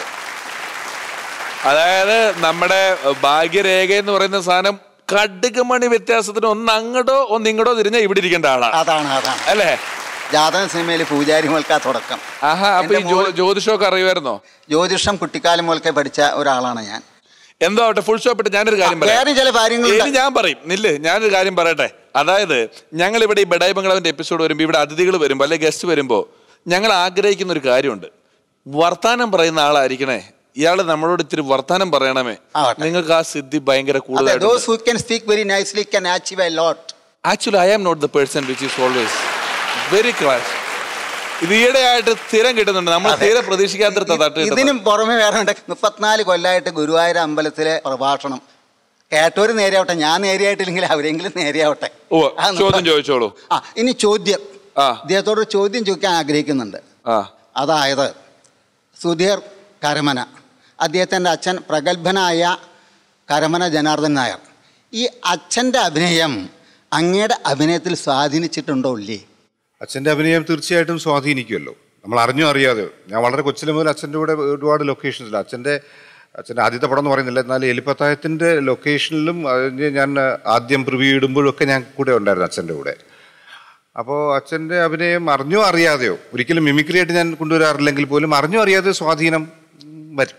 Speaker 2: അതായത് നമ്മുടെ ഭാഗ്യരേഖ എന്ന് പറയുന്ന സാധനം കടുക് മണി വ്യത്യാസത്തിന് ഒന്ന് അങ്ങോട്ടോ ഒന്ന് ഇങ്ങോട്ടോ തിരിഞ്ഞാൽ ഇവിടെ ഇരിക്കേണ്ട ആളാണ്
Speaker 13: അതാണ് അതാണ്
Speaker 2: അല്ലേ
Speaker 13: ജാതക സിനിമയിൽ പൂജാരി മുതൽക്കാ തുടക്കം
Speaker 2: ആഹാ അപ്പൊ ഈ ജ്യോ- ജ്യോതിഷമൊക്കെ അറിയുമായിരുന്നോ
Speaker 13: ജ്യോതിഷം കുട്ടിക്കാലം മുതൽക്കേ പഠിച്ച ഒരാളാണ് ഞാൻ
Speaker 2: എന്തോ ആവട്ടെ ഫുൾ സ്റ്റോപ്പ് ഇട്ട് ഞാനൊരു കാര്യം പറയാം
Speaker 13: വേറെ ചില കാര്യങ്ങളുണ്ട്.
Speaker 2: ഇനി ഞാൻ പറയും നില്ല് ഞാനൊരു കാര്യം പറയട്ടെ അതായത് ഞങ്ങൾ ഇവിടെ ഈ ബഡായി ബംഗ്ലാവിന്റെ എപ്പിസോഡ് വരുമ്പോൾ ഇവിടെ അതിഥികൾ വരുമ്പോൾ അല്ലെ ഗസ്റ്റ് വരുമ്പോൾ ഞങ്ങൾ ആഗ്രഹിക്കുന്ന ഒരു കാര്യമുണ്ട് വർത്താനം പറയുന്ന ആളായിരിക്കണേ ഇയാള് നമ്മളോട് ഇത്തിരി വർത്താനം പറയണമേ നിങ്ങൾക്ക് ആ സിദ്ധി ഭയങ്കര
Speaker 13: അതെ
Speaker 2: കൂടുതലായിട്ട്
Speaker 13: those who can speak very nicely can achieve a lot
Speaker 2: actually I am not the person which is always very class ഇത് ഈയിടെയായിട്ട് സ്ഥിരം കിട്ടുന്നുണ്ട് നമ്മൾ തീരെ പ്രതീക്ഷിക്കാത്ത തട്ട്
Speaker 13: ഇതിനും പുറമെ വേറെ ഉണ്ട് മുപ്പത്തിനാല് കൊല്ലമായിട്ട് ഗുരുവായൂർ അമ്പലത്തിലെ പ്രഭാഷണം കേട്ടവര് നേരെയാവട്ടെ ഞാൻ നേരെയായിട്ടില്ലെങ്കിൽ അവരെങ്കിലും നേരെയാവട്ടെ
Speaker 2: ഓ
Speaker 13: ആ,
Speaker 2: ചോദ്യം ചോദിച്ചോളൂ
Speaker 13: ആ ഇനി ചോദ്യം
Speaker 2: ആ
Speaker 13: ഇദ്ദേഹത്തോട് ഒരു ചോദ്യം ചോദിക്കാൻ ആഗ്രഹിക്കുന്നുണ്ട്
Speaker 2: ആ
Speaker 13: അതായത് സുധീർ കരമന അദ്ദേഹത്തിൻ്റെ അച്ഛൻ പ്രഗത്ഭനായ കരമന ജനാർദ്ദൻ നായർ ഈ അച്ഛൻ്റെ അഭിനയം അങ്ങയുടെ അഭിനയത്തിൽ സ്വാധീനിച്ചിട്ടുണ്ടോ ഇല്ലേ
Speaker 9: അച്ഛൻ്റെ അഭിനയം തീർച്ചയായിട്ടും സ്വാധീനിക്കുമല്ലോ നമ്മൾ അറിഞ്ഞോ അറിയാതെയോ ഞാൻ വളരെ കൊച്ചിലെ മുതൽ അച്ഛൻ്റെ കൂടെ ഒരുപാട് ലൊക്കേഷൻസിൽ അച്ഛൻ്റെ അച്ഛൻ്റെ ആദ്യത്തെ പടം എന്ന് പറയുന്നില്ല എന്നാൽ എലിപ്പത്തായത്തിൻ്റെ ലൊക്കേഷനിലും അതിന് ഞാൻ ആദ്യം പ്രിവ്യൂ ഇടുമ്പോഴൊക്കെ ഞാൻ കൂടെ ഉണ്ടായിരുന്നു അച്ഛൻ്റെ കൂടെ അപ്പോൾ അച്ഛൻ്റെ അഭിനയം അറിഞ്ഞോ അറിയാതെയോ ഒരിക്കലും മിമിക്രി ആയിട്ട് ഞാൻ കൊണ്ടുവരാറില്ലെങ്കിൽ പോലും അറിഞ്ഞോ അറിയാതെ സ്വാധീനം ഉം, വരും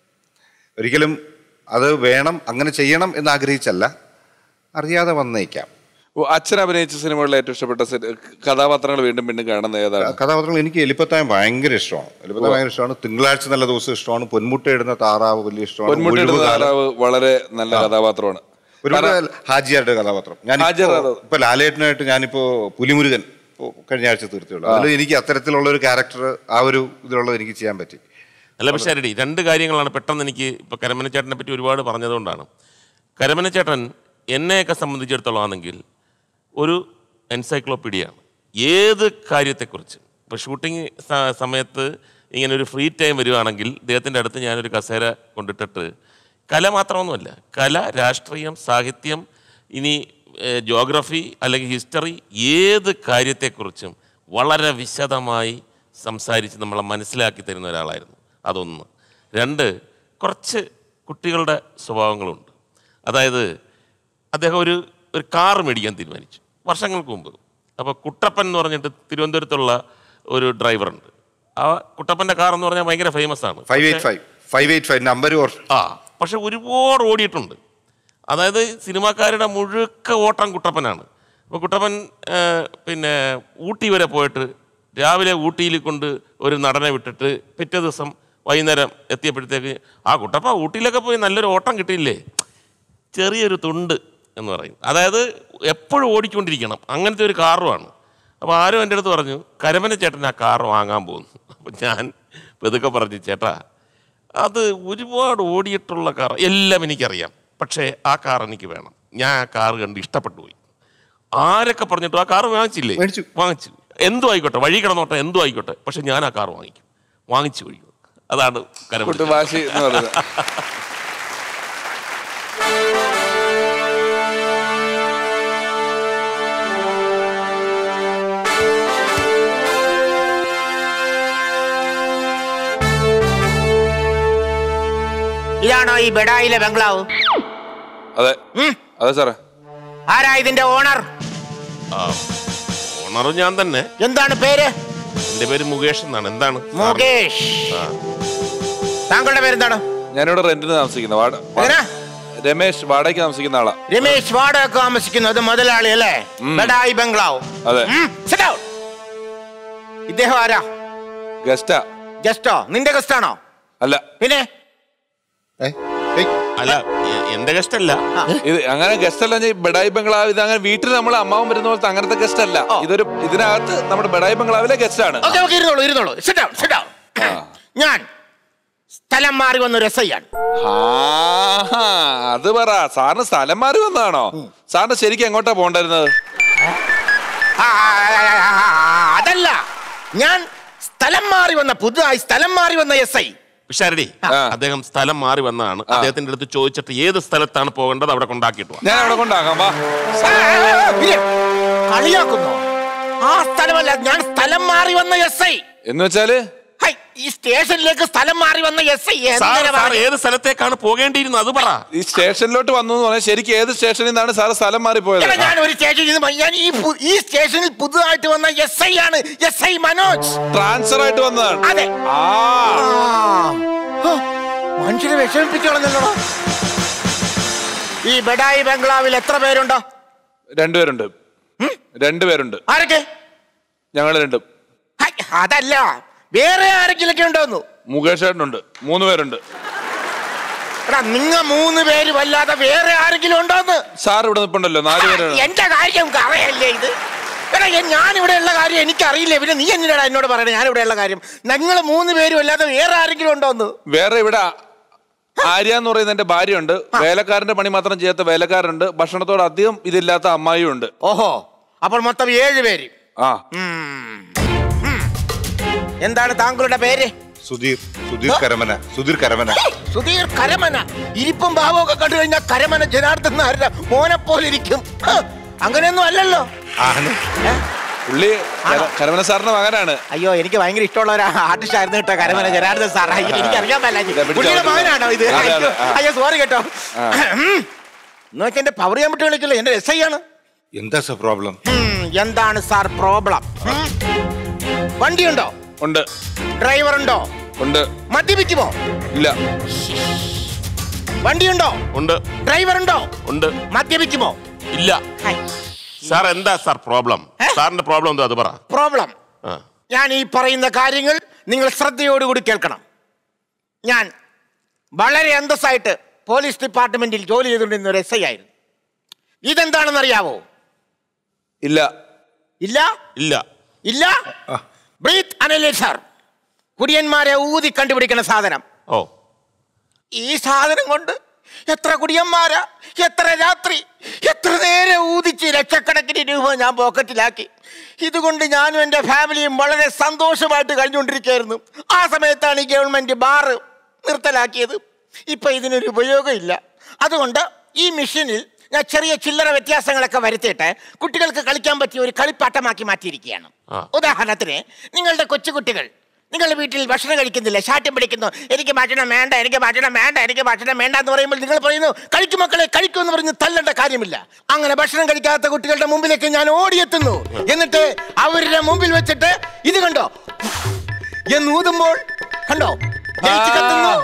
Speaker 9: ഒരിക്കലും അത് വേണം അങ്ങനെ ചെയ്യണം എന്ന് ആഗ്രഹിച്ചല്ല അറിയാതെ വന്നേക്കാം
Speaker 2: ഓ, അച്ഛൻ അഭിനയിച്ച സിനിമകളിൽ ഏറ്റവും ഇഷ്ടപ്പെട്ട സി- കഥാപാത്രങ്ങൾ വീണ്ടും വീണ്ടും കാണുന്ന ഏതാണ്
Speaker 9: കഥാപാത്രങ്ങൾ എനിക്ക് എലിപ്പത്തായം ഭയങ്കര ഇഷ്ടമാണ് എലിപ്പത്തായം ഭയങ്കര ഇഷ്ടമാണ് തിങ്കളാഴ്ച നല്ല ദിവസം ഇഷ്ടമാണ് പൊന്മുട്ടയിടുന്ന താറാവ് വലിയ ഇഷ്ടമാണ്
Speaker 2: പൊന്മുട്ടിയുടെ
Speaker 9: ഒഴിവുകാലം.
Speaker 2: താറാവ് വളരെ നല്ല കഥാപാത്രമാണ്
Speaker 9: ഒരുപാട് ഹാജിയാരുടെ കഥാപാത്രം ഞാൻ
Speaker 2: ഹാജിയാരുടെ
Speaker 9: ഇപ്പൊ ലാലേട്ടനായിട്ട് ഞാനിപ്പോ പുലിമുരുകൻ ഇപ്പോ കഴിഞ്ഞ ആഴ്ച തീർത്തുള്ളൂ
Speaker 3: ആ.
Speaker 9: അതിൽ എനിക്ക് അത്തരത്തിലുള്ള ഒരു ക്യാരക്ടർ ആ ഒരു ഇതിലുള്ളത് എനിക്ക് ചെയ്യാൻ പറ്റി
Speaker 3: അല്ല പക്ഷേ അരടി രണ്ട് കാര്യങ്ങളാണ് പെട്ടെന്ന് എനിക്ക് ഇപ്പോൾ കരമനച്ചേട്ടനെ പറ്റി ഒരുപാട് പറഞ്ഞതുകൊണ്ടാണ് കരമനച്ചേട്ടൻ എന്നെയൊക്കെ സംബന്ധിച്ചിടത്തോളം ആണെങ്കിൽ ഒരു എൻസൈക്ലോപ്പീഡിയയാണ് ഏത് കാര്യത്തെക്കുറിച്ച് ഇപ്പോൾ ഷൂട്ടിംഗ് സ- സമയത്ത് ഇങ്ങനെ ഒരു ഫ്രീ ടൈം വരുവാണെങ്കിൽ ഇദ്ദേഹത്തിൻ്റെ അടുത്ത് ഞാനൊരു കസേര കൊണ്ടിട്ടിട്ട് കല മാത്രമൊന്നുമല്ല കല രാഷ്ട്രീയം സാഹിത്യം ഇനി ജോഗ്രഫി അല്ലെങ്കിൽ ഹിസ്റ്ററി ഏത് കാര്യത്തെക്കുറിച്ചും വളരെ വിശദമായി സംസാരിച്ച് നമ്മളെ മനസ്സിലാക്കി തരുന്ന ഒരാളായിരുന്നു അതൊന്ന് രണ്ട് കുറച്ച് കുട്ടികളുടെ സ്വഭാവങ്ങളുണ്ട് അതായത് അദ്ദേഹം ഒരു ഒരു കാർ മേടിക്കാൻ തീരുമാനിച്ചു വർഷങ്ങൾക്ക് മുമ്പ് അപ്പോൾ കുട്ടപ്പൻ എന്ന് പറഞ്ഞിട്ട് തിരുവനന്തപുരത്തുള്ള ഒരു ഡ്രൈവറുണ്ട് ആ കുട്ടപ്പൻ്റെ കാർ എന്ന് പറഞ്ഞാൽ ഭയങ്കര ഫേമസ് ആണ്
Speaker 9: five eight five five eight five number
Speaker 3: ആ പക്ഷെ ഒരുപാട് ഓടിയിട്ടുണ്ട് അതായത് സിനിമാക്കാരുടെ മുഴുക്ക ഓട്ടം കുട്ടപ്പനാണ് അപ്പോൾ കുട്ടപ്പൻ ആ, പിന്നെ ഊട്ടി വരെ പോയിട്ട് രാവിലെ ഊട്ടിയിൽ കൊണ്ട് ഒരു നടനെ വിട്ടിട്ട് പിറ്റേ ദിവസം വൈകുന്നേരം എത്തിയപ്പോഴത്തേക്ക് ആ കുട്ടപ്പ ഊട്ടിയിലൊക്കെ പോയി നല്ലൊരു ഓട്ടം കിട്ടിയില്ലേ ചെറിയൊരു തുണ്ട് എന്ന് പറയും അതായത് എപ്പോഴും ഓടിക്കൊണ്ടിരിക്കണം അങ്ങനത്തെ ഒരു കാറുമാണ് അപ്പോൾ ആരും എൻ്റെ അടുത്ത് പറഞ്ഞു കരമന ചേട്ടൻ ആ കാർ വാങ്ങാൻ പോകുന്നു അപ്പം ഞാൻ പെതുക്കെ പറഞ്ഞു ചേട്ടാ അത് ഒരുപാട് ഓടിയിട്ടുള്ള കാർ എല്ലാം എനിക്കറിയാം പക്ഷേ ആ കാർ എനിക്ക് വേണം ഞാൻ ആ കാർ കണ്ട് ഇഷ്ടപ്പെട്ടു പോയി ആരൊക്കെ പറഞ്ഞിട്ടും ആ കാർ വാങ്ങിച്ചില്ലേ വാങ്ങിച്ചു എന്തു ആയിക്കോട്ടെ വഴി കിടന്നോട്ടെ എന്തു ആയിക്കോട്ടെ പക്ഷെ ഞാൻ ആ കാർ വാങ്ങിക്കും വാങ്ങിച്ചു കഴിയും അതാണ് കരമന
Speaker 2: കുട്ടി വാശി എന്ന് പറയുന്നത്
Speaker 6: ഇതാണോ ഈ ബെഡായിലെ ബംഗ്ലാവ്
Speaker 2: അതെ അതെ സാറേ
Speaker 6: ആരാ ഇതിന്റെ ഓണർ
Speaker 3: ഓണർ ഞാൻ തന്നെ
Speaker 6: എന്താണ് പേര്
Speaker 3: എന്റെ പേര് മുകേഷ് എന്നാണ് എന്താണ്
Speaker 6: മുകേഷ്
Speaker 3: ആ.
Speaker 6: താങ്കളുടെ പേരെന്താണ്
Speaker 2: ഞാനിവിടെ റെന്റിന് താമസിക്കുന്ന വാട
Speaker 6: എങ്ങനെ?
Speaker 2: രമേശ് വാടകയ്ക്ക് താമസിക്കുന്ന ആളാ
Speaker 6: രമേശ് വാടക താമസിക്കുന്നത് മുതലാളി അല്ലേ ബെഡായി ബംഗ്ലാവ്
Speaker 2: അതെ
Speaker 6: ഉം, sit down. ഇദ്ദേഹം ആരാ
Speaker 2: ഗസ്റ്റാ
Speaker 6: ജസ്റ്റോ നിന്റെ ഗസ്റ്റാണോ
Speaker 2: അല്ല
Speaker 6: പിന്നെ
Speaker 3: അല്ല എ- എന്റെ ഗസ്റ്റ് അല്ല
Speaker 2: ഇത് അങ്ങനെ ഗസ്റ്റ് അല്ല ഈ ബഡായി ബംഗ്ലാവ് ഇത് അങ്ങനെ വീട്ടിൽ നമ്മൾ അമ്മാവൻ വരുന്ന പോലത്തെ അങ്ങനത്തെ ഗസ്റ്റ് അല്ല ഇതൊരു ഇതിനകത്ത് നമ്മുടെ ബഡായി ബംഗ്ലാവിലെ ഗസ്റ്റ് ആണ്
Speaker 6: ഓക്കെ ഓക്കെ ഇരുന്നോളൂ ഇരുന്നോളൂ sit down, sit down. ഞാൻ സ്ഥലം മാറി വന്ന ഒരു എസ് ഐ ആണ്
Speaker 2: ആഹാ, അത് പറ സാറിന് സ്ഥലം മാറി വന്നതാണോ സാറിന് ശരിക്കും എങ്ങോട്ടാ പോണ്ടായിരുന്നത്
Speaker 6: ആ, ആ, ആ, ആ, ആ, ആ, അതല്ല ഞാൻ സ്ഥലം മാറി വന്ന പുതുതായി സ്ഥലം മാറി വന്ന എസ് ഐ
Speaker 3: പിഷാരടി അദ്ദേഹം സ്ഥലം മാറി വന്നതാണ് അദ്ദേഹത്തിന്റെ അടുത്ത് ചോദിച്ചിട്ട് ഏത് സ്ഥലത്താണ് പോകേണ്ടത് അവിടെ കൊണ്ടാക്കിയിട്ട് വാ.
Speaker 2: ഞാൻ അവിടെ കൊണ്ടാകാം വാ
Speaker 6: കളിയാക്കുന്നു ആ സ്ഥലമല്ല ഞാൻ സ്ഥലം മാറി വന്ന എസ് ഐ
Speaker 2: എന്ന് വെച്ചാല്
Speaker 6: ഈ സ്റ്റേഷനിലേക്ക് സ്ഥലം മാറി വന്ന എസ് ഐ
Speaker 3: സാർ സാർ ഏത് സ്ഥലത്തേക്കാണ് പോകേണ്ടിയിരുന്നത് അത് പറ
Speaker 2: ഈ സ്റ്റേഷനിലോട്ട് വന്നു എന്ന് പറഞ്ഞാൽ ശരിക്കും ഏത് സ്റ്റേഷനിൽ നിന്നാണ് സാറ് സ്ഥലം മാറിപ്പോയത്
Speaker 6: ഞാൻ ഒരു സ്റ്റേഷനിൽ നിന്ന് പോയി. ഞാൻ ഈ പു- ഈ സ്റ്റേഷനിൽ പുതുതായിട്ട് വന്ന എസ് ഐ ആണ് എസ് ഐ മനോജ്
Speaker 2: ട്രാൻസ്ഫർ ആയിട്ട് വന്നതാണ്
Speaker 6: അതെ
Speaker 2: ആ
Speaker 6: ആ, മനുഷ്യരെ വിഷമിപ്പിച്ചോളഞ്ഞല്ലോ ഈ ബഡായി ബംഗ്ലാവിൽ എത്ര പേരുണ്ടോ
Speaker 2: രണ്ടുപേരുണ്ട് രണ്ടുപേരുണ്ട്
Speaker 6: ആരൊക്കെ
Speaker 2: ഞങ്ങൾ രണ്ടും
Speaker 6: ഹൈ, അതല്ല വേറെ ആരെങ്കിലൊക്കെ ഉണ്ടോന്നു
Speaker 2: മുകേഷ് ഏട്ടനുണ്ട് മൂന്ന് പേരുണ്ട്
Speaker 6: എടാ നിങ്ങ മൂന്ന് പേര് വല്ലാതെ വേറെ ആരെങ്കിലും ഉണ്ടോന്ന്
Speaker 2: സാർ ഇവിടെ നിൽപ്പുണ്ടല്ലോ നാല് പേരാണ്
Speaker 6: എന്റെ കാര്യം അറിയല്ലേ ഇത് എടാ ഞാൻ ഇവിടെ ഉള്ള കാര്യം എനിക്കറിയില്ല പിന്നെ നീ എന്തിനാടാ എന്നോട് പറയണേ ഞാൻ ഇവിടെ ഉള്ള കാര്യം നിങ്ങൾ മൂന്ന് പേരും അല്ലാതെ വേറെ ആരെങ്കിലും ഉണ്ടോന്ന്
Speaker 2: വേറെ ഇവിടെ ആര്യ എന്ന് പറയുന്ന എന്റെ ഭാര്യയുണ്ട് വേലക്കാരന്റെ പണി മാത്രം ചെയ്യാത്ത വേലക്കാരുണ്ട് ഭക്ഷണത്തോട് അധികം ഇതില്ലാത്ത അമ്മായിയും ഉണ്ട്
Speaker 6: ഓഹോ അപ്പോൾ മൊത്തം ഏഴ് പേര്
Speaker 2: ആ
Speaker 6: എന്താണ് താങ്കളുടെ പേര്
Speaker 9: സുധീർ സുധീർ കരമന സുധീർ കരമന
Speaker 6: സുധീർ കരമന ഇരിപ്പും ഭാവമൊക്കെ കണ്ടു കഴിഞ്ഞാൽ കരമന ജനാർദ്ദൻ നായരുടെ മോനെ പോലെ ഇരിക്കും ഹ, അങ്ങനെയൊന്നും അല്ലല്ലോ
Speaker 2: പുള്ളി കര- കരമന സാറിന്റെ മകനാണ്
Speaker 6: അയ്യോ എനിക്ക് ഭയങ്കര ഇഷ്ടമുള്ള ഒരു ആർട്ടിസ്റ്റ് ആയിരുന്നു കേട്ടോ കരമന ജനാർദ്ദൻ സാർ അയ്യോ, എനിക്ക് അറിയാൻ
Speaker 2: ഇതാ
Speaker 6: പറ്റില്ല
Speaker 2: പിടിച്ചോ,
Speaker 6: പുള്ളിയുടെ
Speaker 2: പിടിച്ചോ.
Speaker 6: മകനാണോ ഇത്
Speaker 2: അതെ, അതെ,
Speaker 6: അയ്യോ,
Speaker 2: ആ.
Speaker 6: അയ്യോ സോറി കേട്ടോ
Speaker 2: ആ.
Speaker 6: എന്ന് വെച്ചാൽ എന്റെ പവർ ചെയ്യാൻ പറ്റി വിളിക്കില്ല എന്റെ എസ് ഐ ആണ്
Speaker 9: എന്താ സർ പ്രോബ്ലം
Speaker 6: ഉം, എന്താണ് സാർ പ്രോബ്ലം വണ്ടിയുണ്ടോ
Speaker 2: ഉണ്ട്
Speaker 6: ഡ്രൈവർ ഉണ്ടോ
Speaker 2: ഉണ്ട്
Speaker 6: മദ്യപിക്കുമോ
Speaker 2: ഇല്ല
Speaker 6: വണ്ടിയുണ്ടോ
Speaker 3: ഉണ്ട്
Speaker 6: ഡ്രൈവർ ഉണ്ടോ
Speaker 3: ഉണ്ട്
Speaker 6: മദ്യപിക്കുമോ
Speaker 3: ഇല്ല സാർ എന്താ സാർ പ്രോബ്ലം സാറിന്റെ പ്രോബ്ലം എന്തോ അത് പറ
Speaker 6: പ്രോബ്ലം
Speaker 3: ആ.
Speaker 6: ഞാൻ ഈ പറയുന്ന കാര്യങ്ങൾ നിങ്ങൾ ശ്രദ്ധയോടുകൂടി കേൾക്കണം ഞാൻ വളരെ അന്തസ്സായിട്ട് പോലീസ് ഡിപ്പാർട്ട്മെന്റിൽ ജോലി ചെയ്തുകൊണ്ടിരുന്ന ഒരു എസ് ഐ ആയിരുന്നു ഇതെന്താണെന്ന് അറിയാവോ
Speaker 2: ഇല്ല
Speaker 6: ഇല്ല
Speaker 3: ഇല്ല
Speaker 6: ഇല്ല ബ്രീത്ത് അനലൈസർ കുടിയന്മാരെ ഊതി കണ്ടുപിടിക്കുന്ന സാധനം
Speaker 3: ഓ
Speaker 6: ഈ സാധനം കൊണ്ട് എത്ര കുടിയന്മാരാ എത്ര രാത്രി എത്ര നേരെ ഊതിച്ച് ലക്ഷക്കണക്കിന് രൂപ ഞാൻ പോക്കറ്റിലാക്കി ഇതുകൊണ്ട് ഞാനും എൻ്റെ ഫാമിലിയും വളരെ സന്തോഷമായിട്ട് കഴിഞ്ഞുകൊണ്ടിരിക്കുകയായിരുന്നു ആ സമയത്താണ് ഈ ഗവൺമെന്റ് ബാറ് നിർത്തലാക്കിയത് ഇപ്പൊ ഇതിനൊരു ഉപയോഗമില്ല അതുകൊണ്ട് ഈ മെഷീനിൽ ഞാൻ ചെറിയ ചില്ലറ വ്യത്യാസങ്ങളൊക്കെ വരുത്തിയിട്ട് കുട്ടികൾക്ക് കളിക്കാൻ പറ്റിയ ഒരു കളിപ്പാട്ടമാക്കി മാറ്റിയിരിക്കുകയാണ് ഉദാഹരണത്തിന് നിങ്ങളുടെ കൊച്ചുകുട്ടികൾ നിങ്ങളുടെ വീട്ടിൽ ഭക്ഷണം കഴിക്കുന്നില്ല ശാഠ്യം പിടിക്കുന്നു എനിക്ക് ഭക്ഷണം വേണ്ട എനിക്ക് ഭക്ഷണം വേണ്ട എനിക്ക് ഭക്ഷണം വേണ്ട എന്ന് പറയുമ്പോൾ നിങ്ങൾ പറയുന്നു കഴിക്കും മക്കളെ കഴിക്കൂ എന്ന് പറഞ്ഞ് തല്ലേണ്ട കാര്യമില്ല അങ്ങനെ ഭക്ഷണം കഴിക്കാത്ത കുട്ടികളുടെ മുമ്പിലേക്ക് ഞാൻ ഓടിയെത്തുന്നു എന്നിട്ട് അവരുടെ മുമ്പിൽ വെച്ചിട്ട് ഇത് കണ്ടോ എന്ന് ഊതുമ്പോൾ കണ്ടോ ലൈറ്റ് കത്തുന്നു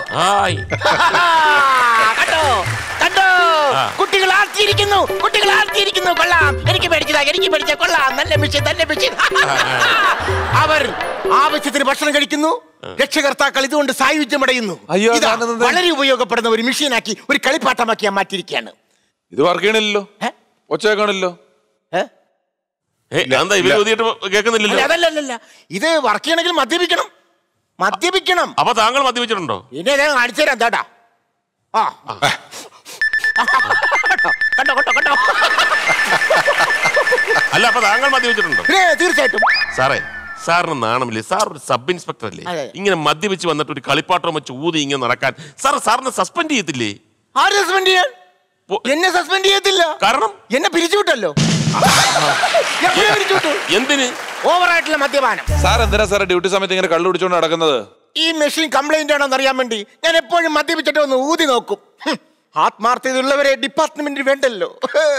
Speaker 6: കണ്ടോ കണ്ടോ കുട്ടികൾ ആർത്തിയിരിക്കുന്നു കുട്ടികൾ ആർത്തിയിരിക്കുന്നു കൊള്ളാം എനിക്ക് പേടിച്ചതാ എനിക്ക് പേടിച്ച കൊള്ളാം നല്ല മിഷൻ നല്ല മിഷൻ അവർ ആവശ്യത്തിന് ഭക്ഷണം കഴിക്കുന്നു രക്ഷകർത്താക്കൾ ഇതുകൊണ്ട് സായുജ്യമടയുന്നു
Speaker 2: അയ്യോ,
Speaker 6: ഇതാ,
Speaker 2: അതാണെന്നത്.
Speaker 6: വളരെ ഉപയോഗപ്പെടുന്ന ഒരു മെഷീനാക്കി ഒരു കളിപ്പാട്ടമാക്കി ഞാൻ മാറ്റിയിരിക്കുകയാണ്
Speaker 2: ഇത് വർക്ക് ചെയ്യണില്ലല്ലോ ഒച്ച കേൾക്കണില്ലോ
Speaker 3: എന്താ ഇവര് ഊതിയിട്ട് കേൾക്കുന്നില്ലല്ലോ
Speaker 6: അല്ല, അതല്ല അല്ലല്ല ഇത് വർക്ക് ചെയ്യണമെങ്കിൽ മദ്യപിക്കണം മദ്യപിക്കണം
Speaker 3: അപ്പൊ താങ്കൾ മദ്യപിച്ചിട്ടുണ്ടോ
Speaker 6: ഇനി ഞാൻ കാണിച്ചു തരാം എന്താട്ടാ ആ കണ്ടോ കണ്ടോ കണ്ടോ
Speaker 3: അല്ല അപ്പൊ താങ്കൾ മദ്യപിച്ചിട്ടുണ്ടോ
Speaker 6: പിന്നെ തീർച്ചയായിട്ടും
Speaker 3: സാറേ സാറിന് നാണമില്ലേ സാർ ഒരു സബ് ഇൻസ്പെക്ടർ അല്ലേ
Speaker 6: അതെ.
Speaker 3: ഇങ്ങനെ മദ്യപിച്ച് വന്നിട്ട് ഒരു കളിപ്പാട്ടം വെച്ച് ഊതി ഇങ്ങനെ നടക്കാൻ സാർ സാറിനെ സസ്പെൻഡ് ചെയ്യത്തില്ലേ
Speaker 6: ആര് സസ്പെൻഡ് ചെയ്യാൻ എന്നെ സസ്പെൻഡ് ചെയ്യത്തില്ല
Speaker 3: കാരണം
Speaker 6: എന്നെ പിരിച്ചുവിട്ടല്ലോ എപ്പോഴും പിരിച്ചുവിട്ടു
Speaker 3: എന്തിന്
Speaker 6: ഓവറായിട്ടുള്ള മദ്യപാനം
Speaker 2: സാർ എന്തിനാ സാറേ ഡ്യൂട്ടി സമയത്ത് ഇങ്ങനെ കള്ളു പിടിച്ചോണ്ട് നടക്കുന്നത്
Speaker 6: ഈ മെഷീൻ കംപ്ലൈന്റ് ആണോ അറിയാൻ വേണ്ടി ഞാൻ എപ്പോഴും മദ്യപിച്ചിട്ട് ഒന്ന് ഊതി നോക്കും ഹും, ആത്മാർത്ഥതയുള്ളവരെ ഡിപ്പാർട്ട്മെന്റിന് വേണ്ടല്ലോ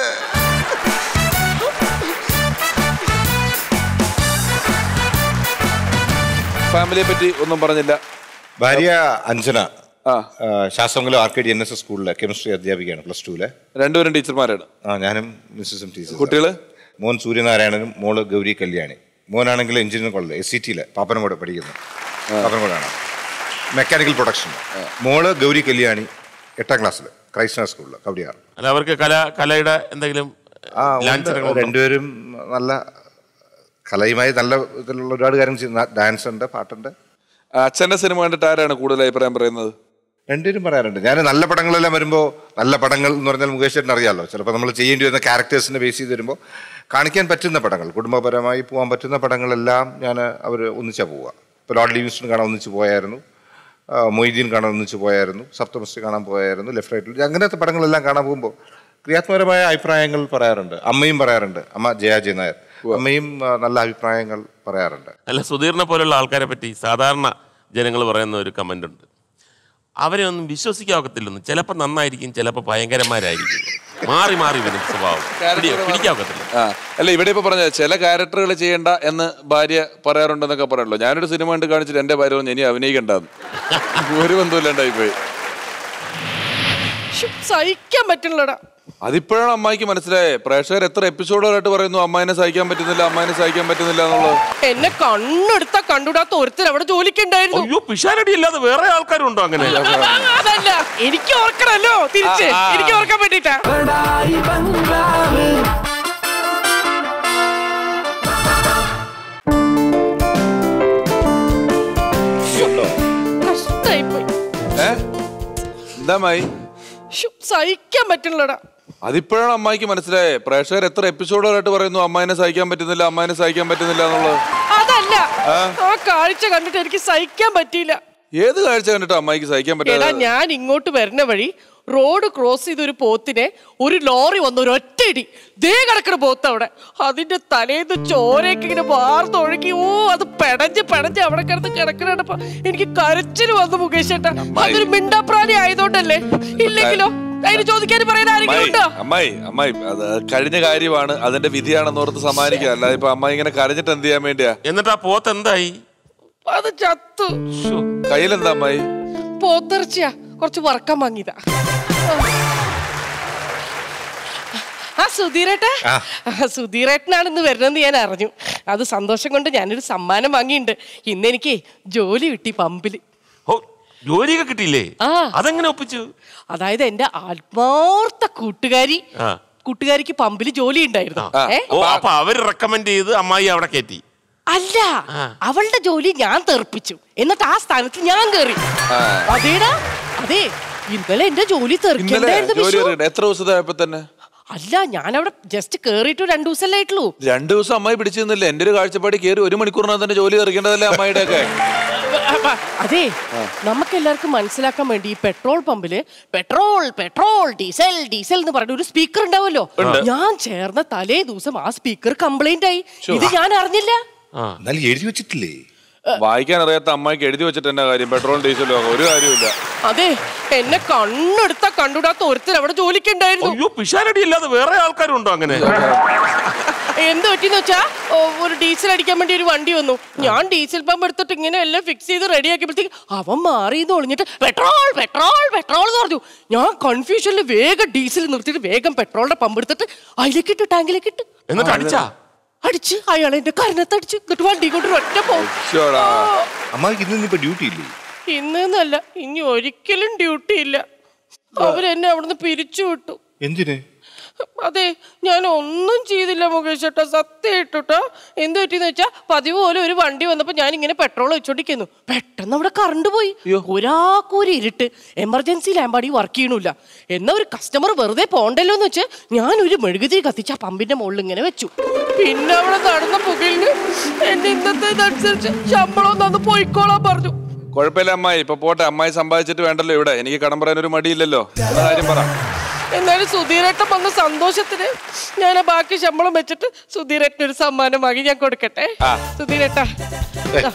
Speaker 2: ഫാമിലിയെ പറ്റി ഒന്നും പറഞ്ഞില്ല
Speaker 9: ഭാര്യ അഞ്ജന ആ, Sasthamangalam R K D N S S സ്കൂളിലെ കെമിസ്ട്രി അധ്യാപികയാണ് പ്ലസ് ടുവിലെ
Speaker 2: രണ്ടുപേരും ടീച്ചർമാരാണ്
Speaker 9: ആ ഞാനും മിസ്സസും ടീച്ചർ
Speaker 2: കുട്ടികള്?
Speaker 9: മോൻ സൂര്യനാരായണനും മോള് ഗൗരി കല്യാണി മോനാണെങ്കിൽ എഞ്ചിനീയറിംഗ് കോളേജ് എസ് സി ടിയിലെ പാപ്പനംകോട് പഠിക്കുന്നു പാപ്പനംകോടാണ് മെക്കാനിക്കൽ പ്രൊഡക്ഷൻ മോള് ഗൗരി കല്യാണി എട്ടാം ക്ലാസ്സിൽ ക്രൈസ്തവ സ്കൂളിൽ കവടിയാർ
Speaker 3: അല്ല അവർക്ക് കല കലയുടെ എന്തെങ്കിലും
Speaker 9: ആ
Speaker 3: ലാഞ്ചനകൾ
Speaker 9: ഉണ്ട്. രണ്ടുപേരും നല്ല കലയുമായി നല്ല ഇതിലുള്ള ഒരുപാട് കാര്യം ചെയ്യുന്ന ഡാൻസ് ഉണ്ട് പാട്ടുണ്ട്
Speaker 2: അച്ഛന്റെ സിനിമ കണ്ടിട്ട് ആരാണ് കൂടുതൽ അഭിപ്രായം പറയുന്നത്
Speaker 9: രണ്ടുപേരും പറയാറുണ്ട് ഞാൻ നല്ല പടങ്ങളെല്ലാം വരുമ്പോൾ നല്ല പടങ്ങൾ എന്ന് പറഞ്ഞാൽ മുകേഷ് ചേട്ടൻ അറിയാമല്ലോ ചിലപ്പോൾ നമ്മൾ ചെയ്യേണ്ടി വരുന്ന ക്യാരക്ടേഴ്സിനെ ബേസ് ചെയ്ത് വരുമ്പോൾ കാണിക്കാൻ പറ്റുന്ന പടങ്ങൾ കുടുംബപരമായി പോകാൻ പറ്റുന്ന പടങ്ങളെല്ലാം ഞാൻ അവർ ഒന്നിച്ചാ പോവുക ഇപ്പോൾ ലോർഡ് ലിവിങ്സ്റ്റൺ കാണാൻ ഒന്നിച്ച് പോയായിരുന്നു ആ, മൊയ്തീൻ കാണാൻ ഒന്നിച്ച് പോയായിരുന്നു സപ്തമസ്തി കാണാൻ പോയായിരുന്നു ലെഫ്റ്റ് റൈറ്റിൽ അങ്ങനത്തെ പടങ്ങളെല്ലാം കാണാൻ പോകുമ്പോൾ ക്രിയാത്മകരമായ അഭിപ്രായങ്ങൾ പറയാറുണ്ട് അമ്മയും പറയാറുണ്ട് അമ്മ ജയ ജയ നായർ അമ്മയും ആ, നല്ല അഭിപ്രായങ്ങൾ പറയാറുണ്ട്
Speaker 3: അല്ല സുധീറിനെ പോലുള്ള ആൾക്കാരെ പറ്റി സാധാരണ ജനങ്ങൾ പറയുന്ന ഒരു കമന്റ് ഉണ്ട് അവരെ ഒന്നും വിശ്വസിക്കാവത്തില്ലെന്ന് ചിലപ്പോൾ നന്നായിരിക്കും ചിലപ്പോൾ ഭയങ്കരന്മാരായിരിക്കും മാറി മാറി വരും സ്വഭാവം പിടി- പിടിക്കാവത്തില്ല
Speaker 2: ആ അല്ല ഇവിടെ ഇപ്പൊ പറഞ്ഞ ചില ക്യാരക്ടറുകൾ ചെയ്യണ്ട എന്ന് ഭാര്യ പറയാറുണ്ടെന്നൊക്കെ പറയണല്ലോ ഞാനൊരു സിനിമ കണ്ട് കാണിച്ചിട്ട് എന്റെ ഭാര്യ പറഞ്ഞു ഇനി അഭിനയിക്കണ്ടെന്ന് ഒരു ബന്ധമില്ലാണ്ടായി പോയി
Speaker 14: ശ്ശോ, സഹിക്കാൻ പറ്റുള്ളടാ
Speaker 2: അതിപ്പോഴാണ് അമ്മായിക്ക് മനസ്സിലായേ പ്രേക്ഷകർ എത്ര എപ്പിസോഡുകളായിട്ട് പറയുന്നു അമ്മായിനെ സഹിക്കാൻ പറ്റുന്നില്ല അമ്മായിനെ സഹിക്കാൻ പറ്റുന്നില്ല എന്നുള്ളത്
Speaker 14: എന്നെ കണ്ണെടുത്ത കണ്ടുകൂടാത്ത ഒരുത്തർ അവിടെ ജോലിക്കുണ്ടായിരുന്നു
Speaker 3: അയ്യോ പിഷാരടി അല്ലാതെ വേറെ ആൾക്കാരും ഉണ്ടോ അങ്ങനെ
Speaker 14: അതല്ല എനിക്ക് ഓർക്കണല്ലോ തിരിച്ച്
Speaker 3: ആ, ആ.
Speaker 14: എനിക്ക് ഓർക്കാൻ വേണ്ടിട്ടാ കഷ്ടായിപ്പോയി
Speaker 2: ഏ എന്താ മായി
Speaker 14: ശ്ശോ, സഹിക്കാൻ പറ്റുള്ളടാ
Speaker 2: അതിപ്പോഴാണ് അമ്മായിക്ക് മനസ്സിലായേ പ്രേക്ഷകർ എത്ര എപ്പിസോഡുകളായിട്ട് പറയുന്നു അമ്മായിനെ സഹിക്കാൻ പറ്റുന്നില്ല അമ്മായിനെ സഹിക്കാൻ പറ്റുന്നില്ല എന്നുള്ളത്
Speaker 14: അതല്ല
Speaker 2: ആ?
Speaker 14: ആ കാഴ്ച കണ്ടിട്ട് എനിക്ക് സഹിക്കാൻ പറ്റിയില്ല
Speaker 2: ഏത് കാഴ്ച കണ്ടിട്ട് അമ്മായിക്ക് സഹിക്കാൻ
Speaker 14: എടാ
Speaker 2: പറ്റാതെ
Speaker 14: ഞാൻ ഇങ്ങോട്ട് വരുന്ന വഴി റോഡ് ക്രോസ് ചെയ്ത ഒരു പോത്തിനെ ഒരു ലോറി വന്ന് ഒരു ഒറ്റയിടി ദേ കിടക്കണ പോത്ത് അവിടെ അതിന്റെ തലേന്ന് ചോരയൊക്കെ ഇങ്ങനെ വാർന്നൊഴുകി ഓ അത് പെടഞ്ഞ് പെടഞ്ഞ് അവിടെ കിടന്ന് കിടക്കണപ്പോ എനിക്ക് കരച്ചിൽ വന്നു മുകേഷ് ഏട്ടാ അതൊരു മിണ്ടാപ്രാണി ആയതുകൊണ്ടല്ലേ ഇല്ലെങ്കിലോ അതിന് ചോദിക്കാൻ പറയാൻ ആരെങ്കിലും
Speaker 2: അമ്മായി
Speaker 14: ഉണ്ടോ
Speaker 2: അമ്മായി അമ്മായി അത് കഴിഞ്ഞ കാര്യമാണ് അതിന്റെ വിധിയാണെന്ന് ഓർത്ത് സമ്മാനിക്കുക അല്ലാതെ ഇപ്പൊ അമ്മായി ഇങ്ങനെ കരഞ്ഞിട്ട് എന്ത് ചെയ്യാൻ വേണ്ടിയാ
Speaker 3: എന്നിട്ട് ആ പോത്ത് എന്തായി
Speaker 14: അത് ചത്തു
Speaker 2: കയ്യിലെന്താ അമ്മായി
Speaker 14: പോത്തിറച്ചിയാ കുറച്ച് വറക്കാൻ വാങ്ങിയതാ ആ സുധീരേട്ടാ ആ, സുധീരേട്ടനാണ് ഇന്ന് വരുന്നതെന്ന് ഞാൻ അറിഞ്ഞു അത് സന്തോഷം കൊണ്ട് ഞാനൊരു സമ്മാനം വാങ്ങിയിട്ടുണ്ട് ഇന്ന് എനിക്ക് ജോലി കിട്ടി പമ്പില്
Speaker 3: ജോലിയൊക്കെ കിട്ടിയില്ലേ
Speaker 14: ആ
Speaker 3: അതെങ്ങനെ ഒപ്പിച്ചു
Speaker 14: അതായത് എന്റെ ആത്മാർത്ഥ കൂട്ടുകാരി
Speaker 3: ആ
Speaker 14: കൂട്ടുകാരിക്ക് പമ്പില് ജോലി ഉണ്ടായിരുന്നു ഏ
Speaker 3: ഓ അപ്പൊ അവര് റെക്കമെൻഡ് ചെയ്ത് അമ്മായി അവിടെ കയറ്റി
Speaker 14: അല്ല അവളുടെ ജോലി ഞാൻ തെറിപ്പിച്ചു എന്നിട്ട് ആ സ്ഥാനത്ത് ഞാൻ കേറി അതേടാ അതെ ഇന്നലെ എന്റെ ജോലി
Speaker 2: ഇന്നലെ
Speaker 14: തെറിക്കണ്ടായിരുന്നു
Speaker 2: ജോലി
Speaker 14: വിഷു.
Speaker 2: അറിയണ്ട എത്ര ദിവസത്തെ ആയപ്പോ തന്നെ
Speaker 14: അല്ല ഞാൻ അവിടെ ജസ്റ്റ് കേറിയിട്ട് രണ്ടു ദിവസമല്ലേ ആയിട്ടുള്ളൂ
Speaker 2: രണ്ടു ദിവസം അമ്മായി പിടിച്ചു നിന്നില്ല എന്റെ ഒരു കാഴ്ചപ്പാട് കയറി ഒരു മണിക്കൂറിനകത്ത് തന്നെ ജോലി തീർക്കേണ്ടതല്ലേ അമ്മായിയുടെ ഒക്കെ
Speaker 14: അപ്പ- അതെ നമുക്ക് എല്ലാവർക്കും മനസ്സിലാക്കാൻ വേണ്ടി ഈ പെട്രോൾ പമ്പില് പെട്രോൾ പെട്രോൾ ഡീസൽ ഡീസൽ എന്ന് പറഞ്ഞ ഒരു സ്പീക്കർ ഉണ്ടാവുമല്ലോ
Speaker 2: ഉണ്ട്.
Speaker 14: ഞാൻ ചേർന്ന തലേ ദിവസം ആ സ്പീക്കർ കംപ്ലൈന്റ് ആയി ഇത് ഞാൻ അറിഞ്ഞില്ല
Speaker 9: എന്നാലും എഴുതി വെച്ചിട്ടില്ലേ
Speaker 2: വായിക്കാൻ അറിയാത്ത അമ്മായിക്ക് എഴുതി വെച്ചിട്ട് തന്നെ കാര്യം പെട്രോൾ ഡീസലും ഒക്കെ ഒരു കാര്യമില്ല
Speaker 14: അതെ എന്നെ കണ്ണെടുത്ത കണ്ടുകൂടാത്ത ഒരുത്തർ അവിടെ ജോലിക്കുണ്ടായിരുന്നു
Speaker 3: അയ്യോ പിഷാരടി അല്ലാതെ വേറെ ആൾക്കാരുണ്ടോ അങ്ങനെ
Speaker 14: എന്ത് പറ്റിന്ന് വെച്ചാ ഓ, ഒരു ഡീസൽ അടിക്കാൻ വേണ്ടി ഒരു വണ്ടി വന്നു ഞാൻ ഡീസൽ പമ്പ് എടുത്തിട്ട് ഇങ്ങനെ എല്ലാം ഫിക്സ് ചെയ്ത് റെഡി ആക്കിയപ്പോഴത്തേക്ക് അവൻ മാറിയെന്ന് ഒളിഞ്ഞിട്ട് പെട്രോൾ പെട്രോൾ പെട്രോൾ എന്ന് പറഞ്ഞു ഞാൻ കൺഫ്യൂഷനിൽ വേഗം ഡീസൽ നിർത്തിയിട്ട് വേഗം പെട്രോളിന്റെ പമ്പ് എടുത്തിട്ട് അതിലേക്ക് ഇട്ട് ടാങ്കിലേക്ക് ഇട്ട്
Speaker 3: എന്നിട്ട് അടിച്ചാ
Speaker 14: അടിച്ച് അയാൾ എന്റെ കരണത്തടിച്ച് എന്നിട്ട് വണ്ടി കൊണ്ട് ഒറ്റ പോകും
Speaker 9: അമ്മാക്ക് ഇന്ന് ഇപ്പൊ ഡ്യൂട്ടി ഇല്ലേ
Speaker 14: ഇന്നല്ല ഇനി ഒരിക്കലും ഡ്യൂട്ടി ഇല്ല അവരെന്നെ അവിടുന്ന് പിരിച്ചു വിട്ടു
Speaker 9: എന്തിന്
Speaker 14: അതെ ഞാൻ ഒന്നും ചെയ്തില്ല മുകേഷ് ചേട്ടാ സത്യം ഇട്ടുട്ടോ എന്ത് പറ്റിയെന്ന് വെച്ചാ പതിവ് പോലെ ഒരു വണ്ടി വന്നപ്പോ ഞാൻ ഇങ്ങനെ പെട്രോൾ വെച്ചോണ്ടിരിക്കുന്നു പെട്ടെന്ന് അവിടെ കറണ്ട് പോയി ഒരാക്കൂരി ഇരുട്ട് എമർജൻസി ലാമ്പാടി വർക്ക് ചെയ്യണില്ല എന്നാ ഒരു കസ്റ്റമർ വെറുതെ പോണ്ടല്ലോ എന്ന് വെച്ച് ഞാൻ ഒരു മെഴുകുതിരി കത്തിച്ച് ആ പമ്പിന്റെ മുകളിൽ ഇങ്ങനെ വെച്ചു പിന്നെ അവിടെ നടന്ന പുകയില് എന്റെ ഇന്നത്തെ ഇതനുസരിച്ച് ശമ്പളം തന്ന് പോയിക്കോളാൻ പറഞ്ഞു
Speaker 2: കുഴപ്പമില്ല അമ്മായി ഇപ്പൊ പോട്ടെ അമ്മായി സമ്പാദിച്ചിട്ട് വേണ്ടല്ലോ ഇവിടെ എനിക്ക് കടം പറയാൻ ഒരു മടിയില്ലല്ലോ ഉള്ള കാര്യം പറ
Speaker 14: എന്നാലും സുധീരേട്ടൻ വന്ന സന്തോഷത്തിന് ഞാൻ ആ ബാക്കി ശമ്പളം വെച്ചിട്ട് സുധീരേട്ടന് ഒരു സമ്മാനം വാങ്ങി ഞാൻ കൊടുക്കട്ടെ
Speaker 9: ആ.
Speaker 14: സുധീരേട്ടാ ഇതാ.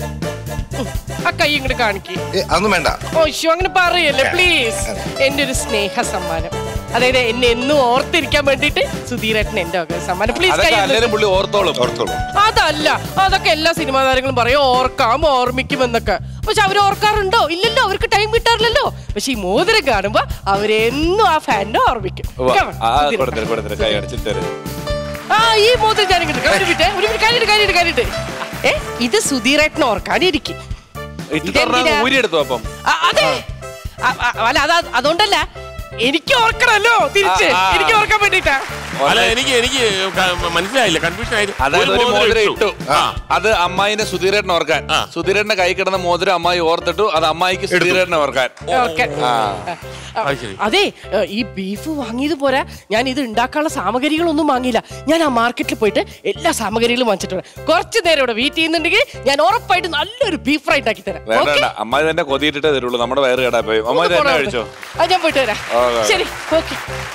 Speaker 14: ഉം. ആ കൈ ഇങ്ങോട്ട് കാണിക്കേ
Speaker 9: ഏ, അതൊന്നും വേണ്ട
Speaker 14: ഓ ശോ അങ്ങനെ പറയല്ലേ പ്ലീസ് എന്റെ ഒരു സ്നേഹ സമ്മാനം അതായത് എന്നെ എന്നും ഓർത്തിരിക്കാൻ വേണ്ടിയിട്ട് സുധീരേട്ടൻ എന്റെ വക സമ്മാനം പ്ലീസ്
Speaker 2: അതൊക്കെ
Speaker 14: കൈ
Speaker 2: അല്ലേലും പുള്ളി ഓർത്തോളും
Speaker 9: ഓർത്തോളും
Speaker 14: അതല്ല അതൊക്കെ എല്ലാ സിനിമാ താരങ്ങളും പറയും ഓർക്കാം ഓർമ്മിക്കും എന്നൊക്കെ പക്ഷെ അവർ ഓർക്കാറുണ്ടോ ഇല്ലല്ലോ അവർക്ക് ടൈം കിട്ടാറില്ലല്ലോ പക്ഷെ ഈ മോതിരം കാണുമ്പോ അവരെന്നും ആ ഫാനിനെ ഓർമ്മിക്കും
Speaker 2: ഉവ്വ.
Speaker 14: Come on,
Speaker 2: ആ
Speaker 14: സുധീരേട്ടൻ.
Speaker 2: കൊടുത്തരും കൊടുത്തരും കൈ അടിച്ചിട്ട് തരും
Speaker 14: ആ ഈ മോതിരം ഞാൻ ഇങ്ങോട്ട് ഒരു മിനിറ്റ് ഒരു മിനിറ്റ് കാര്യമായിട്ട് കാര്യമായിട്ട് കാര്യമായിട്ട് ഏ ഇത് സുധീരേട്ടൻ ഓർക്കാനിരിക്കും
Speaker 2: ഇട്ടിട്ട് പറഞ്ഞാ ഊരി എടുത്തു അപ്പം
Speaker 14: ആ, അതെ ആ, ആ, അല്ല അതാ അതുകൊണ്ടല്ല എനിക്ക് ഓർക്കണല്ലോ തിരിച്ച്
Speaker 2: ആ, ആ.
Speaker 14: എനിക്ക് ഓർക്കാൻ വേണ്ടിട്ടാ
Speaker 3: അല്ല എനിക്ക് എനിക്ക് ക- മനസ്സിലായില്ല കൺഫ്യൂഷൻ ആയി
Speaker 2: അതായത് ഒരു മോതിരം ഇട്ടു
Speaker 3: ആ.
Speaker 2: അത് അമ്മായിനെ സുധീരേട്ടൻ ഓർക്കാൻ സുധീരേട്ടന്റെ കൈ കിടന്ന മോതിരം അമ്മായി ഓർത്തിട്ടു അത് അമ്മായിക്ക് സുധീരേട്ടനെ ഓർക്കാൻ
Speaker 14: ഓർക്കാൻ
Speaker 2: ആ
Speaker 3: അത് ശരി
Speaker 14: അതെ ഏ, ഈ ബീഫ് വാങ്ങിയത് പോരാ ഞാൻ ഇത് ഉണ്ടാക്കാനുള്ള സാമഗ്രികളൊന്നും വാങ്ങിയില്ല ഞാൻ ആ മാർക്കറ്റിൽ പോയിട്ട് എല്ലാ സാമഗ്രികളും വാങ്ങിച്ചിട്ടുണ്ട് കുറച്ച് നേരം ഇവിടെ വെയിറ്റ് ചെയ്യുന്നുണ്ടെങ്കിൽ ഞാൻ ഉറപ്പായിട്ട് നല്ലൊരു ബീഫ് ഫ്രൈ ഉണ്ടാക്കി തരാം
Speaker 2: വേണ്ട
Speaker 14: Okay?
Speaker 2: വേണ്ട അമ്മായി തന്നെ കൊതിയിട്ടിട്ടേ തരുള്ളൂ നമ്മുടെ വയറ് കേടാ പോയി അമ്മായി
Speaker 14: ഒന്ന്
Speaker 2: തന്നെ
Speaker 14: പോടാ
Speaker 2: കഴിച്ചോ
Speaker 14: അവിടുന്ന്. ആ ഞാൻ പോയിട്ട് വരാം
Speaker 2: ആ, ആ.
Speaker 14: ശരി ഓക്കെ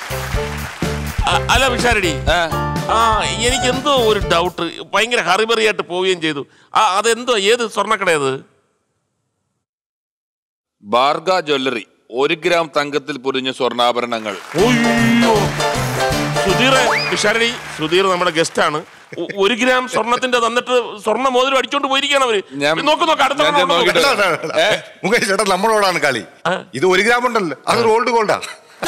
Speaker 3: അ- അല്ല പിഷാരടി ആ എനിക്ക് എന്തോ ഒരു ഡൗട്ട് ഭയങ്കര ഹറിബറിയായിട്ട് പോവുകയും ചെയ്തു ആ അതെന്തോ ഏത് സ്വർണ്ണക്കട അത്
Speaker 2: ബാർഗ ജ്വല്ലറി ഒരു ഗ്രാം തങ്കത്തിൽ പൊരിഞ്ഞ സ്വർണ്ണാഭരണങ്ങൾ
Speaker 3: അയ്യോ സുധീർ പിഷാരടി സുധീർ നമ്മുടെ ഗസ്റ്റ് ആണ് ഒ- ഒരു ഗ്രാം സ്വർണത്തിന്റെ തന്നിട്ട് സ്വർണ്ണ മോതിരം അടിച്ചോണ്ട് പോയിരിക്കുകയാണ് അവര് നോക്ക് നോക്ക് അടുത്ത
Speaker 2: ഞാൻ
Speaker 3: തവണ
Speaker 2: നോക്കിയിട്ട്
Speaker 3: നോക്ക്.
Speaker 9: മുകേഷ് ചേട്ടാ നമ്മളോടാണ് കളി ഇത് ഒരു ഗ്രാം ഉണ്ടല്ലോ അത് റോൾഡ് ഗോൾഡാ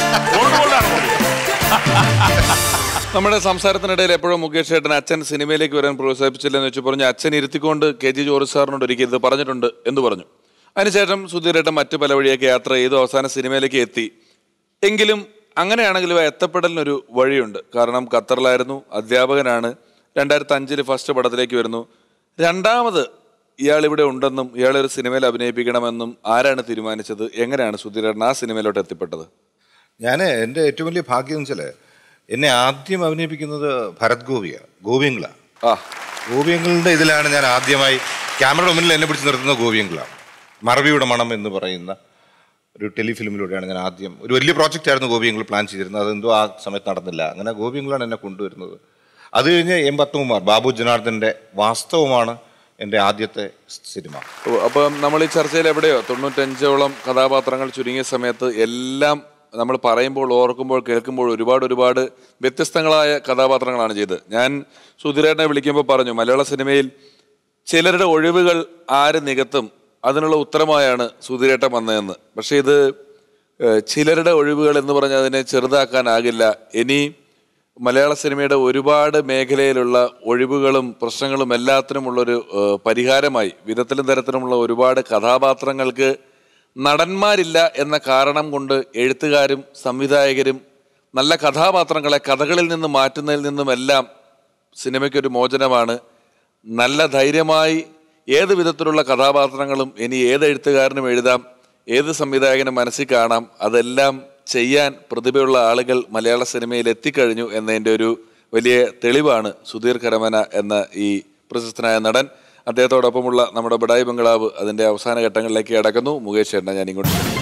Speaker 2: നമ്മുടെ സംസാരത്തിനിടയിൽ എപ്പോഴും മുകേഷ് ചേട്ടൻ അച്ഛൻ സിനിമയിലേക്ക് വരാൻ പ്രോത്സാഹിപ്പിച്ചില്ലെന്ന് വെച്ച് പറഞ്ഞ് അച്ഛൻ ഇരുത്തിക്കൊണ്ട് കെ ജി ജോർജ് സാറിനോട് ഒരിക്കൽ ഇത് പറഞ്ഞിട്ടുണ്ട് എന്ന് പറഞ്ഞു അതിനുശേഷം സുധീരേട്ടൻ മറ്റു പല വഴിയൊക്കെ യാത്ര ചെയ്തു അവസാനം സിനിമയിലേക്ക് എത്തി എങ്കിലും അങ്ങനെയാണെങ്കിലും ആ എത്തപ്പെടലിനൊരു വഴിയുണ്ട് കാരണം ഖത്തറിലായിരുന്നു അധ്യാപകനാണ് രണ്ടായിരത്തി അഞ്ചില് ഫസ്റ്റ് പടത്തിലേക്ക് വരുന്നു രണ്ടാമത് ഇയാൾ ഇവിടെ ഉണ്ടെന്നും ഇയാളെ ഒരു സിനിമയിൽ അഭിനയിപ്പിക്കണമെന്നും ആരാണ് തീരുമാനിച്ചത് എങ്ങനെയാണ് സുധീരേട്ടൻ ആ സിനിമയിലോട്ട് എത്തിപ്പെട്ടത്
Speaker 9: ഞാൻ എൻ്റെ ഏറ്റവും വലിയ ഭാഗ്യം എന്ന് വെച്ചാൽ എന്നെ ആദ്യം അഭിനയിപ്പിക്കുന്നത് ഭരത് ഗോപിയാണ് ഗോപിയങ്കള
Speaker 2: ആ
Speaker 9: ഗോപിയങ്ങളുടെ ഇതിലാണ് ഞാൻ ആദ്യമായി ക്യാമറയുടെ മുന്നിൽ എന്നെ പിടിച്ച് നിർത്തുന്ന ഗോപിയങ്കളാണ് മറവിയുടെ മണം എന്ന് പറയുന്ന ഒരു ടെലിഫിലിമിലൂടെയാണ് ഞാൻ ആദ്യം ഒരു വലിയ പ്രോജക്റ്റ് ആയിരുന്നു ഗോപിയങ്ങൾ പ്ലാൻ ചെയ്തിരുന്നത് അതെന്തോ ആ സമയത്ത് നടന്നില്ല അങ്ങനെ ഗോപിയങ്ങളാണ് എന്നെ കൊണ്ടുവരുന്നത് അത് കഴിഞ്ഞ് എം പത്തുകുമാർ ബാബു ജനാർദ്ദൻ്റെ വാസ്തവമാണ് എൻ്റെ ആദ്യത്തെ സിനിമ
Speaker 2: ഓ, അപ്പം നമ്മൾ ഈ ചർച്ചയിൽ എവിടെയോ തൊണ്ണൂറ്റഞ്ചോളം കഥാപാത്രങ്ങൾ ചുരുങ്ങിയ സമയത്ത് എല്ലാം നമ്മൾ പറയുമ്പോൾ ഓർക്കുമ്പോൾ കേൾക്കുമ്പോൾ ഒരുപാട് ഒരുപാട് വ്യത്യസ്തങ്ങളായ കഥാപാത്രങ്ങളാണ് ചെയ്തത് ഞാൻ സുധീരേട്ടനെ വിളിക്കുമ്പോൾ പറഞ്ഞു മലയാള സിനിമയിൽ ചിലരുടെ ഒഴിവുകൾ ആര് നികത്തും അതിനുള്ള ഉത്തരമായാണ് സുധീരേട്ടൻ വന്നതെന്ന് പക്ഷേ ഇത് ഏഹ്, ചിലരുടെ ഒഴിവുകൾ എന്ന് പറഞ്ഞാൽ അതിനെ ചെറുതാക്കാനാകില്ല ഇനി മലയാള സിനിമയുടെ ഒരുപാട് മേഖലയിലുള്ള ഒഴിവുകളും പ്രശ്നങ്ങളും എല്ലാത്തിനുമുള്ളൊരു ഏഹ്, പരിഹാരമായി വിധത്തിലും തരത്തിലുമുള്ള ഒരുപാട് കഥാപാത്രങ്ങൾക്ക് നടന്മാരില്ല എന്ന കാരണം കൊണ്ട് എഴുത്തുകാരും സംവിധായകരും നല്ല കഥാപാത്രങ്ങളെ കഥകളിൽ നിന്ന് മാറ്റുന്നതിൽ നിന്നുമെല്ലാം സിനിമയ്ക്കൊരു മോചനമാണ് നല്ല ധൈര്യമായി ഏത് വിധത്തിലുള്ള കഥാപാത്രങ്ങളും ഇനി ഏത് എഴുത്തുകാരനും എഴുതാം ഏത് സംവിധായകനും മനസ്സിൽ കാണാം അതെല്ലാം ചെയ്യാൻ പ്രതിഭയുള്ള ആളുകൾ മലയാള സിനിമയിൽ എത്തിക്കഴിഞ്ഞു എന്നതിൻ്റെ ഒരു വലിയ തെളിവാണ് സുധീർ കരമന എന്ന ഈ പ്രശസ്തനായ നടൻ അദ്ദേഹത്തോടൊപ്പമുള്ള നമ്മുടെ ബഡായി ബംഗ്ലാവ് അതിൻ്റെ അവസാന ഘട്ടങ്ങളിലേക്ക് കടക്കുന്നു മുകേഷ് ചേട്ടനെ ഞാൻ ഇങ്ങോട്ട് ക്ഷണിക്കുന്നു.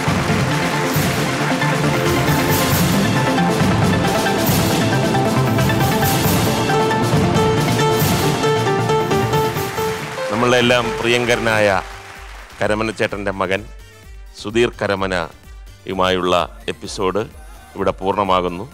Speaker 3: നമ്മളുടെ എല്ലാം പ്രിയങ്കരനായ കരമന ചേട്ടൻ്റെ മകൻ സുധീർ കരമനയുമായുള്ള എപ്പിസോഡ് ഇവിടെ പൂർണ്ണമാകുന്നു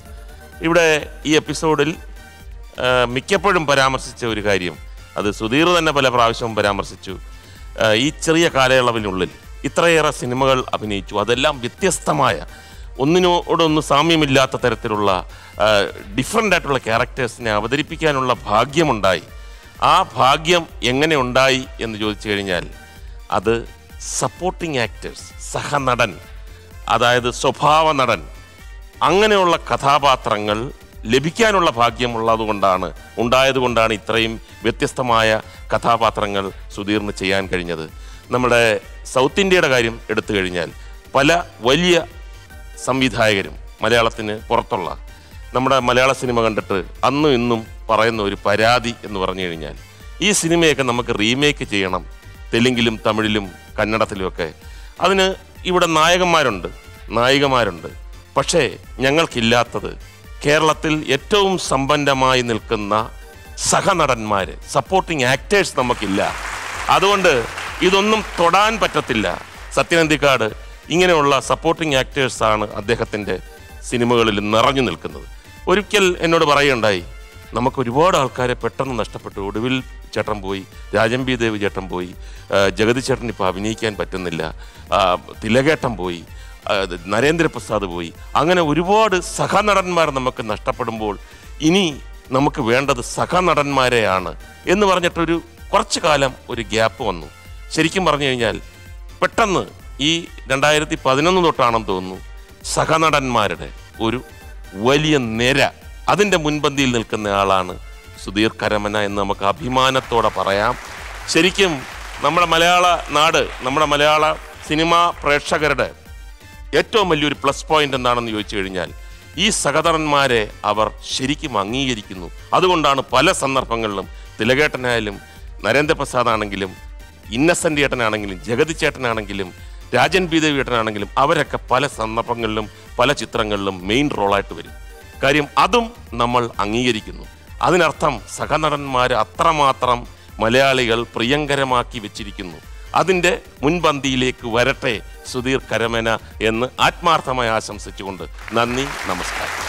Speaker 3: ഇവിടെ ഈ എപ്പിസോഡിൽ ആ, മിക്കപ്പോഴും പരാമർശിച്ച ഒരു കാര്യം അത് സുധീർ തന്നെ പല പ്രാവശ്യവും പരാമർശിച്ചു ആ, ഈ ചെറിയ കാലയളവിനുള്ളിൽ ഇത്രയേറെ സിനിമകൾ അഭിനയിച്ചു അതെല്ലാം വ്യത്യസ്തമായ ഒന്നിനോടൊന്ന് സാമ്യമില്ലാത്ത തരത്തിലുള്ള ഡിഫറെൻ്റ് ആയിട്ടുള്ള ക്യാരക്ടേഴ്സിനെ അവതരിപ്പിക്കാനുള്ള ഭാഗ്യമുണ്ടായി ആ ഭാഗ്യം എങ്ങനെ ഉണ്ടായി എന്ന് ചോദിച്ചു കഴിഞ്ഞാൽ അത് സപ്പോർട്ടിംഗ് ആക്ടേഴ്സ് സഹനടൻ അതായത് സ്വഭാവ നടൻ അങ്ങനെയുള്ള കഥാപാത്രങ്ങൾ ലഭിക്കാനുള്ള ഭാഗ്യമുള്ളത് കൊണ്ടാണ് ഉണ്ടായതുകൊണ്ടാണ് ഇത്രയും വ്യത്യസ്തമായ കഥാപാത്രങ്ങൾ സുധീറിന് ചെയ്യാൻ കഴിഞ്ഞത് നമ്മുടെ സൗത്ത് ഇന്ത്യയുടെ കാര്യം എടുത്തു കഴിഞ്ഞാൽ പല വലിയ സംവിധായകരും മലയാളത്തിന് പുറത്തുള്ള നമ്മുടെ മലയാള സിനിമ കണ്ടിട്ട് അന്നും ഇന്നും പറയുന്ന ഒരു പരാതി എന്ന് പറഞ്ഞു കഴിഞ്ഞാൽ ഈ സിനിമയൊക്കെ നമുക്ക് റീമേക്ക് ചെയ്യണം തെലുങ്കിലും തമിഴിലും കന്നഡത്തിലുമൊക്കെ അതിന് ഇവിടെ നായകന്മാരുണ്ട് നായികമാരുണ്ട് പക്ഷേ ഞങ്ങൾക്കില്ലാത്തത് കേരളത്തിൽ ഏറ്റവും സമ്പന്നമായി നിൽക്കുന്ന സഹനടന്മാര് സപ്പോർട്ടിംഗ് ആക്ടേഴ്സ് നമുക്കില്ല അതുകൊണ്ട് ഇതൊന്നും തൊടാൻ പറ്റത്തില്ല സത്യനന്ദിക്കാട് ഇങ്ങനെയുള്ള സപ്പോർട്ടിംഗ് ആക്ടേഴ്സാണ് അദ്ദേഹത്തിൻ്റെ സിനിമകളിൽ നിറഞ്ഞു നിൽക്കുന്നത് ഒരിക്കൽ എന്നോട് പറയുകയുണ്ടായി നമുക്ക് ഒരുപാട് ആൾക്കാരെ പെട്ടെന്ന് നഷ്ടപ്പെട്ടു ഒടുവിൽ ചേട്ടൻ പോയി രാജംബി ദേവ് ചേട്ടൻ പോയി ആ, ജഗതി ചേട്ടൻ ഇപ്പോൾ അഭിനയിക്കാൻ പറ്റുന്നില്ല ആ, തിലകേട്ടൻ പോയി ആ, നരേന്ദ്രപ്രസാദ് പോയി അങ്ങനെ ഒരുപാട് സഹനടന്മാർ നമുക്ക് നഷ്ടപ്പെടുമ്പോൾ ഇനി നമുക്ക് വേണ്ടത് സഹനടന്മാരെയാണ് എന്ന് പറഞ്ഞിട്ടൊരു കുറച്ചു കാലം ഒരു ഗ്യാപ്പ് വന്നു ശരിക്കും പറഞ്ഞു കഴിഞ്ഞാൽ പെട്ടെന്ന് ഈ രണ്ടായിരത്തി പതിനൊന്ന് തൊട്ടാണെന്ന് തോന്നുന്നു സഹനടന്മാരുടെ ഒരു വലിയ നിര അതിൻ്റെ മുൻപന്തിയിൽ നിൽക്കുന്ന ആളാണ് സുധീർ കരമന എന്ന് നമുക്ക് അഭിമാനത്തോടെ പറയാം ശരിക്കും നമ്മുടെ മലയാള നാട് നമ്മുടെ മലയാള സിനിമാ പ്രേക്ഷകരുടെ ഏറ്റവും വലിയൊരു പ്ലസ് പോയിന്റ് എന്താണെന്ന് ചോദിച്ചു കഴിഞ്ഞാൽ ഈ സഹതരന്മാരെ അവർ ശരിക്കും അംഗീകരിക്കുന്നു അതുകൊണ്ടാണ് പല സന്ദർഭങ്ങളിലും തിലകേട്ടനായാലും നരേന്ദ്രപ്രസാദ് ആണെങ്കിലും ഇന്നസെന്റ് ചേട്ടനാണെങ്കിലും ജഗതി ചേട്ടനാണെങ്കിലും രാജൻ ബി ദേവി ചേട്ടനാണെങ്കിലും അവരൊക്കെ പല സന്ദർഭങ്ങളിലും പല ചിത്രങ്ങളിലും മെയിൻ റോളായിട്ട് വരും കാര്യം അതും നമ്മൾ അംഗീകരിക്കുന്നു അതിനർത്ഥം സഹനടന്മാർ അത്രമാത്രം മലയാളികൾ പ്രിയങ്കരമാക്കി വെച്ചിരിക്കുന്നു അതിൻ്റെ മുൻപന്തിയിലേക്ക് വരട്ടെ സുധീർ കരമന എന്ന് ആത്മാർത്ഥമായി ആശംസിച്ചുകൊണ്ട് നന്ദി നമസ്കാരം